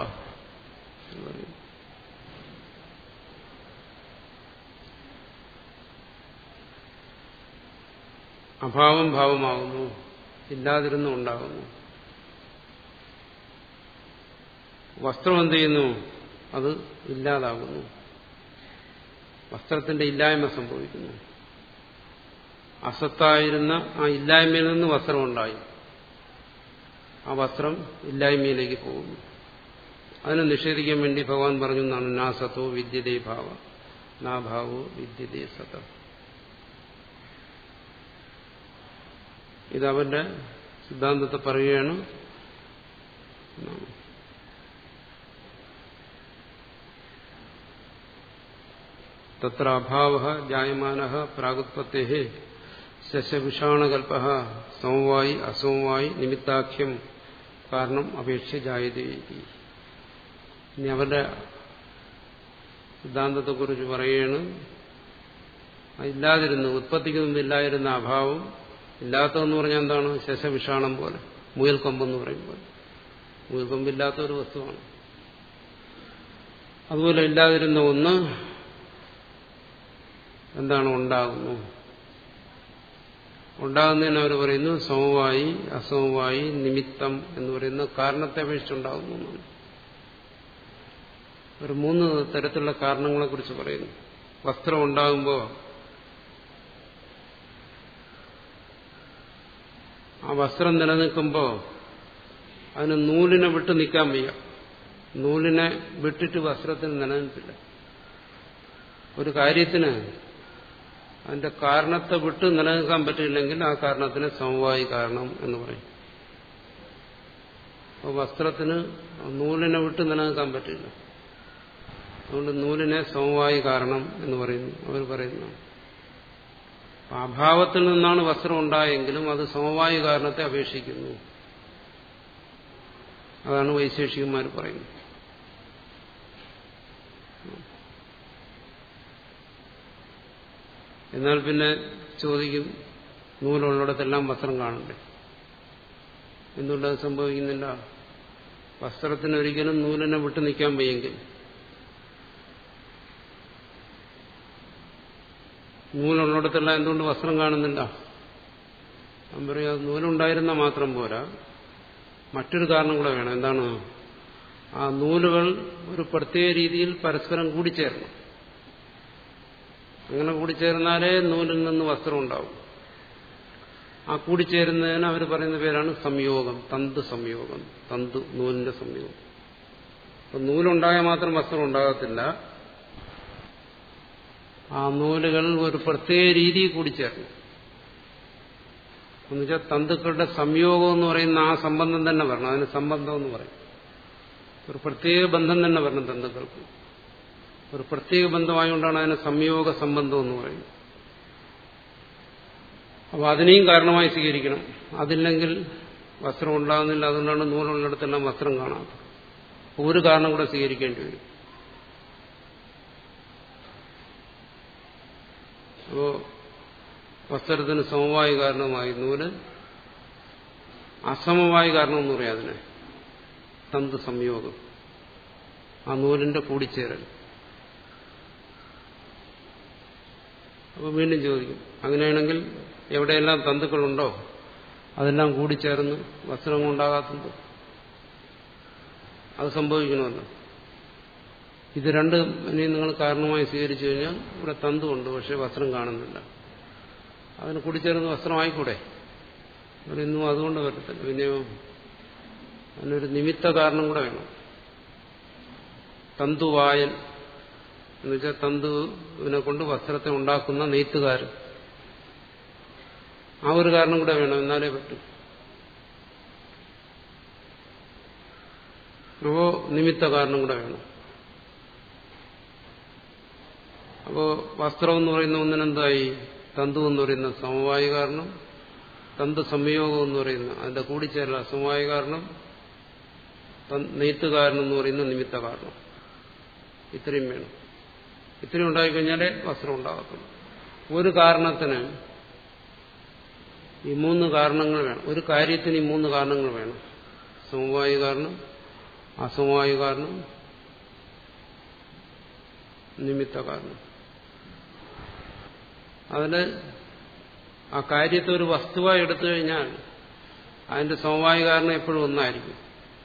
അഭാവം ഭാവമാകുന്നു ഇല്ലാതിരുന്നു ഉണ്ടാകുന്നു വസ്ത്രം എന്ത് ചെയ്യുന്നു അത് ഇല്ലാതാകുന്നു വസ്ത്രത്തിന്റെ ഇല്ലായ്മ സംഭവിക്കുന്നു അസത്തായിരുന്ന ആ ഇല്ലായ്മയിൽ നിന്ന് വസ്ത്രമുണ്ടായി ആ വസ്ത്രം ഇല്ലായ്മയിലേക്ക് പോകുന്നു അതിനെ നിഷേധിക്കാൻ വേണ്ടി ഭഗവാൻ പറഞ്ഞു എന്നാണ് നാ സത്തോ വിദ്യതേ ഭാവ നാ ഭാവോ വിദ്യതേ സത ഇത് അവന്റെ സിദ്ധാന്തത്തെ പറയുകയാണ് തത്ര അഭാവ ജായമാന പ്രാഗുത്പത്തേ ശശവിഷാണകൽപ്പ സമവായി അസമവായി നിമിത്താഖ്യം കാരണം അപേക്ഷ ജായതേ ഇനി അവരുടെ സിദ്ധാന്തത്തെക്കുറിച്ച് പറയുകയാണ് ഇല്ലാതിരുന്നു ഉത്പത്തിക്ക് മുമ്പ് ഇല്ലാതിരുന്ന അഭാവം ഇല്ലാത്തതെന്ന് പറഞ്ഞാൽ എന്താണ് ശശവിഷാണം പോലെ മുയൽക്കൊമ്പെന്ന് പറയുമ്പോൾ മുയൽക്കൊമ്പില്ലാത്ത ഒരു വസ്തുവാണ് അതുപോലെ ഇല്ലാതിരുന്ന ഒന്ന് എന്താണ് ഉണ്ടാകുന്നു ഉണ്ടാകുന്നതിന് അവർ പറയുന്നു സമവായി അസമവായി നിമിത്തം എന്ന് പറയുന്ന കാരണത്തെ അപേക്ഷിച്ചുണ്ടാകുന്നു എന്നാണ് ഒരു മൂന്ന് തരത്തിലുള്ള കാരണങ്ങളെ കുറിച്ച് പറയുന്നു വസ്ത്രം ഉണ്ടാകുമ്പോൾ ആ വസ്ത്രം നിലനിൽക്കുമ്പോൾ അതിന് നൂലിനെ വിട്ട് നിൽക്കാൻ വയ്യ നൂലിനെ വിട്ടിട്ട് വസ്ത്രത്തിന് നിലനിൽപ്പില്ല ഒരു കാര്യത്തിന് അതിന്റെ കാരണത്തെ വിട്ട് നിലനിൽക്കാൻ പറ്റില്ലെങ്കിൽ ആ കാരണത്തിന് സമവായി കാരണം എന്ന് പറയും അപ്പോൾ വസ്ത്രത്തിന് നൂലിനെ വിട്ട് നിലനിൽക്കാൻ പറ്റില്ല അതുകൊണ്ട് നൂലിനെ സമവായി കാരണം എന്ന് പറയുന്നു അവർ പറയുന്നു അഭാവത്തിൽ നിന്നാണ് വസ്ത്രം ഉണ്ടായെങ്കിലും അത് സമവായി കാരണത്തെ അപേക്ഷിക്കുന്നു അതാണ് വൈശേഷികന്മാർ പറയുന്നത് എന്നാൽ പിന്നെ ചോദിക്കും നൂലുള്ളിടത്തെല്ലാം വസ്ത്രം കാണണ്ടേ എന്തുകൊണ്ടത് സംഭവിക്കുന്നില്ല വസ്ത്രത്തിന് ഒരിക്കലും നൂലിനെ വിട്ടു നിൽക്കാൻ വയ്യെങ്കിൽ നൂലുള്ളിടത്തെല്ലാം എന്തുകൊണ്ട് വസ്ത്രം കാണുന്നില്ല ഞാൻ പറയാ നൂലുണ്ടായിരുന്ന മാത്രം പോരാ മറ്റൊരു കാരണം കൂടെ വേണം എന്താണ് ആ നൂലുകൾ ഒരു പ്രത്യേക രീതിയിൽ പരസ്പരം കൂടിച്ചേരണം അങ്ങനെ കൂടിച്ചേർന്നാലേ നൂലിൽ നിന്ന് വസ്ത്രം ഉണ്ടാവും ആ കൂടിച്ചേരുന്നതിന് അവർ പറയുന്ന പേരാണ് സംയോഗം തന്തു സംയോഗം തന്തു നൂലിന്റെ സംയോഗം അപ്പൊ നൂലുണ്ടായാൽ മാത്രം വസ്ത്രം ഉണ്ടാകത്തില്ല ആ നൂലുകൾ ഒരു പ്രത്യേക രീതിയിൽ കൂടിച്ചേരണം എന്നുവെച്ചാൽ തന്തുക്കളുടെ സംയോഗം എന്ന് പറയുന്ന ആ സംബന്ധം തന്നെ വരണം അതിന് സംബന്ധം എന്ന് പറയും ഒരു പ്രത്യേക ബന്ധം തന്നെ വരണം തന്തുക്കൾക്ക് ഒരു പ്രത്യേക ബന്ധമായതുകൊണ്ടാണ് അതിന് സംയോഗ സംബന്ധം എന്ന് പറയുന്നത് അപ്പോൾ അതിനെയും കാരണമായി സ്വീകരിക്കണം അതില്ലെങ്കിൽ വസ്ത്രം ഉണ്ടാകുന്നില്ല അതുകൊണ്ടാണ് നൂലുള്ളിടത്തെല്ലാം വസ്ത്രം കാണാത്തത് ഒരു കാരണം കൂടെ സ്വീകരിക്കേണ്ടി വരും അപ്പോ വസ്ത്രത്തിന് സമവായ കാരണമായി നൂല് അസമവായ കാരണം എന്ന് പറയാം അതിനെ തന്തു സംയോഗം ആ നൂലിന്റെ കൂടിച്ചേരൽ അപ്പോൾ വീണ്ടും ചോദിക്കും അങ്ങനെയാണെങ്കിൽ എവിടെയെല്ലാം തന്തുക്കളുണ്ടോ അതെല്ലാം കൂടിച്ചേർന്ന് വസ്ത്രം ഉണ്ടാകാത്തത് അത് സംഭവിക്കണമല്ലോ ഇത് രണ്ടും ഇനി നിങ്ങൾ കാരണമായി സ്വീകരിച്ചു കഴിഞ്ഞാൽ ഇവിടെ തന്തുണ്ട് പക്ഷെ വസ്ത്രം കാണുന്നില്ല അതിന് കൂടിച്ചേർന്ന് വസ്ത്രമായിക്കൂടെ ഇവിടെ ഇന്നും അതുകൊണ്ട് പറ്റത്തില്ല പിന്നെയോ അതിനൊരു നിമിത്ത കാരണം കൂടെ വേണം തന്തുവായൻ എന്നുവെച്ചാൽ തന്തുവിനെ കൊണ്ട് വസ്ത്രത്തെ ഉണ്ടാക്കുന്ന നെയ്ത്തുകാരൻ ആ ഒരു കാരണം കൂടെ വേണം എന്നാലേ പറ്റൂ അപ്പോ നിമിത്ത കാരണം കൂടെ വേണം അപ്പോ വസ്ത്രം എന്ന് പറയുന്ന ഒന്നിനെന്തായി തന്തു എന്ന് പറയുന്ന സമവായ കാരണം തന്തു സംയോഗം എന്ന് പറയുന്ന അതിന്റെ കൂടിച്ചേരൽ അസമവായ കാരണം നെയ്ത്തുകാരൻ എന്ന് പറയുന്ന നിമിത്ത കാരണം ഇത്രയും വേണം ഇത്രയും ഉണ്ടായിക്കഴിഞ്ഞാലേ വസ്ത്രം ഉണ്ടാകത്തുള്ളൂ ഒരു കാരണത്തിന് ഈ മൂന്ന് കാരണങ്ങൾ വേണം ഒരു കാര്യത്തിന് ഈ മൂന്ന് കാരണങ്ങൾ വേണം സമവായ കാരണം അസമവായ കാരണം നിമിത്ത കാരണം അതിന് ആ കാര്യത്തെ ഒരു വസ്തുവായി എടുത്തു കഴിഞ്ഞാൽ അതിന്റെ സമവായ കാരണം എപ്പോഴും ഒന്നായിരിക്കും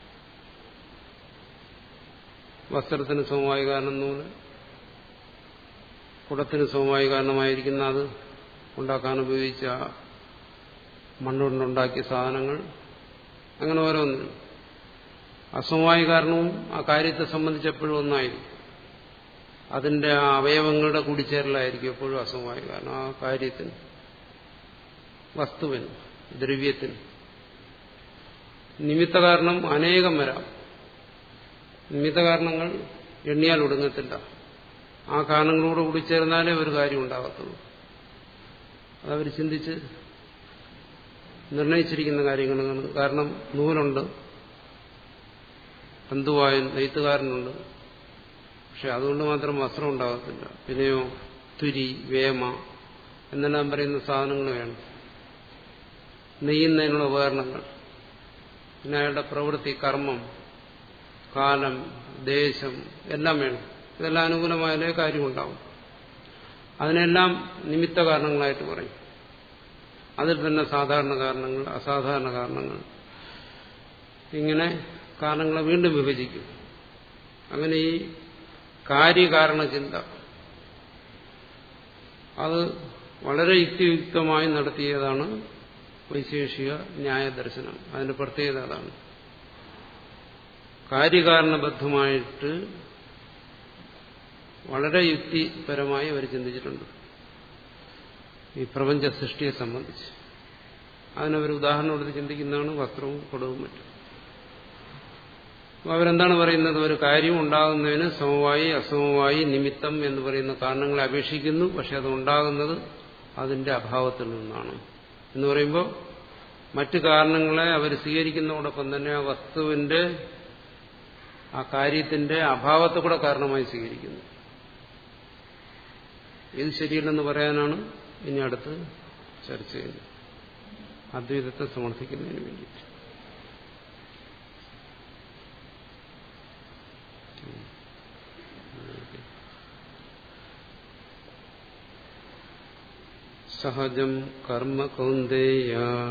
വസ്ത്രത്തിന് സമവായ കാരണം നൂല് കുടത്തിന് സമവായ കാരണമായിരിക്കുന്ന അത് ഉണ്ടാക്കാൻ ഉപയോഗിച്ച മണ്ണുകൊണ്ടുണ്ടാക്കിയ സാധനങ്ങൾ അങ്ങനെ ഓരോന്നിനും അസമവായ കാരണവും ആ കാര്യത്തെ സംബന്ധിച്ച് എപ്പോഴും ഒന്നായിരിക്കും അതിന്റെ ആ അവയവങ്ങളുടെ കൂടിച്ചേരലായിരിക്കും എപ്പോഴും അസമവായ കാരണം ആ കാര്യത്തിന് വസ്തുവിന് ദ്രവ്യത്തിന് നിമിത്ത കാരണം അനേകം വരാം നിമിത്ത കാരണങ്ങൾ എണ്ണിയാൽ ഒടുങ്ങത്തില്ല ആ കാരണങ്ങളോട് കൂടിച്ചേർന്നാലേ ഒരു കാര്യം ഉണ്ടാകത്തുള്ളൂ അതവർ ചിന്തിച്ച് നിർണയിച്ചിരിക്കുന്ന കാര്യങ്ങളാണ് കാരണം നൂലുണ്ട് തന്തുവായ നെയ്ത്തുകാരനുണ്ട് പക്ഷെ അതുകൊണ്ട് മാത്രം വസ്ത്രം ഉണ്ടാകത്തില്ല പിന്നെയോ തുരി വേമ എന്നെല്ലാം പറയുന്ന സാധനങ്ങൾ വേണം നെയ്യുന്നതിനുള്ള ഉപകരണങ്ങൾ പിന്നെ അയാളുടെ പ്രവൃത്തി കർമ്മം കാലം ദേശം എല്ലാം വേണം ഇതെല്ലാം അനുകൂലമായാലേ കാര്യമുണ്ടാവും അതിനെല്ലാം നിമിത്ത കാരണങ്ങളായിട്ട് പറയും അതിൽ തന്നെ സാധാരണ കാരണങ്ങൾ അസാധാരണ കാരണങ്ങൾ ഇങ്ങനെ കാരണങ്ങളെ വീണ്ടും വിഭജിക്കും അങ്ങനെ ഈ കാര്യകാരണ ചിന്ത അത് വളരെ യുക്തിയുക്തമായി നടത്തിയതാണ് വൈശേഷിക ന്യായദർശനം അതിന്റെ പ്രത്യേകത അതാണ് കാര്യകാരണബദ്ധമായിട്ട് വളരെ യുക്തിപരമായി അവർ ചിന്തിച്ചിട്ടുണ്ട് ഈ പ്രപഞ്ച സൃഷ്ടിയെ സംബന്ധിച്ച് അതിനവർ ഉദാഹരണം എടുത്ത് ചിന്തിക്കുന്നതാണ് വസ്ത്രവും കുടവും മറ്റും അവരെന്താണ് പറയുന്നത് ഒരു കാര്യം ഉണ്ടാകുന്നതിന് സമവായി അസമവായി നിമിത്തം എന്ന് പറയുന്ന കാരണങ്ങളെ അപേക്ഷിക്കുന്നു പക്ഷെ അത് ഉണ്ടാകുന്നത് അതിന്റെ അഭാവത്തിൽ നിന്നാണ് എന്ന് പറയുമ്പോൾ മറ്റു കാരണങ്ങളെ അവർ സ്വീകരിക്കുന്നതോടൊപ്പം തന്നെ ആ വസ്തുവിന്റെ ആ കാര്യത്തിന്റെ അഭാവത്തെ കൂടെ കാരണമായി സ്വീകരിക്കുന്നു ഇത് ശരിയല്ലെന്ന് പറയാനാണ് ഇനി അടുത്ത് ചർച്ച ചെയ്യുന്നത് അദ്വൈതത്തെ സമർത്ഥിക്കുന്നതിന് വേണ്ടിയിട്ട് സഹജം കർമ്മ കൗന്ദേയ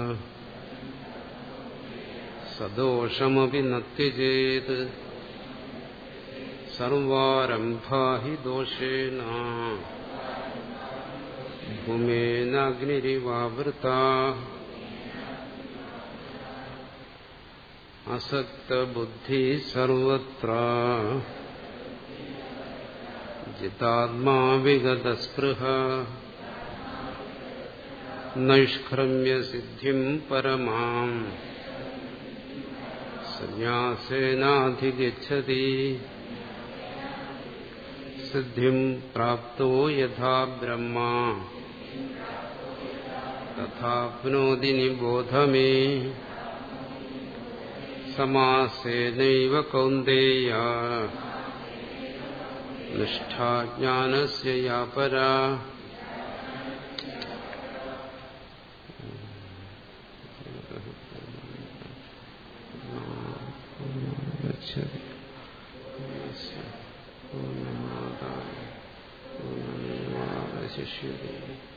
സദോഷമപി നത്യജേത് സർവാരംഭാ ഹി ദോഷേണ ഭൂമേനഗ്നിരിവാവൃത അസക്തബുദ്ധി സർവത്ര ജിതാത്മാ വിഗതസ്പൃഹ നൈഷ്ക്രമ്യസിദ്ധിം പരമാം സന്യാസേനാധിഗച്ഛതി സിദ്ധിം പ്രാപ്തോ യഥാ ബ്രഹ്മ തഥാപ്നോതി നിബോധമേ സമാസേനൈവ കൗന്ദേയ നിഷ്ഠാജ്ഞാനസ്യ യാ പരാ ഗച്ഛതി പൂർണ്ണമാദായ പൂർണ്ണമേവാവശിഷ്യത്തെ